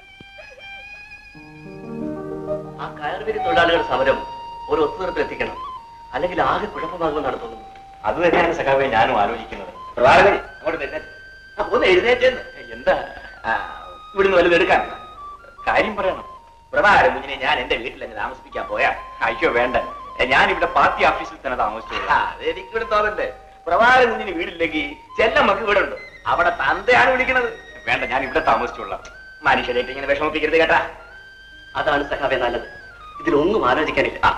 ആ കയർവിരി തൊഴിലാളികളുടെ സമരം ഒരു ഒത്തുതീർപ്പിൽ എത്തിക്കണം അല്ലെങ്കിൽ ആകെ കുഴപ്പമാകുമെന്നാണ് തോന്നുന്നത് അത് തന്നെയാണ് സഖാവെ ഞാനും ആലോചിക്കുന്നത് പ്രഭാകരൻ അങ്ങോട്ട് വരുന്നേ ആ, ഒന്ന് എഴുന്നേറ്റെന്ന് എന്താ ആ, ഇവിടുന്ന് വലുത് എടുക്കാൻ കാര്യം പറയണം പ്രഭാകരൻ കുഞ്ഞിനെ ഞാൻ എന്റെ വീട്ടിൽ അങ്ങ് താമസിപ്പിക്കാൻ പോയാ അയ്യോ വേണ്ട ഞാൻ ഇവിടെ പാർട്ടി ഓഫീസിൽ തന്നെ താമസിച്ചു ആ, അത് എനിക്കിവിടെ തോന്നണ്ടേ പ്രഭാകരൻ കുഞ്ഞിന് വീടില്ലെങ്കിൽ ചെല്ലമ്മക്ക് ഇവിടെ ഉണ്ട് അവിടെ തന്തയാണ് വിളിക്കണത് വേണ്ട ഞാൻ ഇവിടെ താമസിച്ചോളാം മനുഷ്യരായിട്ട് ഇങ്ങനെ വിഷമിപ്പിക്കരുത് കേട്ടാ അതാണ് സഖാവെ നല്ലത് ഇതിലൊന്നും ആലോചിക്കാനില്ല ആ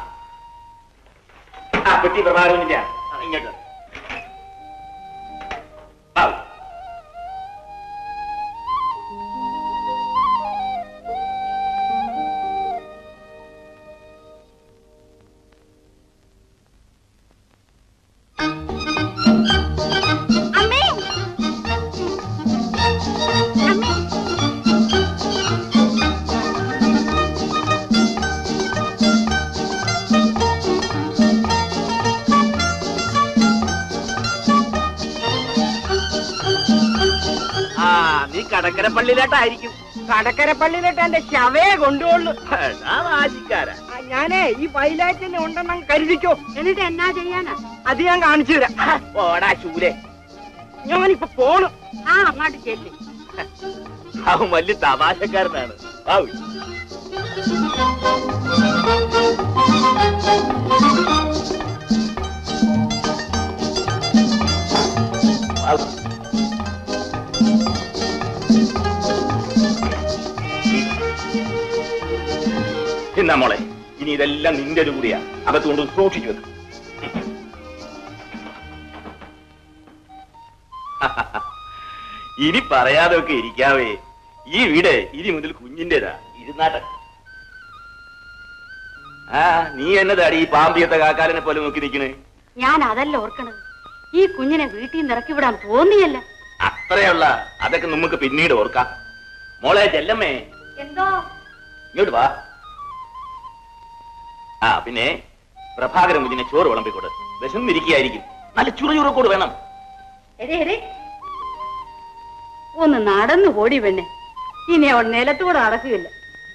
ആ പെട്ടി പ്രഭാകരൻ കുഞ്ഞിന്റെയാണ് ആ, ഇങ്ങോട്ട് വാ. വാ. അമ്മേ അമ്മേ ആ നീ കടക്കര പള്ളിയിലോട്ടായിരിക്കും കടക്കര പള്ളിയിലോട്ട് എന്റെ ശവേ കൊണ്ടുപോളു ആശിക്കാരാ ഞാനേ ഈ പൈലാറ്റിന് ഉണ്ടെന്ന് കരുതിക്കോ എന്നിട്ട് എന്നാ ചെയ്യാനാ അത് ഞാൻ കാണിച്ചു തരാം ഓടാ ശൂലെ ഞാനിപ്പോ പോണു ആ അങ്ങോട്ട് ചെല്ലി അവൻ വലിയ തമാശക്കാരനാണ് വാ. വാ. എന്നാ മോളെ ഇനി ഇതെല്ലാം നിന്റെ ഒരു കൂടിയാ അകത്തുകൊണ്ട് സൂക്ഷിച്ചു വെക്കും ഇനി പറയാതെ ഒക്കെ ഇരിക്കാവേ ഈ വീട് ഇനി മുതൽ കുഞ്ഞിന്റേതാ ഇരുന്നാട്ടെ ആ നീ എന്നതാടി ഈ പാമ്പിയത്തെ കാക്കാലിനെ പോലെ നോക്കി നിൽക്കണേ ഞാൻ അതല്ല ഓർക്കണത് ഈ കുഞ്ഞിനെ വീട്ടിൽ നിന്ന് ഇറക്കി വിടാൻ തോന്നിയല്ല അത്രയുള്ള അതൊക്കെ നമുക്ക് പിന്നീട് ഓർക്കാം മോളെ ചെല്ലമ്മേ എന്തോ ഇങ്ങോട്ട് വാ ആ പിന്നെ പ്രഭാകരൻ കുഞ്ഞിനെ ചോറ് വിളമ്പിക്കൊട് വിശന്നിരിക്കുകയായിരിക്കും നല്ല ചുറുചുറുക്കോട് വേണം എടേ എടേ ഒന്ന് നടന്നു ഓടി പെണ്ണെ ഇനി അവൾ നിലത്തൂടെ നടക്കുകയില്ല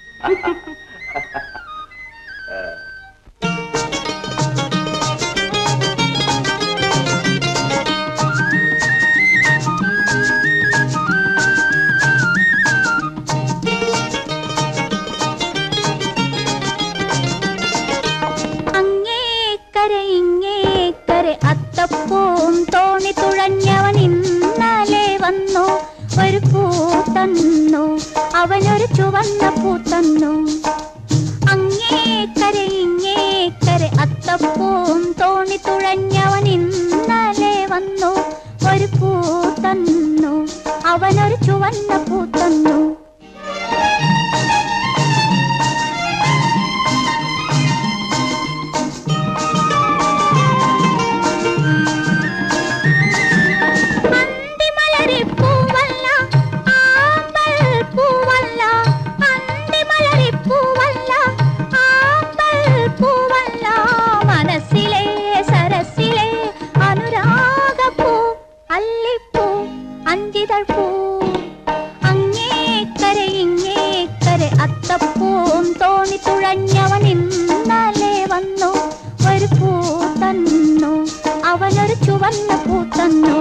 അങ്ങേക്കരെ ഇങ്ങേക്കരെ അത്തപ്പൂം തോണി തുഴഞ്ഞവൻ ഇന്നലെ വന്നു ഒരു പൂ തന്നു അവനൊരു ചുവന്ന പൂ തന്നു അങ്ങേക്കരെ ഇങ്ങേക്കരെ അത്തപ്പൂം തോണി തുഴഞ്ഞവൻ ഇന്നലെ വന്നു ഒരു പൂ തന്നു അവനൊരു ചുവന്ന പൂ തന്നു അന്തിമലരി പൂവല്ല ആമ്പൽ പൂവല്ല അന്തിമലരി പൂവല്ല ആമ്പൽ പൂവല്ല മനസ്സിലെ സരസിലെ അനുരാഗപ്പൂ അല്ലിപ്പൂ അഞ്ചിതൾ പൂ അങ്ങേക്കരെ ഇങ്ങേക്കരെ അത്തപ്പൂം തോണി തുഴഞ്ഞവൻ ഇന്നലെ വന്നു ഒരു പൂ തന്നു അവനൊരു ചുവന്ന പൂ തന്നു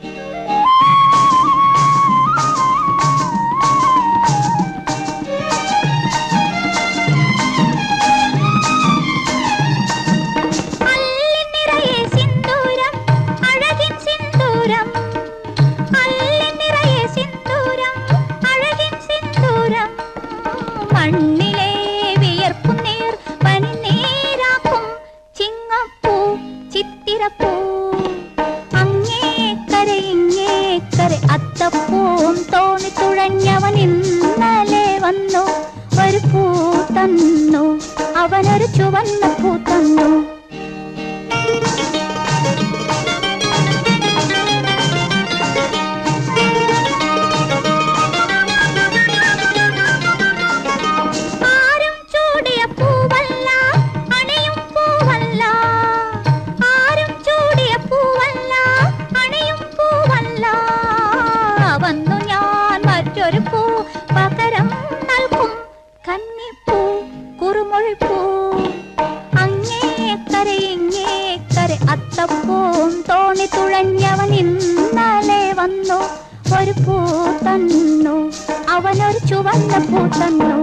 അല്ലിൻ നിറയെ സിന്ദൂരം അഴകിൻ സിന്ദൂരം അല്ലിൻ നിറയെ സിന്ദൂരം അഴകിൻ സിന്ദൂരം മണ്ണിലെ വിയർപ്പും നീർ പനിനീരാക്കും ചിങ്ങപ്പൂ ചിത്തിരപ്പൂ അങ്ങേക്കരെ ഇങ്ങേക്കരെ അത്തപ്പൂവും തോണി തുഴഞ്ഞവൻ ഇന്നലെ വന്നു ഒരു പൂ തന്നു അവനൊരു ചുവന്ന പൂ തന്നു ആരും ചൂടിയ പൂവല്ല അണിയും പൂവല്ല ആരും ചൂടിയ പൂവല്ല അണിയും പൂവല്ല വന്നു ഞാൻ മറ്റൊരു പൂ പകരം നൽകും കന്നിപ്പൂ കുറുമൊഴിപ്പൂ അങ്ങേക്കരെ ഇങ്ങേക്കരെ അത്തപ്പൂവും തോണി തുഴഞ്ഞവൻ ഇന്നലെ വന്നു ഒരു പൂ തന്നു അവനൊരു ചുവന്ന പൂ തന്നു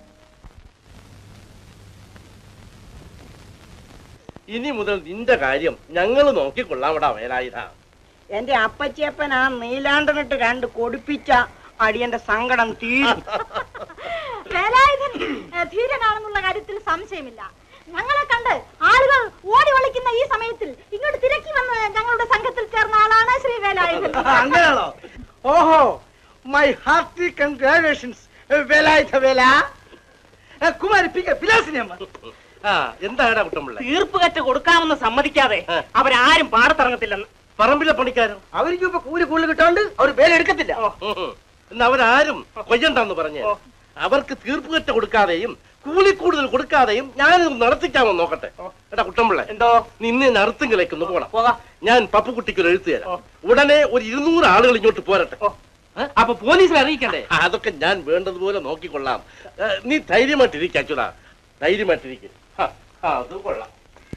ഇനി മുതൽ നിന്റെ കാര്യം ഞങ്ങൾ നോക്കിക്കൊള്ളാമടാ വേലായുധ എന്റെ അപ്പച്ചിയപ്പൻ ആ നീലാണ്ടനിട്ട് രണ്ട് കൊടുപ്പിച്ച അടിയന്റെ സങ്കടം തീരും വേലായുധൻ ഏ, ധീരനാണെന്നുള്ള കാര്യത്തിൽ സംശയമില്ല ഞങ്ങളെ കണ്ട് ആളുകൾ ഓടി ഒളിക്കുന്ന ഈ സമയത്തിൽ ഇങ്ങോട്ട് തിരക്കി വന്ന് ഞങ്ങളുടെ സംഘത്തിൽ ചേർന്ന ആളാണ് ശ്രീ വേലായുധൻ അങ്ങനെയാണോ ഓഹോ മൈ ഹാർട്ടി കൺഗ്രാജുലേഷൻസ് വേലായുധ വേല ഏ, കുമാരി പി കെ വിലാസിനി അമ്മ ആ എന്താടാ കുട്ടമ്പിള്ള തീർപ്പ് കറ്റ് കൊടുക്കാമെന്ന് സമ്മതിക്കാതെ അവരാരും പാടത്തിറങ്ങത്തില്ലെന്ന് പറമ്പിലെ പണിക്കാരോ അവർക്ക് ഇപ്പൊ കൂലി കൂടുതൽ കിട്ടാണ്ട് അവർ വേലെടുക്കത്തില്ല എന്നാ അവരാരും കൊയ്യണ്ടെന്ന് പറഞ്ഞ് അവർക്ക് തീർപ്പ് കറ്റ കൊടുക്കാതെയും കൂലി കൂടുതൽ കൊടുക്കാതെയും ഞാനിത് നടത്തിക്കാമെന്ന് നോക്കട്ടെ എടാ കുട്ടമ്പിള്ള എന്തോ നിന്നെ നറുത്തും കിളയ്ക്കുന്നു പോകണം ഞാൻ പപ്പുകുട്ടിക്ക് ഒരു എഴുത്ത് തരാം ഉടനെ ഒരു ഇരുന്നൂറ് ആളുകൾ ഇങ്ങോട്ട് പോരട്ടെ അപ്പൊ പോലീസിൽ അറിയിക്കണ്ടേ ആ, അതൊക്കെ ഞാൻ വേണ്ടതുപോലെ നോക്കിക്കൊള്ളാം ഏ, നീ ധൈര്യമായിട്ടിരിക്ക അച്യുതാ ധൈര്യമായിട്ടിരിക്കും അത് കൊള്ളാം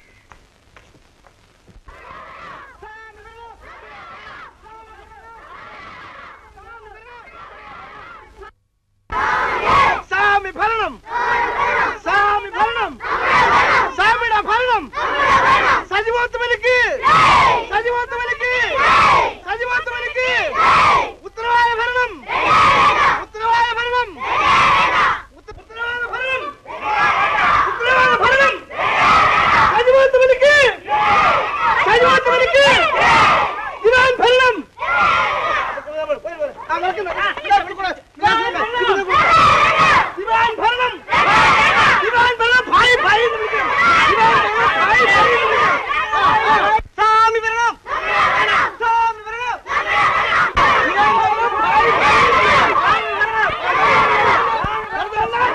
സ്വാമി ഭരണം സ്വാമി ഭരണം സ്വാമിയുടെ ഭരണം സജിവോത്ത് വലിക്ക് സജിവോത്ത് വലിക്ക് സജിവോത്ത് വലിക്ക് ഉത്തരവായ ഭരണം ഉത്തരവായ ഭരണം ഉത്ത- ഉത്തരവായ ഭരണം ഉത്തരവായ ഭരണം സജിവോത്ത് വലിക്ക് സജിവോത്ത് വലിക്ക് ദിവാൻ ഭരണം ആ, നടക്കുന്നു. ആ, ഇതാ, ഇവിടെ കൂടെ. ഇവിടെ കൂടെ. ദിവാൻ ഭരണം ദിവാൻ ഭരണം ഭായി ഭായി എന്ന് വിളിക്കണം. ദിവാൻ ഭരണം ഭായി ഭായി എന്ന് വിളിക്കണം. ആ, ആ. സ്വാമി ഭരണം സ്വാമി ഭരണം ദിവാൻ ഭരണം ഭായി ഭായി എന്ന് വിളിക്കണം. സ്വാമി ഭരണം. സ്വാമി ഭരണം.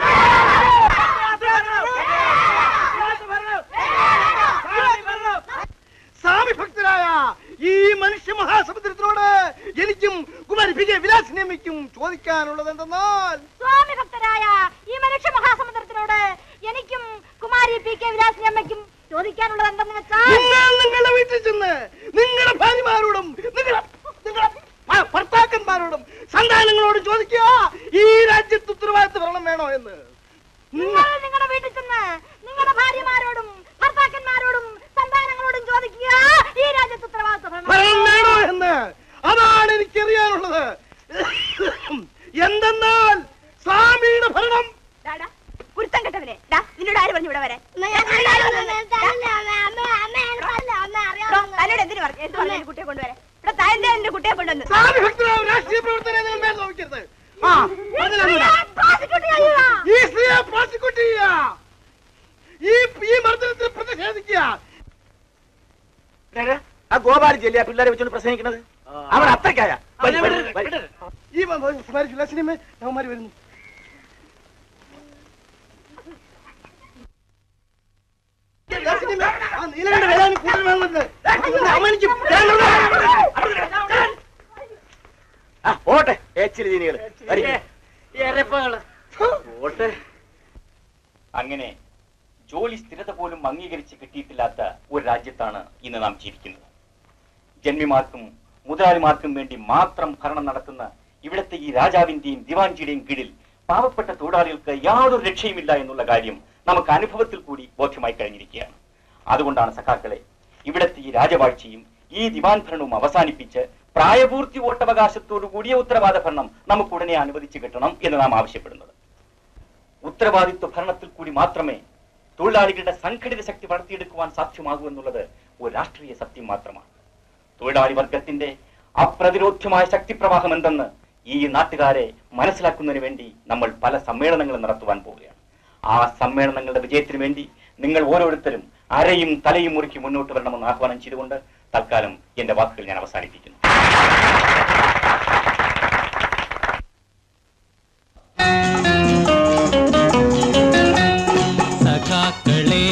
സ്വാമി ഭരണം. സ്വാമി ഭക്തരായ ഈ മനുഷ്യ മഹാസമുദ്രത്തിനോട് എനിക്കും കുമാരി പി കെ വിലാസിനമ്മയ്ക്കും ചോദിക്കാനുള്ളത് എന്തെന്നാൽ സ്വാമി ഭക്തരായ ഈ മനുഷ്യ മഹാസമുദ്രത്തിനോട് എനിക്കും കുമാരി പി കെ വിലാസിനി അമ്മയ്ക്കും ചോദിക്കാനുള്ളത് എന്തെന്ന് വെച്ചാൽ നിങ്ങൾ നിങ്ങളുടെ വീട്ടിൽ ചെന്ന് നിങ്ങളുടെ ഭാര്യമാരോടും നിങ്ങളുടെ നിങ്ങളുടെ ഭ- ഭർത്താക്കന്മാരോടും സന്താനങ്ങളോടും ചോദിക്കുക ഈ രാജ്യത്ത് ഉത്തരവാദിത്വ ഭരണം വേണോ എന്ന് നിങ്ങൾ നിങ്ങളുടെ വീട്ടിൽ ചെന്ന് നിങ്ങളുടെ ഭാര്യമാരോടും ഭർത്താക്കന്മാരോടും സന്താനങ്ങളോടും ചോദിക്കുക ഈ രാജ്യത്ത് ഉത്തരവാദിത്വ ഭരണം ഭരണം വേണോ എന്ന് അതാണ് എനിക്കറിയാനുള്ളത് എന്തെന്നാൽ സ്വാമിയുടെ ഭരണം ഡാടാ, കുരുത്തം കെട്ടവനെ ഡാ നിന്നോട് ആര് പറഞ്ഞു ഇവിടെ വരെ തന്നോട് എന്തിനു പറഞ്ഞു എന്ത് പറഞ്ഞു കുട്ടിയെ കൊണ്ടുവരെ ഇവിടെ താഴെ എന്റെ കുട്ടിയെ കൊണ്ടുവന്ന് സാധുഭക്തനായ രാഷ്ട്രീയ പ്രവർത്തനം നിങ്ങൾ മേൽ നോക്കരുത് ആ പറഞ്ഞില്ല ഈ സ്ത്രീയെ പ്രോസിക്യൂട്ട് ചെയ്യുക ഈ ഈ മർദ്ദനത്തിൽ പ്രതിഷേധിക്കുക ആ ഗോപാലൻ ചെല്ലിയ പിള്ളേരെ വെച്ചോണ്ട് പ്രസംഗിക്കുന്നത് അവർ അത്രക്കായ ഈ സ്മാരിക്കില്ല സിനിമ അവന്മാര് വരുന്നു ആ നീലയുടെ വേദാനി കൂടുതൽ വേണമെന്ന് അവമാനിക്കും പോട്ടെ ഏച്ചിരി ദീനികള് പോട്ടെ അങ്ങനെ ജോലി സ്ഥിരത പോലും അംഗീകരിച്ച് കിട്ടിയിട്ടില്ലാത്ത ഒരു രാജ്യത്താണ് ഇന്ന് നാം ജീവിക്കുന്നത് ജന്മിമാർക്കും മുതലാളിമാർക്കും വേണ്ടി മാത്രം ഭരണം നടത്തുന്ന ഇവിടുത്തെ ഈ രാജാവിന്റെയും ദിവാൻജിയുടെയും കീഴിൽ പാവപ്പെട്ട തൊഴിലാളികൾക്ക് യാതൊരു രക്ഷയുമില്ല എന്നുള്ള കാര്യം നമുക്ക് അനുഭവത്തിൽ കൂടി ബോധ്യമായി കഴിഞ്ഞിരിക്കുകയാണ് അതുകൊണ്ടാണ് സഖാക്കളെ ഇവിടുത്തെ ഈ രാജവാഴ്ചയും ഈ ദിവാൻ ഭരണവും അവസാനിപ്പിച്ച് പ്രായപൂർത്തി വോട്ടവകാശത്തോടു കൂടിയ ഉത്തരവാദ ഭരണം നമുക്ക് ഉടനെ അനുവദിച്ചു കിട്ടണം എന്ന് നാം ആവശ്യപ്പെടുന്നത് ഉത്തരവാദിത്വ ഭരണത്തിൽ കൂടി മാത്രമേ തൊഴിലാളികളുടെ സംഘടിത ശക്തി വളർത്തിയെടുക്കുവാൻ സാധ്യമാകൂ എന്നുള്ളത് ഒരു രാഷ്ട്രീയ സത്യം മാത്രമാണ് തൊഴിലാളി വർഗത്തിന്റെ അപ്രതിരോധ്യമായ ശക്തിപ്രവാഹം എന്തെന്ന് ഈ നാട്ടുകാരെ മനസ്സിലാക്കുന്നതിന് വേണ്ടി നമ്മൾ പല സമ്മേളനങ്ങളും നടത്തുവാൻ പോവുകയാണ് ആ സമ്മേളനങ്ങളുടെ വിജയത്തിന് വേണ്ടി നിങ്ങൾ ഓരോരുത്തരും അരയും തലയും മുറുക്കി മുന്നോട്ട് വരണമെന്ന് ആഹ്വാനം ചെയ്തുകൊണ്ട് തൽക്കാലം എന്റെ വാക്കുകൾ ഞാൻ അവസാനിപ്പിക്കുന്നു സഖാക്കളെ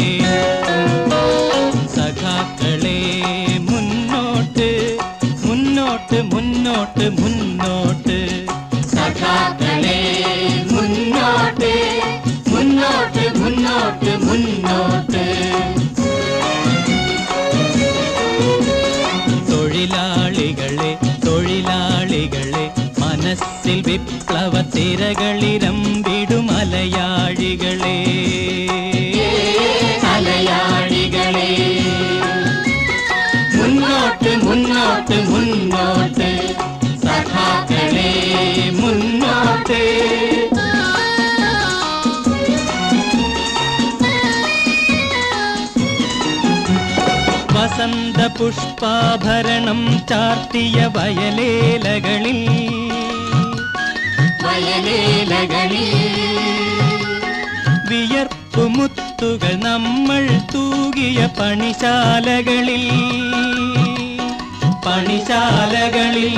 സഖാക്കളെ മുന്നോട്ട് മുന്നോട്ട് മുന്നോട്ട് മുന്നോട്ട് സഖാക്കളെ മുന്നോട്ട് മുന്നോട്ട് മുന്നോട്ട് മുന്നോട്ട് തൊഴിലാളികളെ തൊഴിലാളികളെ മനസ്സിൽ വിപ്ലവ തിരകളിരമ്പിടും അലയാഴികളെ അലയാഴികളെ മുന്നോട്ട് മുന്നോട്ട് മുന്നോട്ട് സഖാക്കളെ മുന്നോട്ട് വസന്ത പുഷ്പാഭരണം ചാർത്തിയ വയലേലകളിൽ വയലേലകളിൽ വിയർപ്പുമുത്തുകൾ നമ്മൾ തൂകിയ പണിശാലകളിൽ പണിശാലകളിൽ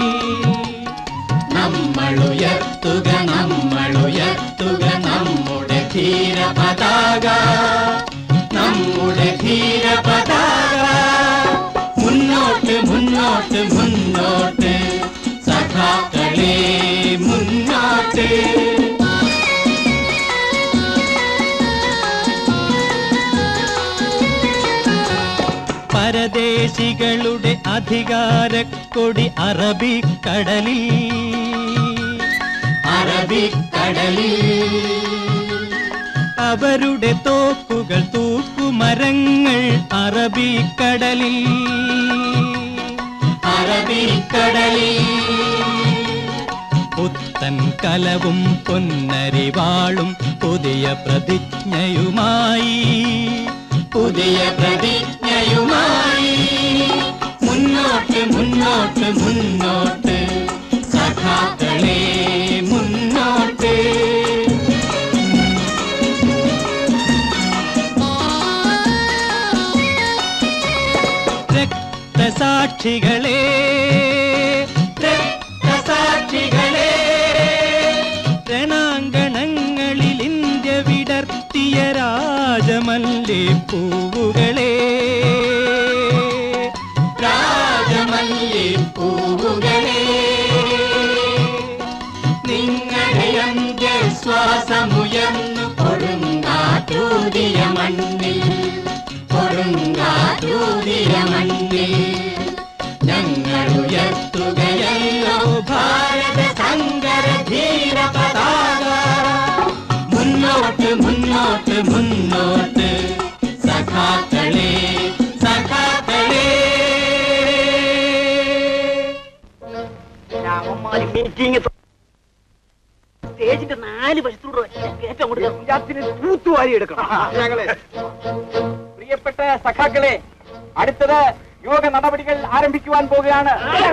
നമ്മൾ ഉയർത്തുക നമ്മൾ ഉയർത്തുക നമ്മുടെ ധീര പതാക നമ്മുടെ ധീര പതാക മുന്നോട്ട് മുന്നോട്ട് മുന്നോട്ട് സഖാക്കളെ മുന്നോട്ട് പരദേശികളുടെ അധികാരക്കൊടി അറബിക്കടലിൽ അറബിക്കടലിൽ അവരുടെ തോക്കുകൾ തൂക്കുമരങ്ങൾ അറബിക്കടലിൽ അറബിക്കടലിൽ പുത്തൻ കലവും പൊന്നരിവാളും പുതിയ പ്രതിജ്ഞയുമായി പുതിയ പ്രതിജ്ഞയുമായി മുന്നോട്ട് മുന്നോട്ട് മുന്നോട്ട് സഖാക്കളെ മുന്നോട്ട് രക്തസാക്ഷികളെ രക്തസാക്ഷികളെ രണാങ്കണങ്ങളിൽ ഇന്ത്യ വിടർത്തിയ രാജമല്ലി പൂവുകളെ രാജമല്ലി പൂവുകളെ നിങ്ങളുടെ അന്ത്യശ്വാസമുയർന്നു കൊടുങ്കാറ്റൂതിയ മണ്ണിൽ കൊടുങ്കാറ്റൂതിയ മണ്ണിൽ ഞങ്ങൾ ഉയർത്തുകയല്ലോ ഭാരത സങ്കര ധീര പതാക മുന്നോട്ട് മുന്നോട്ട് മുന്നോട്ട് സഖാക്കളെ സഖാക്കളെ മീറ്റിംഗ് സ്റ്റേജിന്റെ നാല് വശത്തൂടെ ഏറ്റവും കൂടുതൽ തൂത്തുവാരി എടുക്കണം ഞങ്ങളെ പ്രിയപ്പെട്ട സഖാക്കളെ അടുത്തത് യോഗ നടപടികൾ ആരംഭിക്കുവാൻ പോകുകയാണ്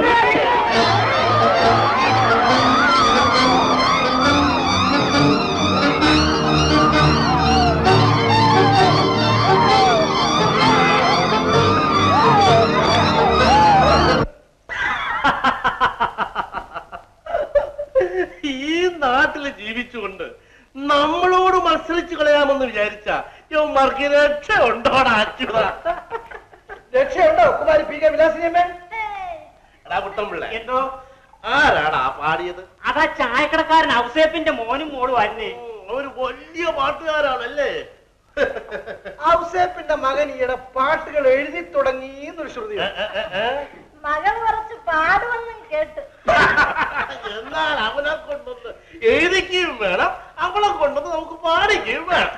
ഈ നാട്ടിൽ ജീവിച്ചുകൊണ്ട് നമ്മളോട് മത്സരിച്ച് കളയാമെന്ന് വിചാരിച്ച യവന്മാർക്ക് രക്ഷ ഉണ്ടോടാ അച്യുത രക്ഷയുണ്ടോ കുമാരി പി കെ വിലാസിനിയമ്മേ എടാ കുട്ടമ്പിള്ള എന്തോ ആരാടാ പാടിയത് അതാ ചായക്കടക്കാരൻ ഔസേപ്പിന്റെ മോനും മോളും ആയിരുന്നേ ഒരു വലിയ പാട്ടുകാരാണല്ലേ ഔസേപ്പിന്റെ മകൻ ഈയിടെ പാട്ടുകൾ എഴുതി തുടങ്ങി എന്നൊരു ശ്രുതി മകൻ കുറച്ച് പാടുമെന്നും കേട്ട് എന്നാൽ അവനെ കൊണ്ടൊന്ന് എഴുതിക്കുകയും വേണം അവളെ കൊണ്ടൊന്ന് നമുക്ക് പാടിക്കുകയും വേണം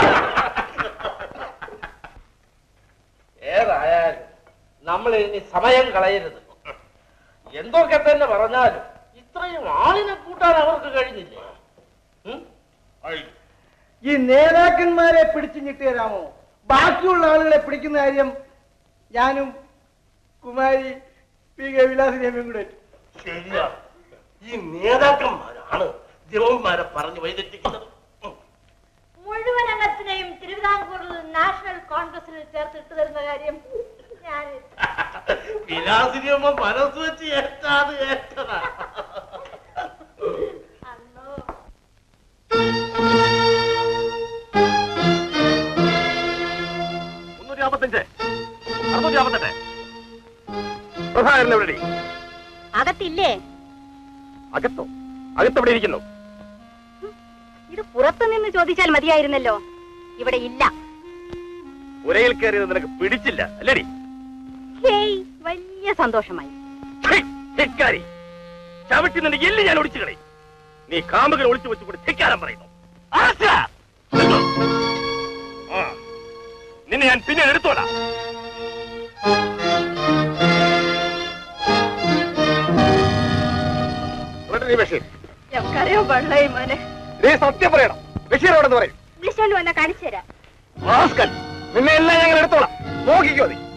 ഏതായാലും നമ്മൾ ഇനി സമയം കളയരുത് എന്തൊക്കെ തന്നെ പറഞ്ഞാലും ഇത്രയും ആളിനെ കൂട്ടാൻ അവർക്ക് കഴിഞ്ഞില്ലേ ഉം? ഐ. ഈ നേതാക്കന്മാരെ പിടിച്ചു ഞെട്ടി തരാമോ ബാക്കിയുള്ള ആളുകളെ പിടിക്കുന്ന കാര്യം ഞാനും കുമാരി പി കെ വിലാസിനിയമ്മയും കൂടെ ഏറ്റു. ശരിയാ ഈ നേതാക്കന്മാരാണ് ദേവന്മാരെ പറഞ്ഞു വൈദഗ്ധിക്കുന്നത് മുഴുവൻ അംഗത്തിനെയും തിരുവിതാംകൂറിൽ നാഷണൽ കോൺഗ്രസിൽ ചേർത്തിട്ട് തരുന്ന കാര്യം ഞാൻ വിലാസിനിയമ്മ മനസ്സ് വെച്ച് ഏറ്റാത് ഏറ്റതാ മുന്നൂറ്റി നാൽപ്പത്തഞ്ച് അറുന്നൂറ്റി നാൽപ്പത്തെട്ട് പ്രഭാകരൻ എവിടെ അകത്തില്ലേ അകത്തോ അകത്തെവിടെ ഇരിക്കുന്നു ഇത് പുറത്തു നിന്ന് ചോദിച്ചാൽ മതിയായിരുന്നല്ലോ ഇവിടെ ഇല്ല ഉരയിൽ കയറിയത് നിനക്ക് പിടിച്ചില്ല അല്ലേടി ഹേയ് വലിയ സന്തോഷമായി ധിക്കാരി ചവിട്ടി നിന്റെ എല്ല് ഞാൻ ഒടിച്ചു കളയും നീ കാമ്പുകൾ ഒളിച്ചു വെച്ചുകൊണ്ട് ധിക്കാരം പറയുന്നു ആശ! നിൽക്കൂ. ആ. നിന്നെ ഞാൻ പിന്നെ എടുത്തോളാം ഇവിടെ നീ ബഷീർ ഞങ്ങൾക്കറിയോ വെള്ളയും മോനെ നീ സത്യം പറയണം ബഷീർ എവിടെ പറയും വിളിച്ചോണ്ട് വന്നാ കാണിച്ചു തരാം റാസ്കൽ, നിന്നെ എല്ലാം ഞങ്ങൾ എടുത്തോളാം നോക്കിക്കോ നീ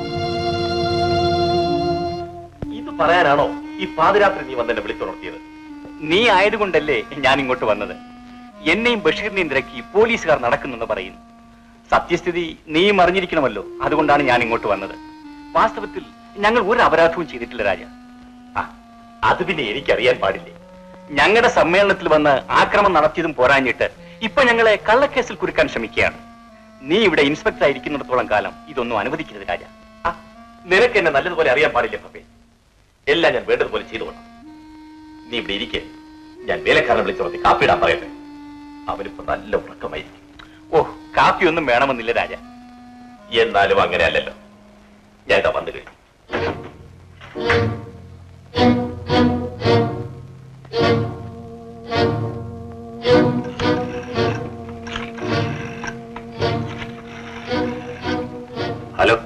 ഇത് പറയാനാണോ ഈ പാതിരാത്രി നീ വന്നെന്നെ വിളിച്ചുണർത്തിയത് നീ ആയതുകൊണ്ടല്ലേ ഞാൻ ഇങ്ങോട്ട് വന്നത് എന്നെയും ബഷീറിനെയും തിരക്കി പോലീസുകാർ നടക്കുന്നെന്ന് പറയുന്നു സത്യസ്ഥിതി നീയും അറിഞ്ഞിരിക്കണമല്ലോ അതുകൊണ്ടാണ് ഞാൻ ഇങ്ങോട്ട് വന്നത് വാസ്തവത്തിൽ ഞങ്ങൾ ഒരു അപരാധവും ചെയ്തിട്ടില്ല രാജ അത് പിന്നെ എനിക്കറിയാൻ പാടില്ലേ ഞങ്ങളുടെ സമ്മേളനത്തിൽ വന്ന് ആക്രമണം നടത്തിയതും പോരാഞ്ഞിട്ട് ഇപ്പൊ ഞങ്ങളെ കള്ളക്കേസിൽ കുരുക്കാൻ ശ്രമിക്കുകയാണ് നീ ഇവിടെ ഇൻസ്പെക്ടർ ആയിരിക്കുന്നിടത്തോളം കാലം ഇതൊന്നും അനുവദിക്കരുത് രാജ നിനക്ക് എന്നെ നല്ലതുപോലെ അറിയാൻ പാടില്ലേ പപ്പേ എല്ലാം ഞാൻ വേണ്ടതുപോലെ ചെയ്തുകൊള്ളാം നീ ഇവിടെ ഇരിക്കെ ഞാൻ വേലക്കാരനെ വിളിച്ചുണർത്തി കാപ്പിടാൻ പറയട്ടെ അവനിപ്പോ നല്ല ഉറക്കമായിരിക്കും ഓ കാപ്പി ഒന്നും വേണമെന്നില്ല രാജ എന്നാലും അങ്ങനെ അല്ലല്ലോ ഞാൻ ഇതാ വന്നു കഴിഞ്ഞു ഹലോ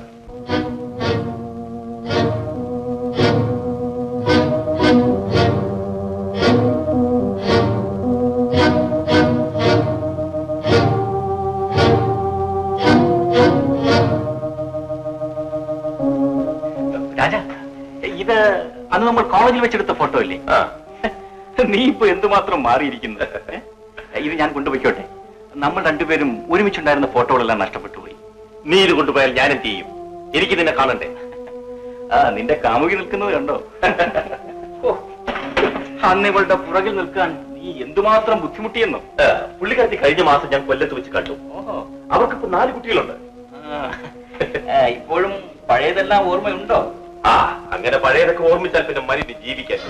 രാജ ഇത് അന്ന് നമ്മൾ കോളേജിൽ വെച്ചെടുത്ത ഫോട്ടോ അല്ലേ നീ ഇപ്പൊ എന്തുമാത്രം മാറിയിരിക്കുന്നത് ഏ? ഇത് ഞാൻ കൊണ്ടുപോയിക്കോട്ടെ നമ്മൾ രണ്ടുപേരും ഒരുമിച്ചുണ്ടായിരുന്ന ഫോട്ടോകളെല്ലാം നഷ്ടപ്പെട്ടു പോയി നീ ഇത് കൊണ്ടുപോയാൽ ഞാൻ എന്ത് ചെയ്യും എനിക്ക് നിന്നെ കാണണ്ടേ ആ നിന്റെ കാമുകി നിൽക്കുന്നത് കണ്ടോ ഓ, അന്ന് ഇവളുടെ പുറകിൽ നിൽക്കാൻ നീ എന്തുമാത്രം ബുദ്ധിമുട്ടിയെന്നോ ആ, പുള്ളിക്കാരത്തി കഴിഞ്ഞ മാസം ഞാൻ കൊല്ലത്ത് വെച്ച് കണ്ടു അവർക്കിപ്പോ നാല് കുട്ടികളുണ്ട് ആ, ഇപ്പോഴും പഴയതെല്ലാം ഓർമ്മയുണ്ടോ ആ അങ്ങനെ പഴയതൊക്കെ ഓർമ്മിച്ചാൽ പിന്നെ മനുഷ്യന് ജീവിക്കാൻ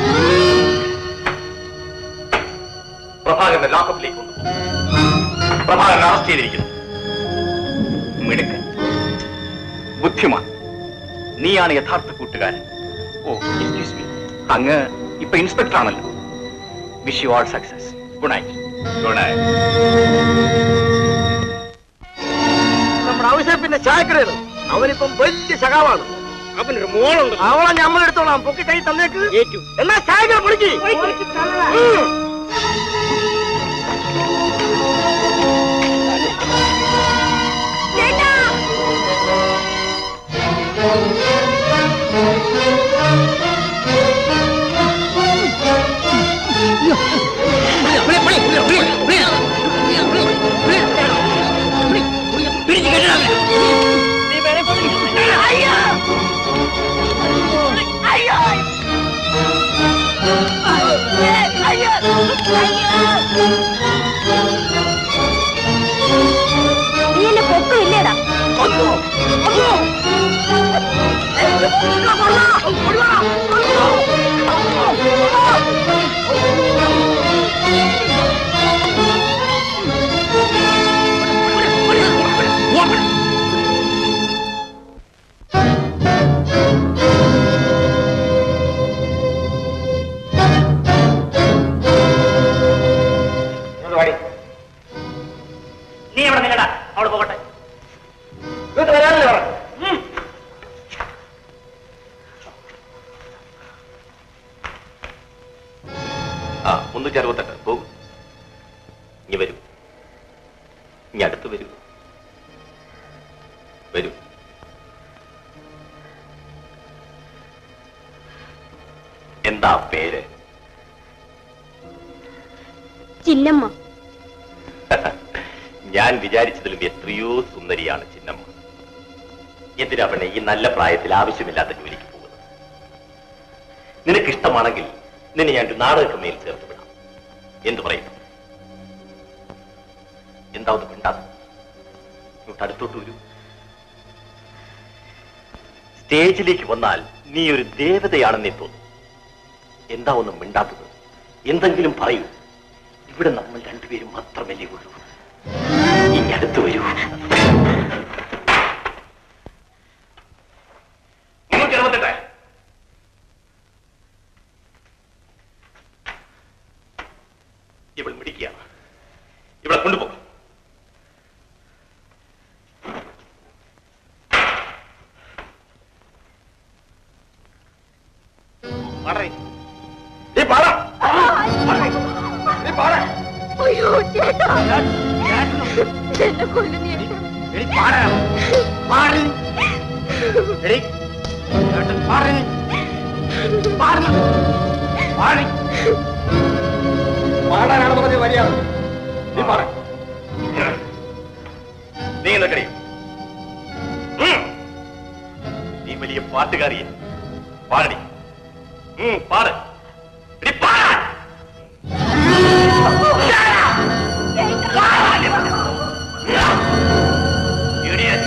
പ്രഭാകരനെ ലോക്കപ്പിലേക്ക് കൊണ്ടുപോകും പ്രഭാകരൻ അറസ്റ്റ് ചെയ്തിരിക്കുന്നു മിടുക്കൻ ബുദ്ധിമാൻ നീയാണ് യഥാർത്ഥ കൂട്ടുകാരൻ ഓ എക്സ്ക്യൂസ് മീ അങ്ങ് ഇപ്പൊ ഇൻസ്പെക്ടർ ആണല്ലോ wish you all success good night good night നമ്മുടെ ഔസേപ്പിന്റെ ചായക്കടയാണ് അവനിപ്പം വലിയ സഖാവാണ് അവനൊരു മോളുണ്ട് അവളെ നമ്മൾ എടുത്തോളാം പൊക്കി കൈ തന്നേക്ക് ഏറ്റു എന്നാ ചായക്കട പൊളിക്ക് ഉം. നീ എന്നെ പൊക്കില്ലേടാ ഇങ്ങോട്ട് വാടി. നീ എവിടെ നില്ലടാ അവള് പോകട്ടെ ഇങ്ങോട്ട് വരാനല്ലേ പറ ആ മുന്നൂറ്റി അറുപത്തെട്ട് പോകും ഇനി വരൂ ഇനി അടുത്ത് വരൂ വരൂ എന്താ പേര് ചിന്നമ്മ ഞാൻ വിചാരിച്ചതിലും എത്രയോ സുന്ദരിയാണ് ചിന്നമ്മ എന്തിനാ പെണ്ണെ ഈ നല്ല പ്രായത്തിൽ ആവശ്യമില്ലാത്ത ജോലിക്ക് പോകുന്നത് നിനക്കിഷ്ടമാണെങ്കിൽ നിന്നെ ഞാൻ ഒരു നാടകമേൽ ചേർത്ത് വിടാം എന്തു പറയും എന്താ ഒന്ന് മിണ്ടാതെ ഇങ്ങോട്ട് അടുത്തോട്ട് വരൂ സ്റ്റേജിലേക്ക് വന്നാൽ നീ ഒരു ദേവതയാണെന്നേ തോന്നും എന്താ ഒന്നും മിണ്ടാത്തത് എന്തെങ്കിലും പറയൂ ഇവിടെ നമ്മൾ രണ്ടുപേരും മാത്രമല്ലേ ഉള്ളൂ ഇനി അടുത്ത് വരൂ മുന്നൂറ്റി അറുപത്തെട്ട് ഇവൾ മിടിക്കുകയാണ് ഇവിടെ കൊണ്ടുപോകും നീ പാട നീ പാട അയ്യോ ചേട്ടാ എന്നെ കൊല്ലുന്നേ എടി പാട പാടി എടി പാടി പാടുന്നു പാടി പാടാനാണ് പറഞ്ഞത് മര്യാദ നീ പാട നീ എന്നറിയും നീ വലിയ പാട്ടുകാരിയ പാടടി ഉം, പാട് എടി, പാട്. Idiot.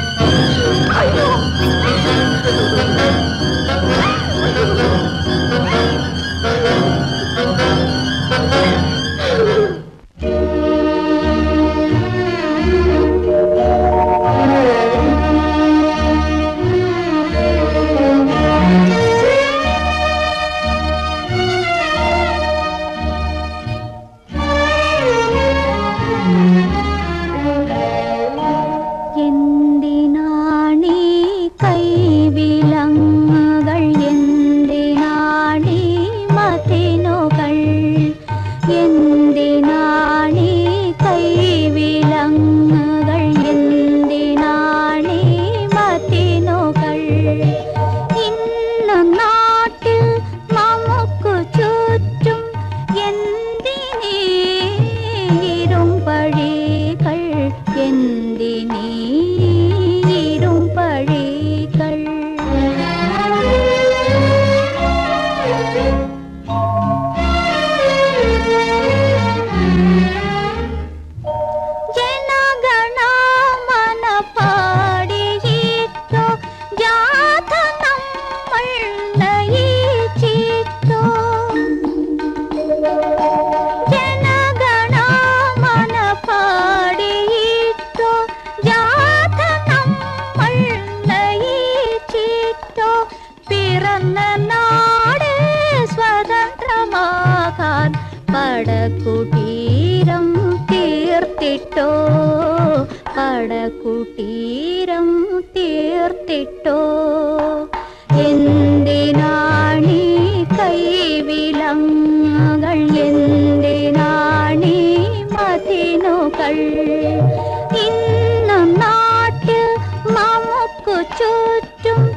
എന്തിനാണീ കൈവിലങ്ങുകൾ എന്തിനാണീ മതിനുകൾ എന്തിനാണീ കൈവിലങ്ങുകൾ എന്തിനാണീ മതിനുകൾ ഇന്ന് നാട്ടിൽ നമുക്കു ചുറ്റും എന്തിനീ ഇരുമ്പഴികൾ എന്തിനീ ഇരുമ്പഴികൾ ജനഗണമന പാടിയിട്ടോ ജാഥ നമ്മൾ നയിച്ചിട്ടോ ജനഗണമന പാടിയിട്ടോ ജാഥ നമ്മൾ നയിച്ചിട്ടോ പിറന്ന നാട് സ്വതന്ത്രമാകാൻ പടകുടീരം തീർത്തിട്ടോ പടകുടീരം തീർത്തിട്ടോ എന്തിനാണീ കൈവിലങ്ങുകൾ എന്തിനാണീ മതിനുകൾ ഇന്ന് നാട്ടിൽ നമുക്കു ചുറ്റും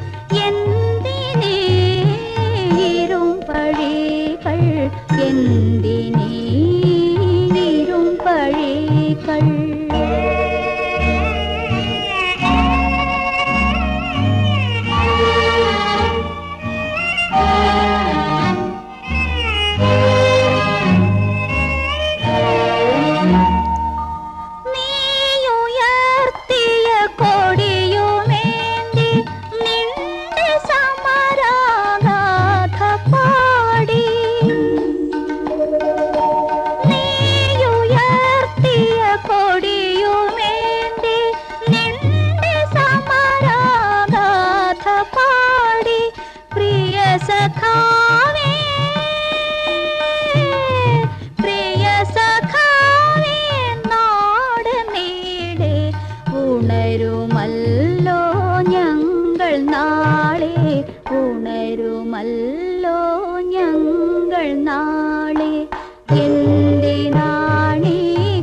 ഉണരുമല്ലോ ഞങ്ങൾ നാളെ എന്തിനാണീ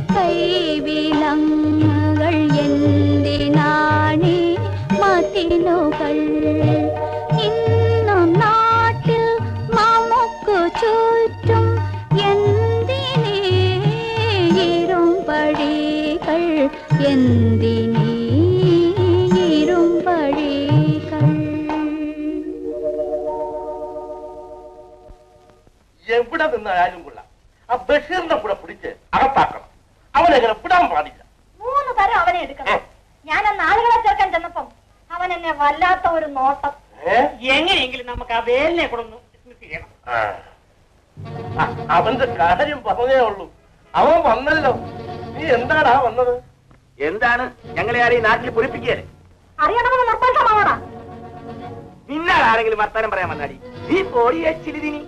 കൈവിലങ്ങുകൾ എന്തിനാണീ മതിലുകൾ ഇന്നും നാട്ടിൽ നമുക്ക് ചുറ്റും എന്തിനേ ഇരുമ്പഴികൾ എന്തിനീ ഇരുമ്പഴികൾ എവിടെ നിന്നായാലും കൊള്ളാം ആ ബഷീറിന്റെ കൂടെ പിടിച്ച് അകത്താക്കണം അവനെങ്ങനെ വിടാൻ പാടില്ല മൂന്ന് തരം അവനെ എടുക്കണം ഞാൻ അന്ന് ആളുകളെ ചേർക്കാൻ ചെന്നപ്പം അവൻ എന്നെ വല്ലാത്ത ഒരു നോട്ടം എങ്ങനെയെങ്കിലും നമുക്ക് ആ വേലിനെ കൂടെ ഒന്ന് dismiss ചെയ്യണം ആ. ആ, അവന്റെ കാര്യം പറഞ്ഞേ ഉള്ളൂ അവൻ വന്നല്ലോ നീ എന്താടാ വന്നത് എന്താണ് ഞങ്ങളെ ആരെയും നാട്ടിൽ പൊരിപ്പിക്കുകയല്ലേ അറിയണമെന്ന് നിർബന്ധമാവണം നിന്നാൾ ആരെങ്കിലും വർത്താനം പറയാൻ വന്നാടി നീ പോടിയച്ചിലിതിനി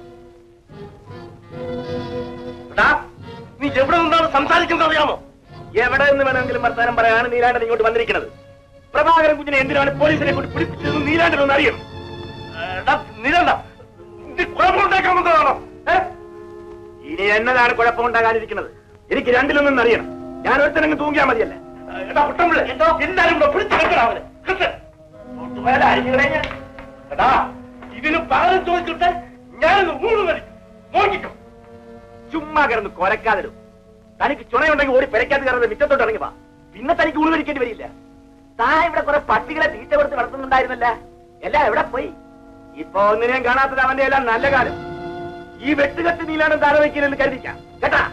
എടാ, നീ എവിടെ നിന്നാണ് സംസാരിക്കുന്നത് അറിയാമോ എവിടെ നിന്ന് വേണമെങ്കിലും വർത്താനം പറയാനാണ് നീലാണ്ടൻ ഇങ്ങോട്ട് വന്നിരിക്കുന്നത് പ്രഭാകരൻ കുഞ്ഞിനെ എന്തിനാണ് പോലീസിനെ കൊണ്ട് പിടിപ്പിച്ചതെന്ന് നീലാണ്ടനൊന്ന് അറിയണം എടാ, നിരണ്ട നീ കുഴപ്പമുണ്ടാക്കാൻ വന്നതാണോ ഏ? ഇനി എന്നതാണ് കുഴപ്പമുണ്ടാകാനിരിക്കുന്നത് എനിക്ക് രണ്ടിലൊന്നും അറിയണം ഞാൻ ഒരുത്തനങ്ങ് തൂങ്ങിയാൽ മതിയല്ല എടാ കുട്ടമ്പിള്ളേ എന്തോ എല്ലാരും കൂടെ പിടിച്ചു വെക്കണം അവനെ കിട്ട്. തൊട്ടുപോയാൽ അരിഞ്ഞുകളെ ഞാൻ. എടാ ഇതിന് പകരം ചോദിച്ചിട്ട് ഞാനിന്ന് ഊണ് കഴിക്കും നോക്കിക്കോ ചുമ്മാ കിടന്ന് കൊലക്കാതിരും തനിക്ക് ചുണയുണ്ടെങ്കിൽ ഓടി പെരക്കാതെ കയറുന്നത് മിറ്റത്തോട്ട് ഇറങ്ങി വാ പിന്നെ തനിക്ക് ഊണ് കഴിക്കേണ്ടി വരില്ല താ ഇവിടെ കുറെ പട്ടികളെ തീറ്റ കൊടുത്ത് നടത്തുന്നുണ്ടായിരുന്നല്ല എല്ലാം എവിടെ പോയി ഇപ്പൊ ഒന്നിനെയും കാണാത്തത് അവന്റെ എല്ലാം നല്ല കാലം ഈ വെട്ടുകത്തി നീലാണ് താര വയ്ക്കില്ലെന്ന് കരുതിക്കാം കേട്ടാ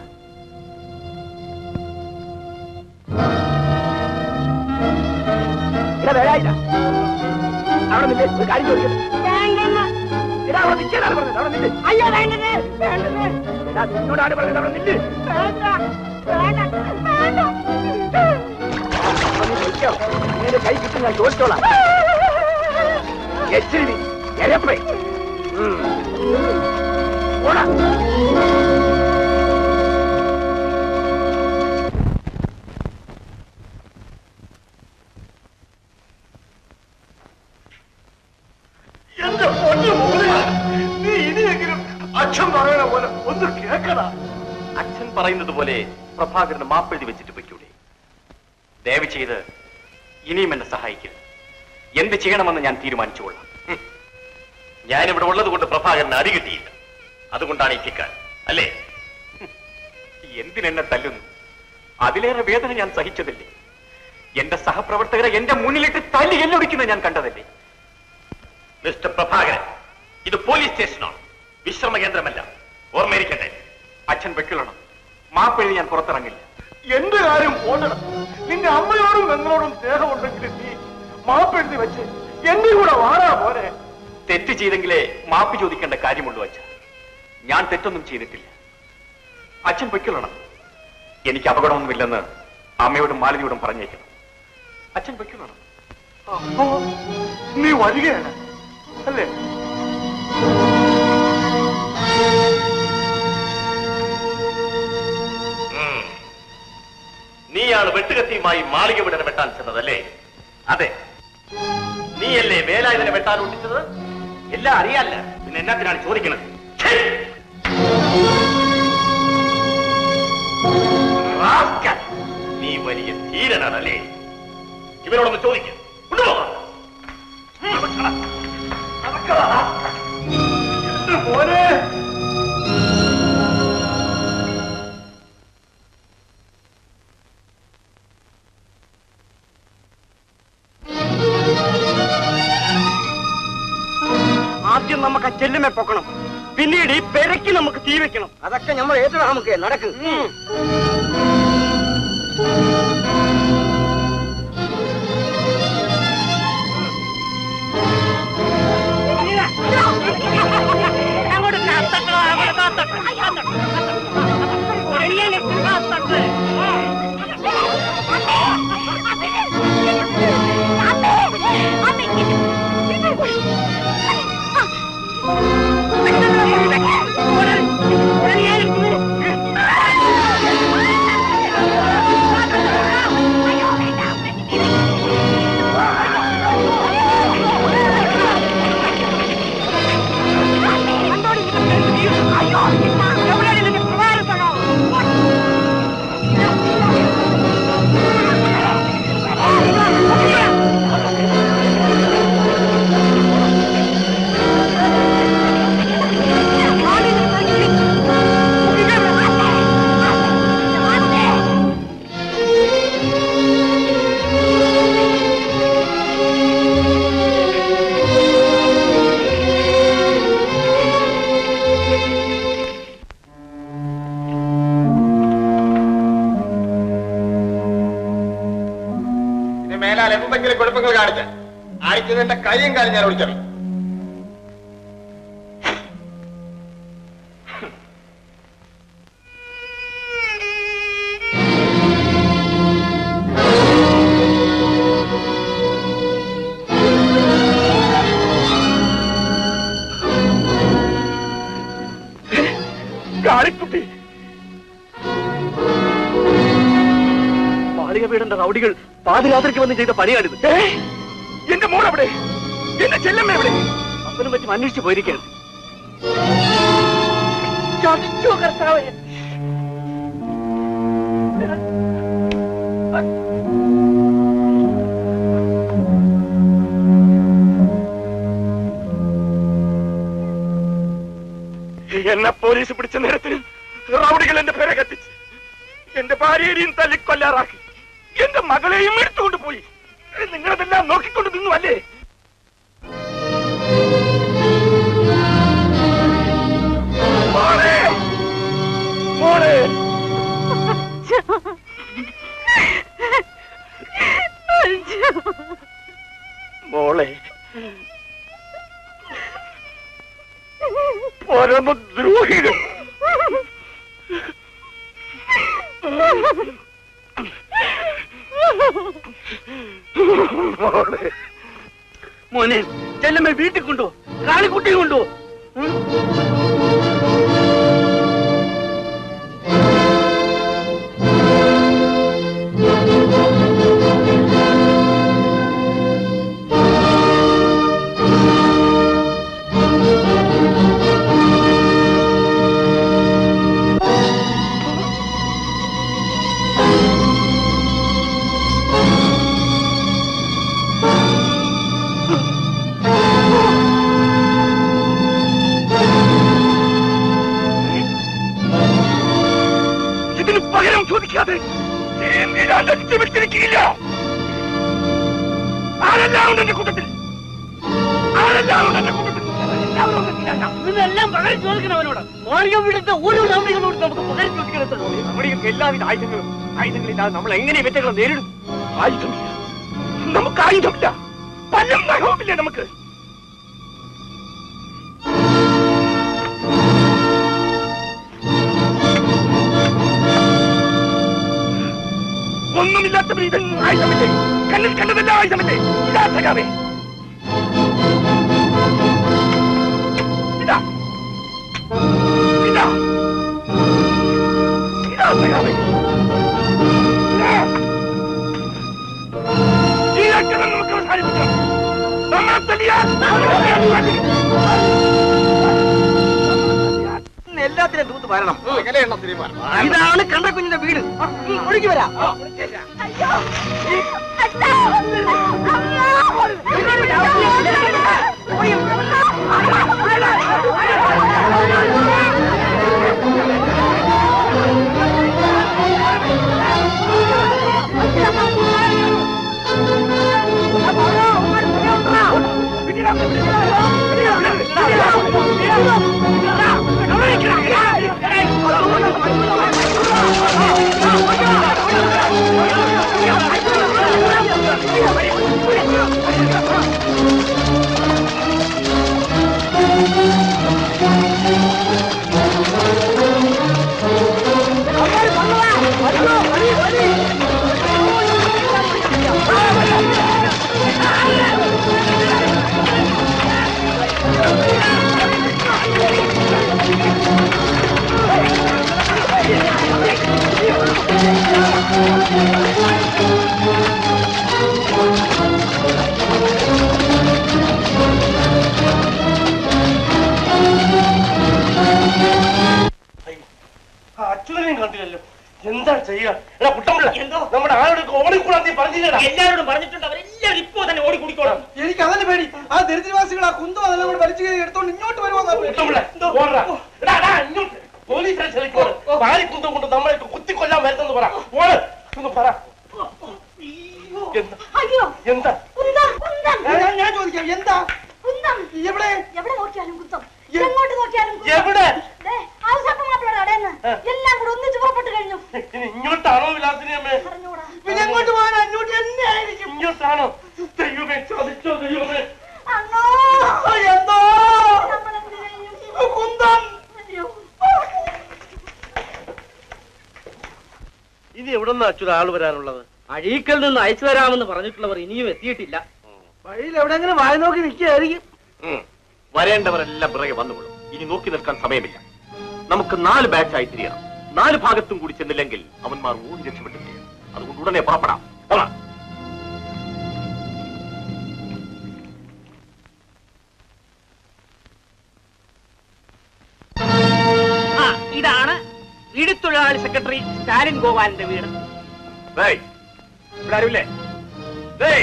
ഇവിടെ വേലായില്ല അവിടെ നില്ലേ ഒരു കാര്യം ചോദിക്കട്ടെ എടാ അവിടെ നിൽക്കാനാണ് പറഞ്ഞത് അവിടെ നില്ല് അയ്യോ വേണ്ടത് വേണ്ടത് എടാ നിന്നോടാണ് പറഞ്ഞത് അവിടെ നില്ല് വേണ്ട വേണ്ട വേണ്ട നീ നിൽക്കോ നിന്റെ കൈ കിട്ടും ഞാൻ ചോദിച്ചോളാം എച്ചിരി എരപ്പേ ഉം. ഓടാ എന്റെ പൊന്നു മോനെ നീ ഇനിയെങ്കിലും അച്ഛൻ പറയണ പോലെ ഒന്ന് കേക്കടാ അച്ഛൻ പറയുന്നത് പോലെ പ്രഭാകരന് മാപ്പെഴുതി വെച്ചിട്ട് പൊയ്ക്കൂടെ ദയവ് ചെയ്ത് ഇനിയും എന്നെ സഹായിക്കരുത് എന്ത് ചെയ്യണമെന്ന് ഞാൻ തീരുമാനിച്ചുകൊള്ളാം ഹും. ഞാനിവിടെ ഉള്ളത് കൊണ്ട് പ്രഭാകരന് അടി കിട്ടിയില്ല അതുകൊണ്ടാണ് ഈ ചിക്കാൻ അല്ലേ ഹും. എന്തിനെന്നെ തല്ലുന്നു അതിലേറെ വേദന ഞാൻ സഹിച്ചതല്ലേ എന്റെ സഹപ്രവർത്തകരെ എന്റെ മുന്നിലിട്ട് തല്ലി എല്ലൊടിക്കുന്നത് ഞാൻ കണ്ടതല്ലേ മിസ്റ്റർ പ്രഭാകരൻ ഇത് പോലീസ് സ്റ്റേഷനാണ് വിശ്രമ കേന്ദ്രമല്ല ഓർമ്മയിരിക്കട്ടെ അച്ഛൻ വെക്കിളണം മാപ്പെഴുതി ഞാൻ പുറത്തിറങ്ങില്ല എന്റെ കാര്യം പോകണം നിന്റെ അമ്മയോടും ഞങ്ങളോടും സ്നേഹമുണ്ടെങ്കിൽ നീ മാപ്പെഴുതി വെച്ച് എന്റെ കൂടെ വാടാ പോരെ തെറ്റ് ചെയ്തെങ്കിലേ മാപ്പ് ചോദിക്കേണ്ട കാര്യമുള്ളൂ അച്ഛൻ ഞാൻ തെറ്റൊന്നും ചെയ്തിട്ടില്ല അച്ഛൻ പൊയ്ക്കൊള്ളണം എനിക്ക് അപകടമൊന്നുമില്ലെന്ന് അമ്മയോടും മാലതിയോടും പറഞ്ഞേക്കണം അച്ഛൻ പൊയ്ക്കൊള്ളണം അപ്പോ നീ വരികയാണ് അല്ലേ ഉം. നീയാണ് വെട്ടുകത്തിയുമായി മാളിക വിടനെ വെട്ടാൻ ചെന്നതല്ലേ അതെ നീയല്ലേ വേലായുധനെ വെട്ടാൻ ഒട്ടിച്ചത് എല്ലാം അറിയാല്ല പിന്നെ എന്നാത്തിനാണ് ചോദിക്കുന്നത് ഛേ! റാസ്കൽ! നീ വലിയ ധീരനാണല്ലേ ഇവരോടൊന്ന് ചോദിക്കും മോനെ ആദ്യം നമുക്ക് ആ ചെല്ലുമെ പൊക്കണം പിന്നീട് ഈ പെരയ്ക്ക് നമുക്ക് തീ വെക്കണം അതൊക്കെ നമ്മൾ ഏറ്റവും നമുക്ക് നടക്ക് അങ്ങോട്ട് കാത്തട്ടോ അങ്ങോട്ട് കാത്തട്ടോ ഒരണിയനെ കാത്തട്ടെ ആ കുഴപ്പങ്ങൾ കാണിക്കാൻ അടിച്ചതിന്റെ കൈയും കാര്യം ഞാൻ ഒളിക്കണം കാളിക്കുട്ടി മാളിക വീടന്റെ റൗഡികൾ പാതിരാത്രിക്ക് വന്ന് ചെയ്ത പണിയാണിത് ഏ? എന്റെ മോൾ എവിടെ എന്റെ ചെല്ലമ്മ എവിടെ അപ്പനും പറ്റും അന്വേഷിച്ചു പോയിരിക്കുകയാണ് ചതിച്ചോ കർത്താവേ എന്നെ പോലീസ് പിടിച്ച നേരത്തിന് റൗഡികൾ എന്റെ പേരെ കത്തിച്ച് എന്റെ ഭാര്യയെയും തല്ലിക്കൊല്ലാറാക്കി എന്റെ മകളെയും എടുത്തുകൊണ്ട് പോയി നിങ്ങളതെല്ലാം നോക്കിക്കൊണ്ട് നിന്നു അല്ലേ മോളെ മോളെ മോളെ പരമദ്രോഹികൾ മോളെ മോനെ ചെല്ലമ്മ വീട്ടിൽ കൊണ്ടോ കാളിക്കുട്ടി കൊണ്ടോ ഇതിന് പകരം ചോദിക്കാതെ എന്നെ ഞാൻ ലക്ഷ്യമിട്ടിരിക്കില്ല ആരെല്ലാം ഉണ്ട് എന്റെ കൂട്ടത്തിൽ ആരെല്ലാം ഉണ്ട് എന്റെ കൂട്ടത്തിൽ ഇതെല്ലാം പകരം ചോദിക്കണവനോട് മാളിക വീടിന്റെ ഓരോ നടപടികളോട് നമുക്ക് പകരം ചോദിക്കണം നമ്മുടെ എല്ലാവിധ ആയുധങ്ങളും ആയുധങ്ങളില്ലാതെ നമ്മൾ എങ്ങനെ ഇവറ്റകളെ നേരിടും ആയുധമില്ല നമുക്ക് ആയുധമില്ല പല്ലും നഖവുമില്ല നമുക്ക് ഒന്നുമില്ലാത്തവർ ഇത് ആയുധമില്ലേ കണ്ണിൽ കണ്ടതല്ല ആയുധമില്ലേ ഇതാ സഖാവേ ഇതാ ഇതാ ഇതാ സഖാവേ ഇതാ. ഈ അക്ഷരം നമുക്ക് അവസാനിപ്പിക്കാം നമ്മളെ തല്ലിയാൽ എല്ലാത്തിനും തൂത്ത് വരണം എങ്ങനെയാണ് തീരുമാനം ഇതാണ് കണ്ടക്കുഞ്ഞിന്റെ വീട് നീ ഒഴുകി വരാം അച്യുതനെയും കണ്ടില്ലല്ലോ എന്താ ചെയ്യുക എടാ കുട്ടമ്പിള്ള എന്തോ നമ്മുടെ ആരോട് ഓടിക്കൂടാ നീ പറഞ്ഞില്ലടാ എല്ലാവരോടും പറഞ്ഞിട്ടുണ്ട് അവരെല്ലാവരും ഇപ്പോ തന്നെ ഓടിക്കൂടിക്കോളാം എനിക്ക് അതല്ല പേടി ആ ദരിദ്രവാസികൾ ആ കുന്തം അതെല്ലാം കൂടെ വലിച്ചു കയറി എടുത്തോണ്ട് ഇങ്ങോട്ട് വരുമോന്നാ പേടി കുട്ടമ്പിള്ള ഓടാ എടാ എടാ ഇങ്ങോട്ട് പോലീസിനെ ക്ഷണിക്കോട് വാരിക്കുന്തം കൊണ്ട് നമ്മളെ കുത്തിക്കൊല്ലാൻ വരുന്നെന്ന് പറ ഓട് ഒന്ന് പറ എന്താ അയ്യോ എന്താ കുന്തം കുന്തം ഞാൻ- ഞാൻ ചോദിക്കാം എന്താ കുന്തം എവിടെ എവിടെ നോക്കിയാലും കുന്തം എങ്ങോട്ട് നോക്കിയാലും കുന്തം. എവിടെ? ദേ, ആ സർപ്പമാപ്പിളയുടെ കടയെന്ന് എല്ലാം കൂടെ ഒന്നിച്ച് പുറപ്പെട്ട് കഴിഞ്ഞു ഇനി ഇങ്ങോട്ടാണോ വിലാസിനി അമ്മേ പിന്നെ എങ്ങോട്ട് പോകാനാ ഇങ്ങോട്ട് തന്നെ ആയിരിക്കും ഇങ്ങോട്ടാണോ എവിടെ നിന്ന് അച്യുത ആള് വരാനുള്ളത് അഴീക്കൽ നിന്ന് അയച്ചു തരാമെന്ന് പറഞ്ഞിട്ടുള്ളവർ ഇനിയും എത്തിയിട്ടില്ല വഴിയിൽ എവിടെങ്കിലും വായി നോക്കി നിൽക്കുകയായിരിക്കും ഉം. വരേണ്ടവരെല്ലാം പിറകെ വന്നുകൊള്ളും ഇനി നോക്കി നിൽക്കാൻ സമയമില്ല നമുക്ക് നാല് ബാച്ചായി തിരിയണം നാല് ഭാഗത്തും കൂടി ചെന്നില്ലെങ്കിൽ അവന്മാർ ഓടി രക്ഷപ്പെട്ടില്ല അതുകൊണ്ട് ഉടനെ പുറപ്പെടാം പോകാം ആ ഇതാണ് വീടുതൊഴിലാളി സെക്രട്ടറി സ്റ്റാലിൻ ഗോപാലിന്റെ വീട് ഡേയ്, ഇവിടെ ആരുമില്ലേ ഡേയ്.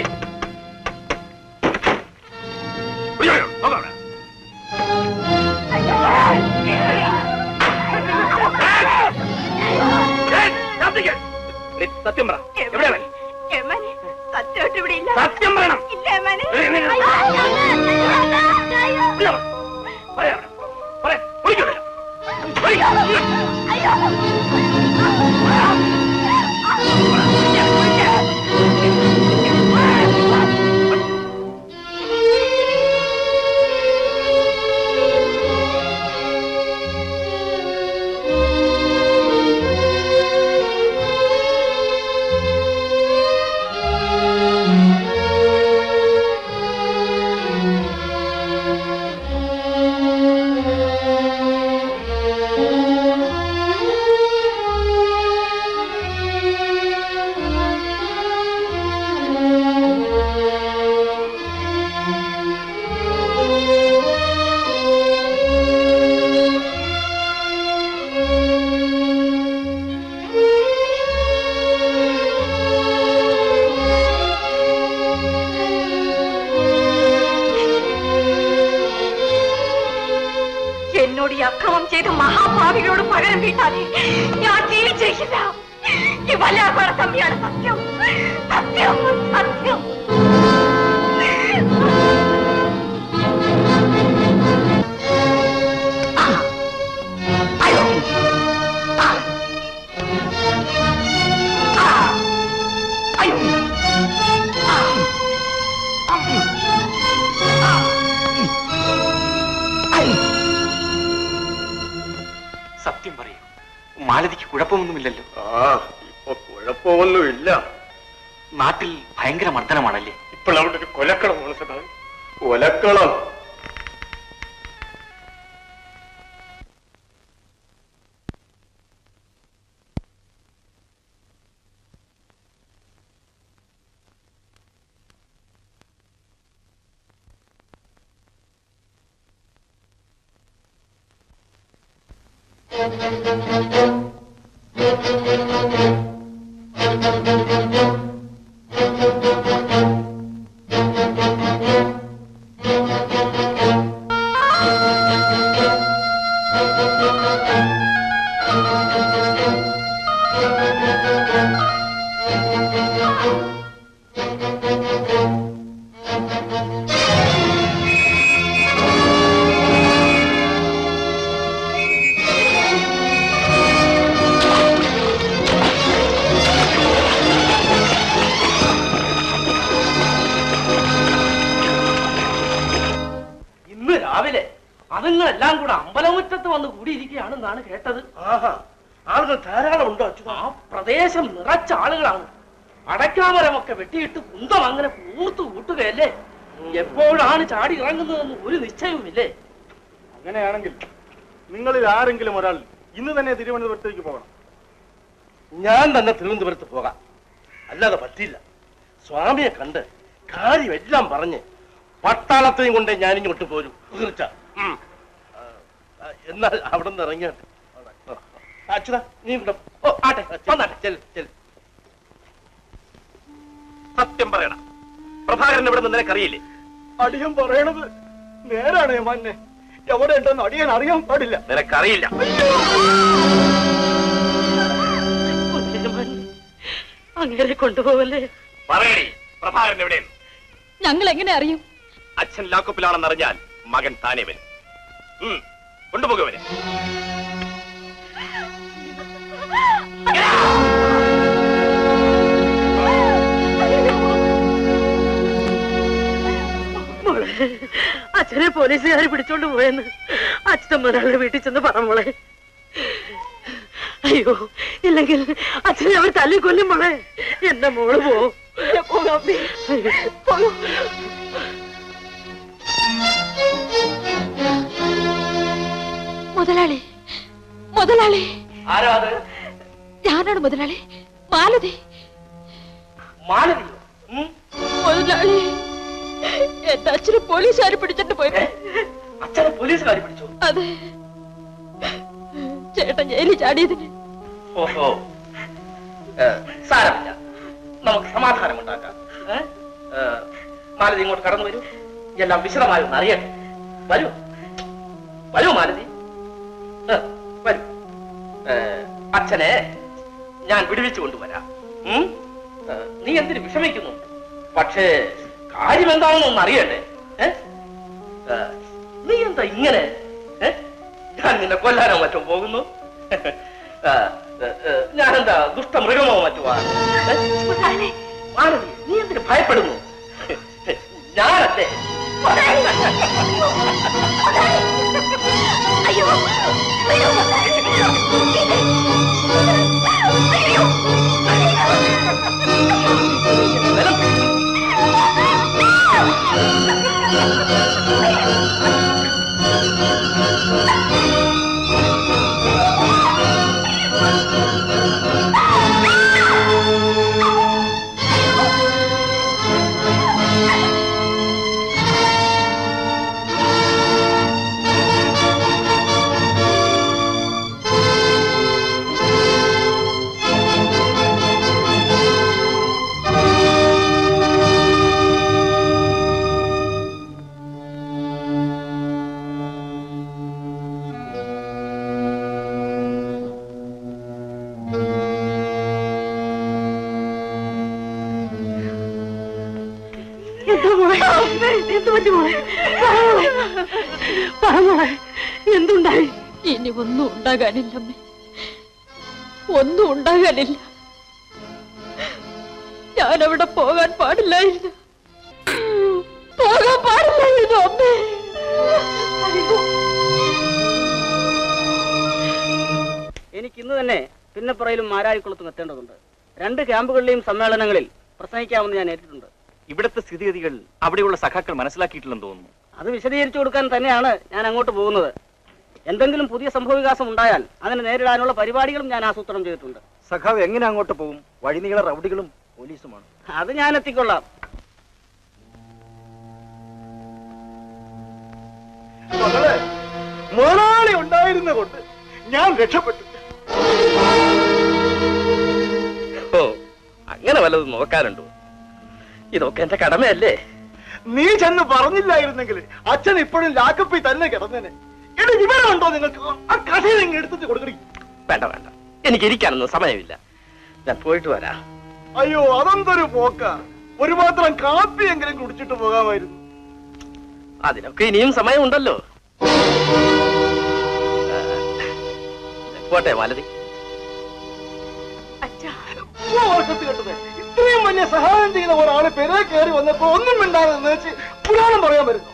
അയ്യോ, അയ്യോ, നോക്കാം അവിടെ. ഏയ്, കാത്തിക്ക്. എടീ, സത്യം പറ എവിടെയാണ് സത്യമായിട്ട് ഇവിടെ ഇല്ല സത്യം പറയണം ഇല്ല ഏമാനെ. ഏയ്, നീ- അയ്യോ, പറയാ, പറയാ, പറയാ, ഓടിക്കോ. എന്നോട് ഈ അക്രമം ചെയ്ത മഹാഭാവികളോട് പകരം വീട്ടാതെ ഞാൻ ജീവിച്ചിരിക്കില്ല ഈ വല്ലാപ്പാട തമ്മിയാണ് സത്യം സത്യം സത്യം സത്യം പറയൂ മാലതിക്ക് കുഴപ്പമൊന്നുമില്ലല്ലോ ആ ഇപ്പൊ കുഴപ്പമൊന്നുമില്ല നാട്ടിൽ ഭയങ്കര മർദ്ദനമാണല്ലേ ഇപ്പോൾ അവിടെ ഒരു കൊലക്കളം മനസ്സിലായി കൊലക്കളം ഇന്ന് രാവിലെ അതുങ്ങളെല്ലാം കൂടെ അമ്പലമുറ്റത്ത് വന്ന് കൂടിയിരിക്കുകയാണെന്നാണ് കേട്ടത് ആഹാ ആളുകൾ ധാരാളം ഉണ്ടോ അച്യുത ആ പ്രദേശം നിറച്ച ആളുകളാണ് അടയ്ക്കാമരമൊക്കെ വെട്ടിയിട്ട് കുന്തം അങ്ങനെ കൂർത്തു കൂട്ടുകയല്ലേ എപ്പോഴാണ് ചാടി ഇറങ്ങുന്നതെന്ന് ഒരു നിശ്ചയവുമില്ലേ അങ്ങനെയാണെങ്കിൽ നിങ്ങളിൽ ആരെങ്കിലും ഒരാൾ ഇന്ന് തന്നെ തിരുവനന്തപുരത്തേക്ക് പോകണം ഞാൻ തന്നെ തിരുവനന്തപുരത്ത് പോകാം അല്ലാതെ പറ്റില്ല സ്വാമിയെ കണ്ട് കാര്യമെല്ലാം പറഞ്ഞ് പട്ടാളത്തെയും കൊണ്ട് ഞാൻ ഇങ്ങോട്ട് പോരും തീർച്ച ഉം. ആ, ആ, എന്നാൽ അവിടെ നിന്ന് ഇറങ്ങിയാട്ടെ അച്യുത നീ ഇവിടെ ഓ ആട്ടെ വന്നാട്ടെ ചെല് ചെല് സത്യം പറയണം പ്രഭാകരൻ ഇവിടെ നിന്ന് നിനക്കറിയില്ലേ അടിയൻ പറയണത് നേരാണ് യമാനെ എവിടെ ഉണ്ടെന്ന് അടിയൻ അറിയാൻ പാടില്ല നിനക്കറിയില്ല അങ്ങനെ കൊണ്ടുപോവല്ലേ പറയണേ പ്രഭാകരൻ എവിടെ ഞങ്ങൾ എങ്ങനെ അറിയും അച്ഛൻ ലാക്കപ്പിലാണെന്ന് അറിഞ്ഞാൽ മകൻ താനെ വരും ഉം, കൊണ്ടുപോകുവനെ മോളെ അച്ഛനെ പോലീസുകാർ പിടിച്ചോണ്ട് പോയെന്ന് അച്ഛൻ ഒരാളുടെ വീട്ടിൽ ചെന്ന് പറ മോളെ അയ്യോ ഇല്ലെങ്കിൽ അച്ഛനെ അവർ തല്ലി കൊല്ലും മോളെ എന്റെ മോള് പോ പോകാം പോകൂ മുതലാളി മുതലാളി ആരാ അത് ഞാനാണ് മുതലാളി മാലതി മാലതി മുതലാളി എന്റെ അച്ഛന് പോലീസുകാർ പിടിച്ചിട്ട് പോയി അച്ഛനെ പോലീസുകാർ പിടിച്ചു അതെ ചേട്ടൻ ജയിലിൽ ചാടിയതിന് ഓഹോ ഏ, സാരമില്ല നമുക്ക് സമാധാനം ഉണ്ടാക്കാം ഏ? ഏ, മാലതി ഇങ്ങോട്ട് കടന്നു വരൂ എല്ലാം വിശദമായി ഒന്ന് അറിയട്ടെ വരൂ വരൂ മാലതി ഏ, വരൂ ഏ, അച്ഛനെ ഞാൻ വിടുവിച്ചു കൊണ്ടുവരാം ഉം? ഏ, നീ എന്തിന് വിഷമിക്കുന്നു പക്ഷേ കാര്യം എന്താണെന്ന് ഒന്ന് അറിയട്ടെ ഏ? ഏ, നീ എന്താ ഇങ്ങനെ ഏ? ഞാൻ നിന്നെ കൊല്ലാനോ മറ്റോ പോകുന്നു ആ, ഏ, ഏ, ഞാനെന്താ ദുഷ്ടമൃഗമോ മറ്റോ ആണ് ഏ? മാലതി നീ എന്തിന് ഭയപ്പെടുന്നു ഞാനല്ലേ എന്താ മോളെ എന്ത് പറ്റി മോളെ പറ മോളെ. പറ മോളെ എന്തുണ്ടായി ഇനി ഒന്നും ഉണ്ടാകാനില്ല അമ്മേ ഒന്നും ഉണ്ടാകാനില്ല ഞാൻ അവിടെ പോകാൻ പാടില്ലായിരുന്നു പോകാൻ പാടില്ലായിരുന്നു അമ്മേ എനിക്ക് ഇന്ന് തന്നെ പിന്നപ്പുറയിലും മാരാരിക്കുളത്തും എത്തേണ്ടതുണ്ട് രണ്ട് ക്യാമ്പുകളിലെയും സമ്മേളനങ്ങളിൽ പ്രസംഗിക്കാമെന്ന് ഞാൻ ഏറ്റിട്ടുണ്ട് ഇവിടുത്തെ സ്ഥിതിഗതികൾ അവിടെയുള്ള സഖാക്കൾ മനസ്സിലാക്കിയിട്ടില്ലെന്ന് തോന്നുന്നു അത് വിശദീകരിച്ചു കൊടുക്കാൻ തന്നെയാണ് ഞാൻ അങ്ങോട്ട് പോകുന്നത് എന്തെങ്കിലും പുതിയ സംഭവവികാസം ഉണ്ടായാൽ അതിനെ നേരിടാനുള്ള പരിപാടികളും ഞാൻ ആസൂത്രണം ചെയ്തിട്ടുണ്ട് സഖാവ് എങ്ങനെ അങ്ങോട്ട് പോകും വഴിനീള റൗഡികളും പോലീസുമാണ് അത് ഞാൻ എത്തിക്കൊള്ളാം മകളെ മുതലാളി ഉണ്ടായിരുന്ന കൊണ്ട് ഞാൻ രക്ഷപ്പെട്ടു ഓ അങ്ങനെ വല്ലതും നോക്കാനുണ്ടോ ഇതൊക്കെ എന്റെ കടമയല്ലേ നീ ചെന്ന് പറഞ്ഞില്ലായിരുന്നെങ്കിൽ അച്ഛൻ ഇപ്പോഴും ലാക്കപ്പിൽ തന്നെ കിടന്നേനെ എന്റെ വിവരമുണ്ടോ നിങ്ങൾക്ക് ആ കഥയിൽ നിങ്ങൾ എടുത്തിട്ട് കൊടുക്കണി വേണ്ട വേണ്ട എനിക്ക് ഇരിക്കാനൊന്നും സമയമില്ല ഞാൻ പോയിട്ട് വരാം അയ്യോ അതെന്തൊരു പോക്ക ഒരു മാത്രം കാപ്പിയെങ്കിലും കുടിച്ചിട്ട് പോകാമായിരുന്നു അതിനൊക്കെ ഇനിയും സമയമുണ്ടല്ലോ ആ, പോട്ടെ മാലതി ഓ, ഓർക്കത്ത് കെട്ടത് ഇത്രയും വലിയ സഹായം ചെയ്ത ഒരാള് പെരെ കയറി വന്നപ്പോ ഒന്നും മിണ്ടാതെ നിന്ന് വെച്ച് പുരാണം പറയാൻ വരുന്നു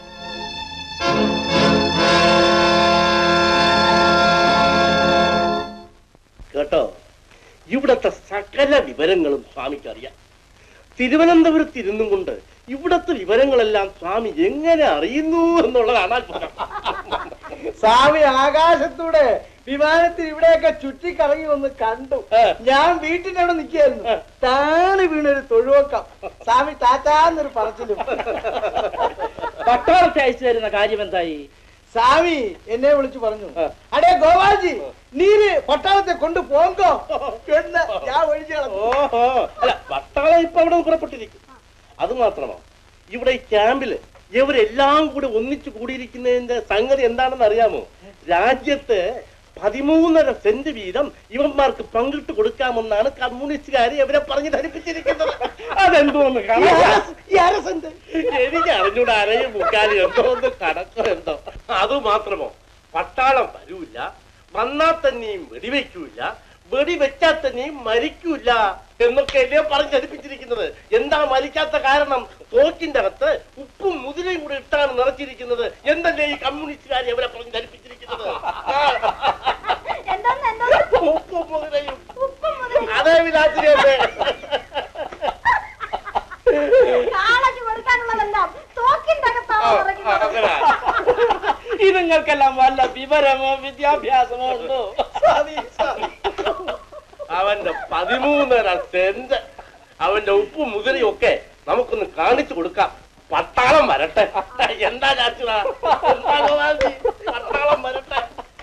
കേട്ടോ ഇവിടത്തെ സകല വിവരങ്ങളും സ്വാമിക്ക് അറിയാം തിരുവനന്തപുരത്ത് ഇരുന്നും കൊണ്ട് ഇവിടത്തെ വിവരങ്ങളെല്ലാം സ്വാമി എങ്ങനെ അറിയുന്നു എന്നുള്ളതാണ് അത്ഭുതം സ്വാമി ആകാശത്തൂടെ വിമാനത്തിൽ ഇവിടെയൊക്കെ ചുറ്റിക്കറങ്ങി വന്ന് കണ്ടു ഞാൻ വീട്ടിന്റെ അവിടെ നിൽക്കായിരുന്നു താണി വീണൊരു തൊഴുവക്കം സ്വാമി ടാറ്റാന്നൊരു പറച്ചിലും പട്ടാളത്തെ അയച്ചു തരുന്ന കാര്യം എന്തായി സ്വാമി എന്നെ വിളിച്ചു പറഞ്ഞു അടേ ഗോപാൽജി നീര് പട്ടാളത്തെ കൊണ്ട് പോങ്കോ എന്ന് ഞാൻ ഒഴിച്ചു കളഞ്ഞു ഓഹോ അല്ല പട്ടാളം ഇപ്പൊ അവിടെ നിന്ന് പുറപ്പെട്ടിരിക്കും അത് മാത്രമോ ഇവിടെ ഈ ക്യാമ്പില് ഇവരെല്ലാം കൂടി ഒന്നിച്ചു കൂടിയിരിക്കുന്നതിന്റെ സംഗതി എന്താണെന്ന് അറിയാമോ രാജ്യത്ത് പതിമൂന്നര സെന്റ് വീതം ഇവന്മാർക്ക് പങ്കിട്ട് കൊടുക്കാമെന്നാണ് കമ്മ്യൂണിസ്റ്റുകാർ ഇവരെ പറഞ്ഞു ധരിപ്പിച്ചിരിക്കുന്നത് അതെന്തോന്ന് സെന്റ് എനിക്ക് അറിഞ്ഞൂടെ അരയും മുക്കാലും എന്തോ ഒന്ന് കണക്കോ എന്തോ അത് മാത്രമോ പട്ടാളം വരൂല വന്നാൽ തന്നെയും വെടിവെക്കൂല വെടിവെച്ചാൽ തന്നെയും മരിക്കൂല എന്നൊക്കെ അല്ലേ പറഞ്ഞ് ധരിപ്പിച്ചിരിക്കുന്നത് എന്താ മരിക്കാത്ത കാരണം തോക്കിന്റെ അകത്ത് ഉപ്പും മുതിരയും കൂടെ ഇട്ടാണ് നിറച്ചിരിക്കുന്നത് എന്തല്ലേ ഈ കമ്മ്യൂണിസ്റ്റുകാർ എവരെ പറഞ്ഞ് ധരിപ്പിച്ചിരിക്കുന്നത് ആ. ഉപ്പും ഈ നിങ്ങൾക്കെല്ലാം വല്ല വിവരമോ വിദ്യാഭ്യാസമോ ഉണ്ടോ അവന്റെ പതിമൂന്നര സെന്റ് അവന്റെ ഉപ്പും മുതിരയും ഒക്കെ നമുക്കൊന്ന് കാണിച്ചു കൊടുക്കാം പട്ടാളം വരട്ടെ എന്താ ചാച്ചുടാ എന്താ ഗോപാൽജി? പട്ടാളം വരട്ടെ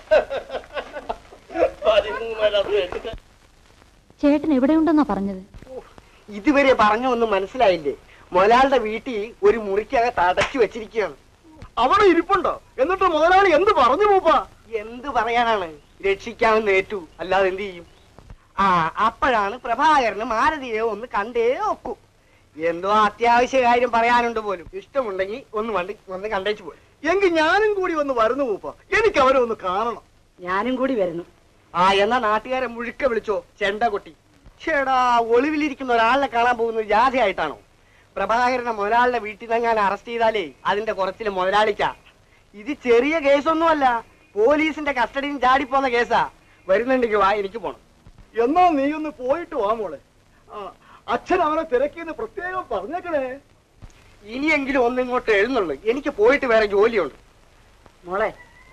പതിമൂന്നര സെന്റ് ചേട്ടൻ എവിടെയുണ്ടെന്നാ പറഞ്ഞത് ഇതുവരെ പറഞ്ഞു ഒന്നും മനസ്സിലായില്ലേ മുതലാളുടെ വീട്ടിൽ ഒരു മുറിക്കകത്ത് അടച്ചു വെച്ചിരിക്കുകയാണ് അവിടെ ഇരിപ്പുണ്ടോ എന്നിട്ട് മുതലാളി എന്ത് പറഞ്ഞു മൂപ്പാ എന്ത് പറയാനാണ് രക്ഷിക്കാമെന്ന് ഏറ്റു അല്ലാതെ എന്ത് ചെയ്യും ആ അപ്പോഴാണ് പ്രഭാകരന് മാരുതിയെ ഒന്ന് കണ്ടേ ഒക്കൂ എന്തോ അത്യാവശ്യ കാര്യം പറയാനുണ്ട് പോലും ഇഷ്ടമുണ്ടെങ്കിൽ ഒന്ന് വണ്ടി വന്ന് കണ്ടേച്ചു പോയി എങ്കിൽ ഞാനും കൂടി ഒന്ന് വരുന്നു മൂപ്പ എനിക്ക് അവരെ ഒന്ന് കാണണം ഞാനും കൂടി വരുന്നു ആ എന്നാ നാട്ടുകാരെ മുഴുക്ക വിളിച്ചോ ചെണ്ട കൊട്ടി ചേടാ ഒളിവിലിരിക്കുന്ന ഒരാളിനെ കാണാൻ പോകുന്നത് ജാഥയായിട്ടാണോ പ്രഭാകരനെ മുതലാളിയുടെ വീട്ടിൽ നിന്നെങ്ങാൻ അറസ്റ്റ് ചെയ്താലേ അതിന്റെ കുറച്ചില് മുതലാളിക്കാ ഇത് ചെറിയ കേസൊന്നുമല്ല പോലീസിന്റെ കസ്റ്റഡിയിൽ നിന്ന് ചാടിപ്പോന്ന കേസാ വരുന്നുണ്ടെങ്കിൽ വാ എനിക്ക് പോണം എന്നാ നീ ഒന്ന് പോയിട്ട് വാ മോളെ ആ, അച്ഛൻ അവനെ തിരക്കിന്ന് പ്രത്യേകം പറഞ്ഞേക്കണേ ഇനിയെങ്കിലും ഒന്നിങ്ങോട്ട് എഴുന്നുള്ളൂ എനിക്ക് പോയിട്ട് വേറെ ജോലിയുണ്ട് മോളെ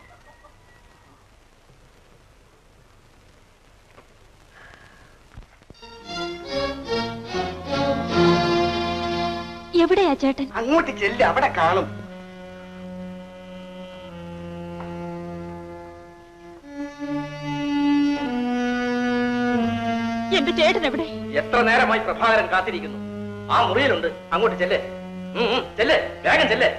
എവിടെയാ ചേട്ടൻ അങ്ങോട്ട് ചെല്ല് അവിടെ കാണും എന്റെ ചേട്ടൻ എവിടെ എത്ര നേരമായി പ്രഭാകരൻ കാത്തിരിക്കുന്നു ആ മുറിയിലുണ്ട് അങ്ങോട്ട് ചെല്ലേ ഉം, ഉം, ചെല്ലേ വേഗം ചെല്ലേ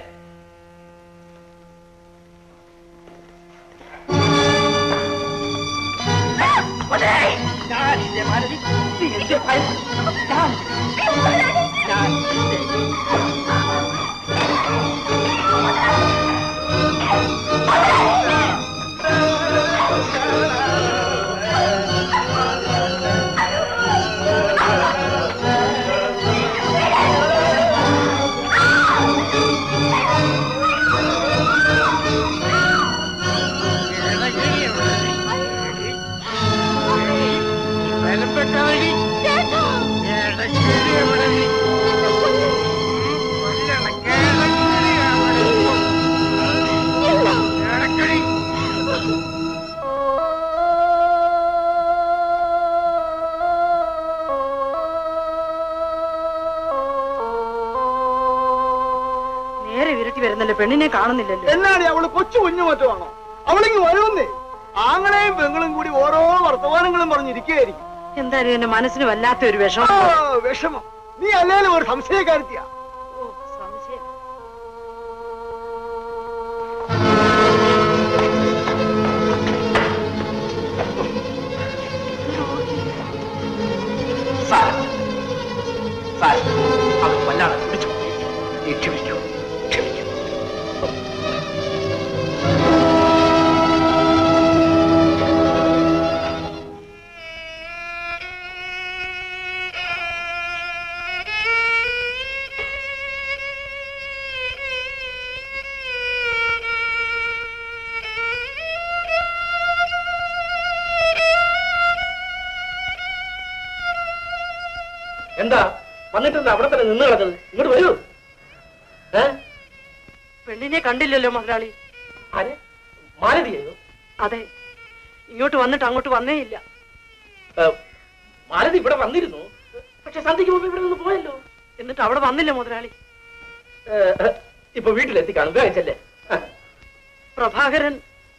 നേരെ വിരട്ടി വരുന്നല്ലോ പെണ്ണിനെ കാണുന്നില്ലല്ലോ എന്നാടി അവള് കൊച്ചു കുഞ്ഞു മറ്റുമാണോ അവളിങ്ങ് വരുമെന്നേ ആങ്ങളെയും പെങ്ങളും കൂടി ഓരോ വർത്തമാനങ്ങളും പറഞ്ഞിരിക്കുകയായിരിക്കും എന്തായാലും എന്റെ മനസ്സിന് വല്ലാത്ത ഒരു ആ, വിഷമം വിഷമം നീ അല്ലേലും ഒരു സംശയക്കാരത്തിയാ സംശയം അത് വല്ലാതെ കുടിച്ചു നീ ക്ഷമിക്കൂ ക്ഷമിക്കൂ എന്താ വന്നിട്ടെന്താ അവിടെ തന്നെ നിന്ന് കിടക്കുന്നത് ഇങ്ങോട്ട് വരൂ ഏ പെണ്ണിനെ കണ്ടില്ലല്ലോ മുതലാളി ആരെ മാലതിയായിരുന്നു അതെ ഇങ്ങോട്ട് വന്നിട്ട് അങ്ങോട്ട് വന്നേ ഇല്ല മാലതി ഇവിടെ വന്നിരുന്നു പക്ഷെ സന്ധ്യക്ക് മുമ്പ് ഇവിടെ നിന്ന് പോയല്ലോ എന്നിട്ട് അവിടെ വന്നില്ല മുതലാളി ഏ, ഏ, ഇപ്പൊ വീട്ടിലെത്തി കാണും വേഗം ചെല്ലേ പ്രഭാകരൻ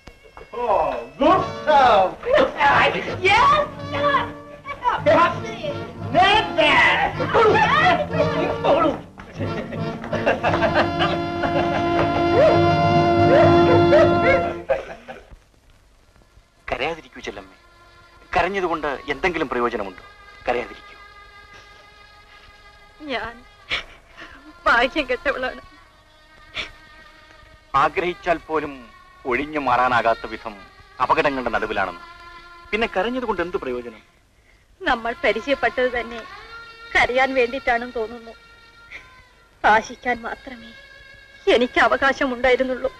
കരയാതിരിക്കൂ ചെല്ലമ്മേ കരഞ്ഞതുകൊണ്ട് എന്തെങ്കിലും പ്രയോജനമുണ്ടോ കരയാതിരിക്കൂ ഞാൻ ഭാഗ്യം കെട്ടവളാണ് ആഗ്രഹിച്ചാൽ പോലും ഒഴിഞ്ഞു മാറാനാകാത്ത വിധം അപകടങ്ങളുടെ നടുവിലാണെന്ന് പിന്നെ കരഞ്ഞതുകൊണ്ട് എന്ത് പ്രയോജനം നമ്മൾ പരിചയപ്പെട്ടത് തന്നെ കരയാൻ വേണ്ടിയിട്ടാണെന്ന് തോന്നുന്നു ആശിക്കാൻ മാത്രമേ എനിക്ക് അവകാശമുണ്ടായിരുന്നുള്ളൂ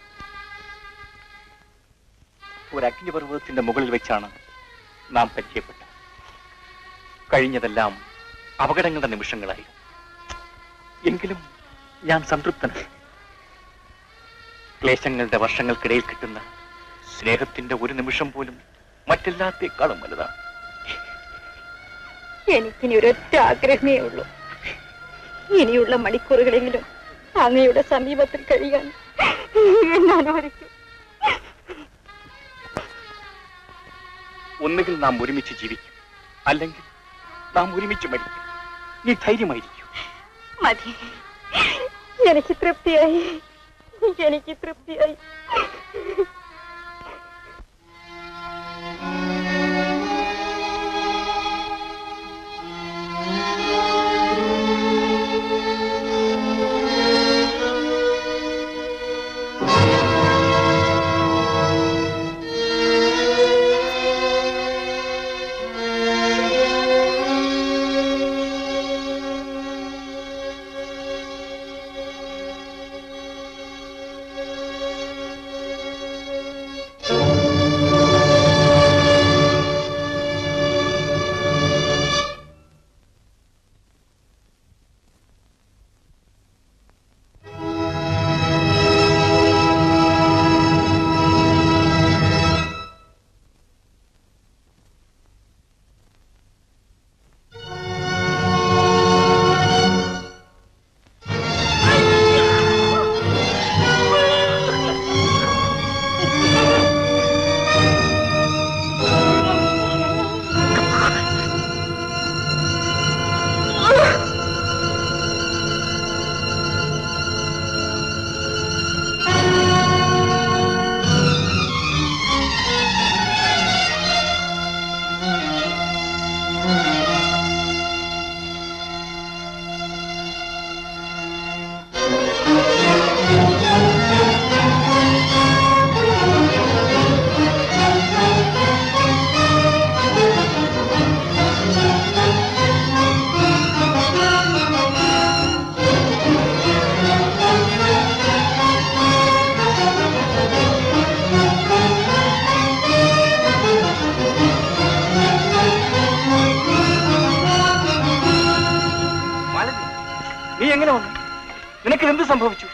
ഒരു അഗ്നിപർവ്വതത്തിന്റെ മുകളിൽ വെച്ചാണ് നാം പരിചയപ്പെട്ടത് കഴിഞ്ഞതെല്ലാം അപകടങ്ങളുടെ നിമിഷങ്ങളായി എങ്കിലും ഞാൻ സംതൃപ്തനാണ് ക്ലേശങ്ങളുടെ വർഷങ്ങൾക്കിടയിൽ കിട്ടുന്ന സ്നേഹത്തിന്റെ ഒരു നിമിഷം പോലും മറ്റെല്ലാത്തേക്കാളും വലുതാണ് എനിക്കിനി ഒരൊറ്റ ആഗ്രഹമേ ഉള്ളൂ ഇനിയുള്ള മണിക്കൂറുകളെങ്കിലും അങ്ങയുടെ സമീപത്തിൽ കഴിയാൻ എന്നെ അനുവദിക്കും ഒന്നുകിൽ നാം ഒരുമിച്ച് ജീവിക്കും അല്ലെങ്കിൽ നാം ഒരുമിച്ച് മരിക്കും നീ ധൈര്യമായിരിക്കും മതി എനിക്ക് തൃപ്തിയായി എനിക്ക് തൃപ്തിയായി മാലതി നീ എങ്ങനെ വന്നു നിനക്ക് എന്ത് സംഭവിച്ചു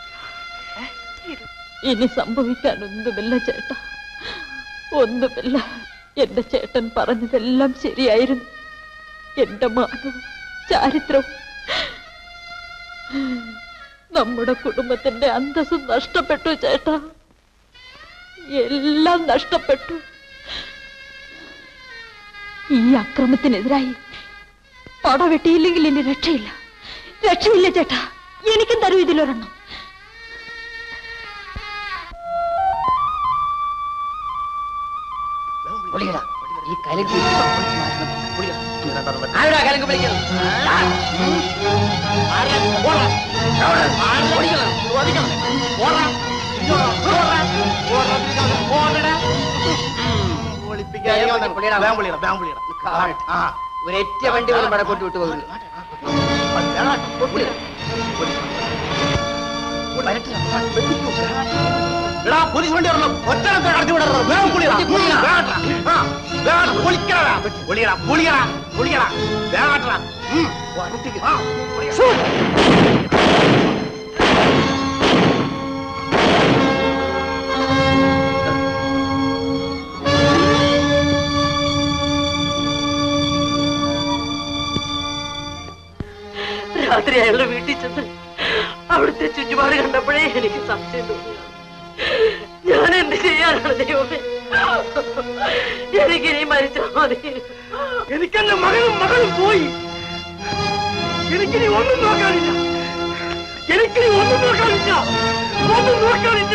ഇനി സംഭവിക്കാനൊന്നുമില്ല ചേട്ടാ ഒന്നുമില്ല എന്റെ ചേട്ടൻ പറഞ്ഞതെല്ലാം ശരിയായിരുന്നു എന്റെ മാനവും ചാരിത്രവും നമ്മുടെ കുടുംബത്തിന്റെ അന്തസ്സും നഷ്ടപ്പെട്ടു ചേട്ടാ എല്ലാം നഷ്ടപ്പെട്ടു ഈ അക്രമത്തിനെതിരായി പടവെട്ടിയില്ലെങ്കിൽ ഇനി രക്ഷയില്ല രക്ഷയില്ല ചേട്ടാ എനിക്കും തരൂ ഇതിലൊരെണ്ണം ഈ കലക്ക് ആരുടെ കലക്ക് വിളിക്കുന്നത് ഒരൊറ്റ വണ്ടി പോലും വടക്കോട്ട് വിട്ടു പോകുന്നു എടാ പോലീസ് വണ്ടി വരണം ഒറ്റ കടത്തി വിടരുത് വേഗം പുളിയടാ വേഗം പൊളിക്കടാ പൊളിയടാ പൊളിയടാ പൊളിയടാ വേഗം രാത്രി അയാളുടെ വീട്ടിൽ ചെന്ന് അവിടുത്തെ ചുറ്റുപാട് കണ്ടപ്പോഴേ എനിക്ക് സംശയം തോന്നിയാണ് ഞാൻ എന്ത് ചെയ്യാനാണ് ദൈവമേ എനിക്കിനി മരിച്ചാൽ മതി എനിക്കെന്റെ മകനും മകളും പോയി എനിക്കിനി ഒന്നും നോക്കാനില്ല എനിക്കിനി ഒന്നും നോക്കാനില്ല ഒന്നും നോക്കാനില്ല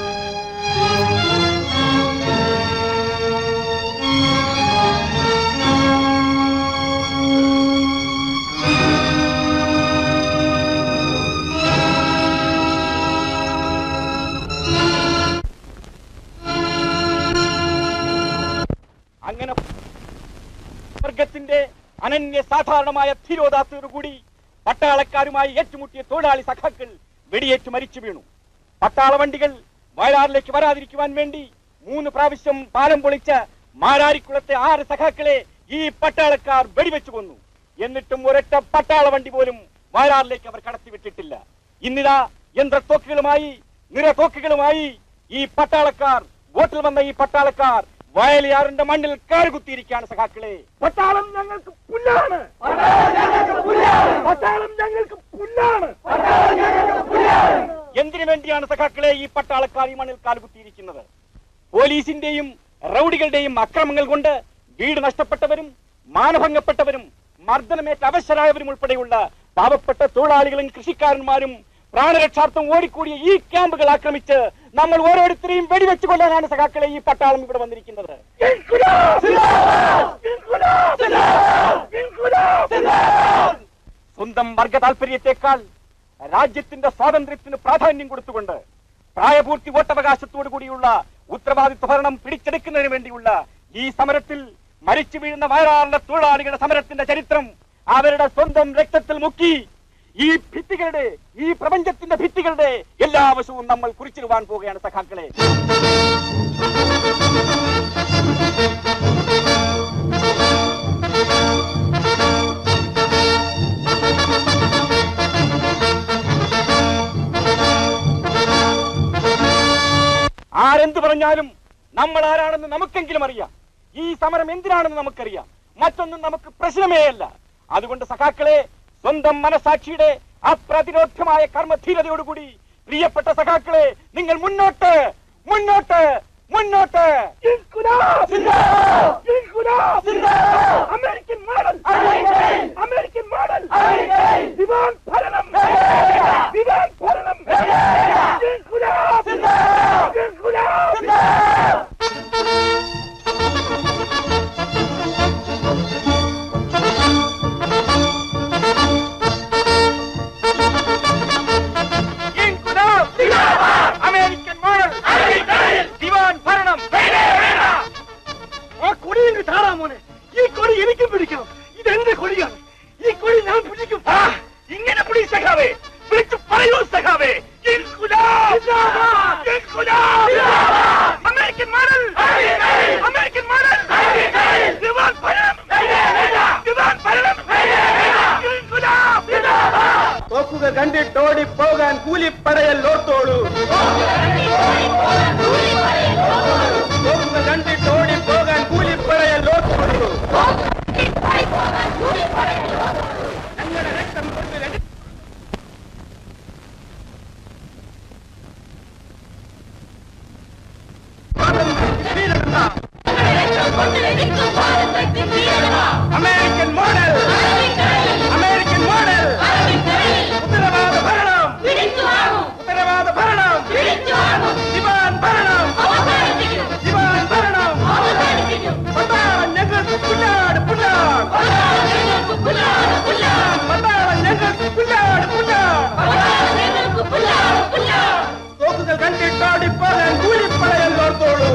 അങ്ങനെ വർഗത്തിന്റെ അനന്യ സാധാരണമായ ധീരോദാത്തോടുകൂടി പട്ടാളക്കാരുമായി ഏറ്റുമുട്ടിയ തൊഴിലാളി സഖാക്കൾ വെടിയേറ്റ് മരിച്ചു വീണു പട്ടാള വണ്ടികൾ വയലാറിലേക്ക് വരാതിരിക്കുവാൻ വേണ്ടി മൂന്ന് പ്രാവശ്യം പാലം പൊളിച്ച മാരാരിക്കുളത്തെ ആറ് സഖാക്കളെ ഈ പട്ടാളക്കാർ വെടിവെച്ചു കൊന്നു എന്നിട്ടും ഒരൊറ്റ പട്ടാള വണ്ടി പോലും വയലാറിലേക്ക് അവർ കടത്തിവിട്ടിട്ടില്ല ഇന്നിതാ യന്ത്രത്തോക്കുകളുമായി നിറത്തോക്കുകളുമായി ഈ പട്ടാളക്കാർ വോട്ടിൽ വന്ന ഈ പട്ടാളക്കാർ വയലിയാറിന്റെ മണ്ണിൽ കാറുകുത്തിയിരിക്കുകയാണ് സഖാക്കളെ പട്ടാളം ഞങ്ങൾക്ക് പുല്ലാണ് പട്ടാളം ഞങ്ങൾക്ക് പുല്ലാണ് എന്തിനു വേണ്ടിയാണ് സഖാക്കളെ ഈ പട്ടാളക്കാർ ഈ മണ്ണിൽ കാലുകുത്തിയിരിക്കുന്നത് പോലീസിന്റെയും റൌഡികളുടെയും അക്രമങ്ങൾ കൊണ്ട് വീട് നഷ്ടപ്പെട്ടവരും മാനഭംഗപ്പെട്ടവരും മർദ്ദനമേറ്റ അവശരായവരും ഉൾപ്പെടെയുള്ള പാവപ്പെട്ട തൊഴിലാളികളും കൃഷിക്കാരന്മാരും പ്രാണരക്ഷാർത്ഥം ഓടിക്കൂടിയ ഈ ക്യാമ്പുകൾ ആക്രമിച്ച് നമ്മൾ ഓരോരുത്തരെയും വെടിവെച്ച് കൊല്ലാനാണ് സഖാക്കളെ ഈ പട്ടാളം ഇവിടെ വന്നിരിക്കുന്നത് സ്വന്തം വർഗ താല്പര്യത്തെക്കാൾ രാജ്യത്തിന്റെ സ്വാതന്ത്ര്യത്തിന് പ്രാധാന്യം കൊടുത്തുകൊണ്ട് പ്രായപൂർത്തി വോട്ടവകാശത്തോടു കൂടിയുള്ള ഉത്തരവാദിത്വ ഭരണം പിടിച്ചെടുക്കുന്നതിന് വേണ്ടിയുള്ള ഈ സമരത്തിൽ മരിച്ചു വീഴുന്ന വയറാറിലെ തൊഴിലാളികളുടെ സമരത്തിന്റെ ചരിത്രം അവരുടെ സ്വന്തം രക്തത്തിൽ മുക്കി ഈ ഭിത്തികളുടെ ഈ പ്രപഞ്ചത്തിന്റെ ഭിത്തികളുടെ എല്ലാ വശവും നമ്മൾ കുറിച്ചിടുവാൻ പോവുകയാണ് സഖാക്കളെ ആരെന്ത് പറഞ്ഞാലും നമ്മൾ ആരാണെന്ന് നമുക്കെങ്കിലും അറിയാം ഈ സമരം എന്തിനാണെന്ന് നമുക്കറിയാം മറ്റൊന്നും നമുക്ക് പ്രശ്നമേ അല്ല അതുകൊണ്ട് സഖാക്കളെ സ്വന്തം മനസാക്ഷിയുടെ അപ്രതിരോധമായ കർമ്മധീരതയോടുകൂടി പ്രിയപ്പെട്ട സഖാക്കളെ നിങ്ങൾ മുന്നോട്ട് മുന്നോട്ട് മുന്നോട്ട് അമേരിക്കൻ മോഡൽ അമേരിക്കൻ മോഡൽ ദിവാൻ ഭരണം ദിവാൻ ഭരണം ഇൻകുലാബ്! ഇൻകുലാബ്! ഇൻകുലാബ്! അമേരിക്കൻ മോഡൽ ദിവാൻ ഭരണം ആ കൊടി എനിക്ക് താടാ മോനെ ഈ കൊടി എനിക്കും പിടിക്കണം ഇതെന്റെ കൊടിയാണ് ഈ കൊടി ഞാൻ പിടിക്കും ആ, ഇങ്ങനെ പിടി സഖാവേ വിളിച്ചു പറയൂ സഖാവേ ഇൻകുലാബ്! ഇൻകുലാബ്! അമേരിക്കൻ മോഡൽ അമേരിക്കൻ മോഡൽ ദിവാൻ ഭരണം ദിവാൻ ഭരണം ഇൻകുലാബ്! തോക്കുകൾ കണ്ടിട്ടോടി പോകാൻ കൂലിപ്പടയൽ ഓർത്തോളൂ തോക്കുകൾ കണ്ടിട്ടോടി പോകാൻ കൂലിപ്പടയൽ ഓർത്തോളൂ ഞങ്ങളുടെ രക്തം കൊണ്ട് രക്ഷ- അമേരിക്കൻ മോഡൽ അമേരിക്കൻ മോഡൽ ഉത്തരവാദ ഭരണം ഉത്തരവാദ ഭരണം ദിവാൻ ഭരണം ദിവാൻ ഭരണം പട്ടാളം ഞങ്ങൾക്ക് പുല്ലാട് പുല്ലാട് പട്ടാളം ഞങ്ങൾക്ക് പുല്ലാട് പുല്ലാട് തോക്കുകൾ കണ്ടിട്ടോടി പോകാൻ കൂലിപ്പടയൽ ഓർത്തോളൂ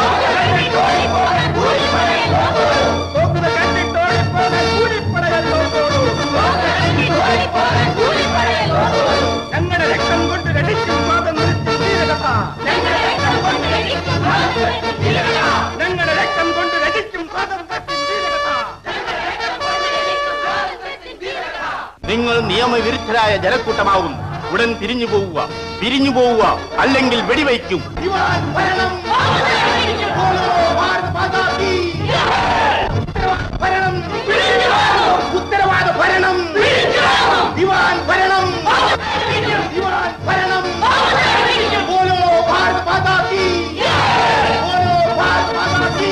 തോക്കുകൾ കണ്ടിട്ടോടി പോകാൻ കൂലിപ്പടയൽ ഓർത്തോളൂ ഞങ്ങളുടെ രക്തം കൊണ്ട് രക്ഷിക്കും സ്വാതന്ത്ര്യത്തിൻ വീരകഥ ഞങ്ങളുടെ രക്തം കൊണ്ട് രക്ഷിക്കും സ്വാതന്ത്ര്യത്തിൻ വീരകഥ നിങ്ങൾ നിയമവിരുദ്ധരായ ജനക്കൂട്ടമാകുന്നു ഉടൻ തിരിഞ്ഞു പോവുക പിരിഞ്ഞു പോവുക അല്ലെങ്കിൽ വെടിവയ്ക്കും ഉത്തരവാദ ഭരണം ദിവാൻ ഭരണം ദിവാൻ ഭരണം ബോലോ ഭാരത് മാതാ കീ ബോലോ ഭാരത് മാതാ കീ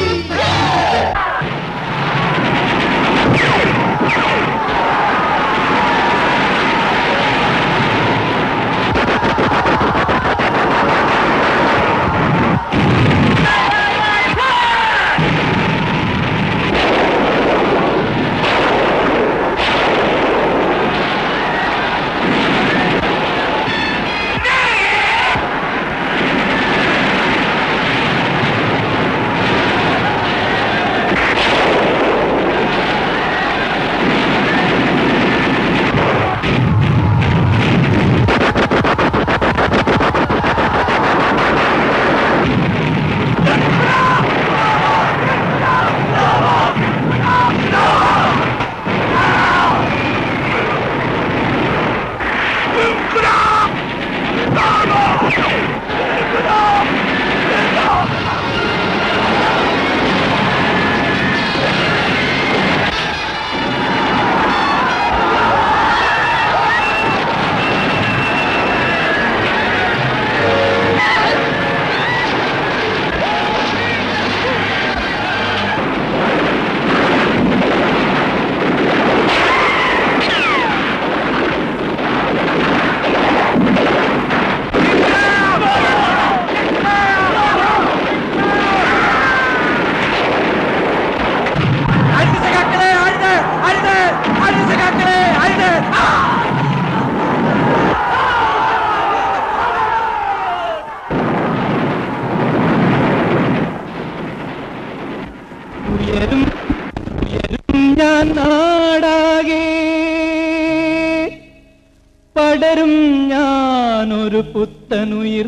ഞാനൊരു പുത്തനുയിർ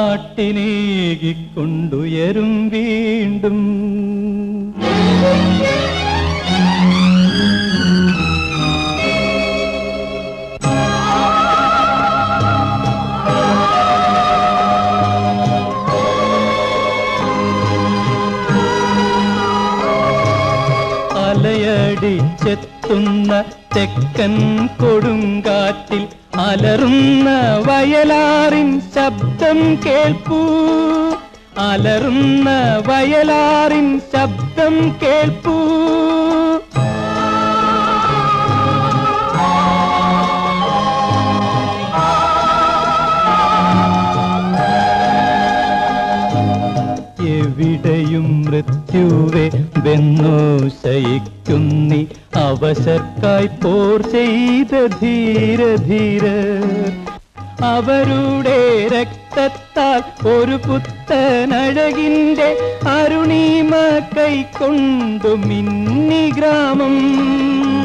നാട്ടിനേകിക്കൊണ്ടുയരും വീണ്ടും അലയടിച്ചെത്തുന്ന തെക്കൻ കൊടുങ്കാറ്റിൽ അലറുന്ന വയലാറിൻ ശബ്ദം കേൾപ്പൂ അലറുന്ന വയലാറിൻ ശബ്ദം കേൾപ്പൂ എവിടെയും മൃത്യുവെ വെന്നു ശയിക്കുന്നി അവശർക്കായി പോർ ചെയ്ത ധീര ധീര അവരുടെ രക്തത്താൽ ഒരു പുത്തനഴകിന്റെ അരുണിമ കൈക്കൊണ്ടു മിന്നി ഗ്രാമം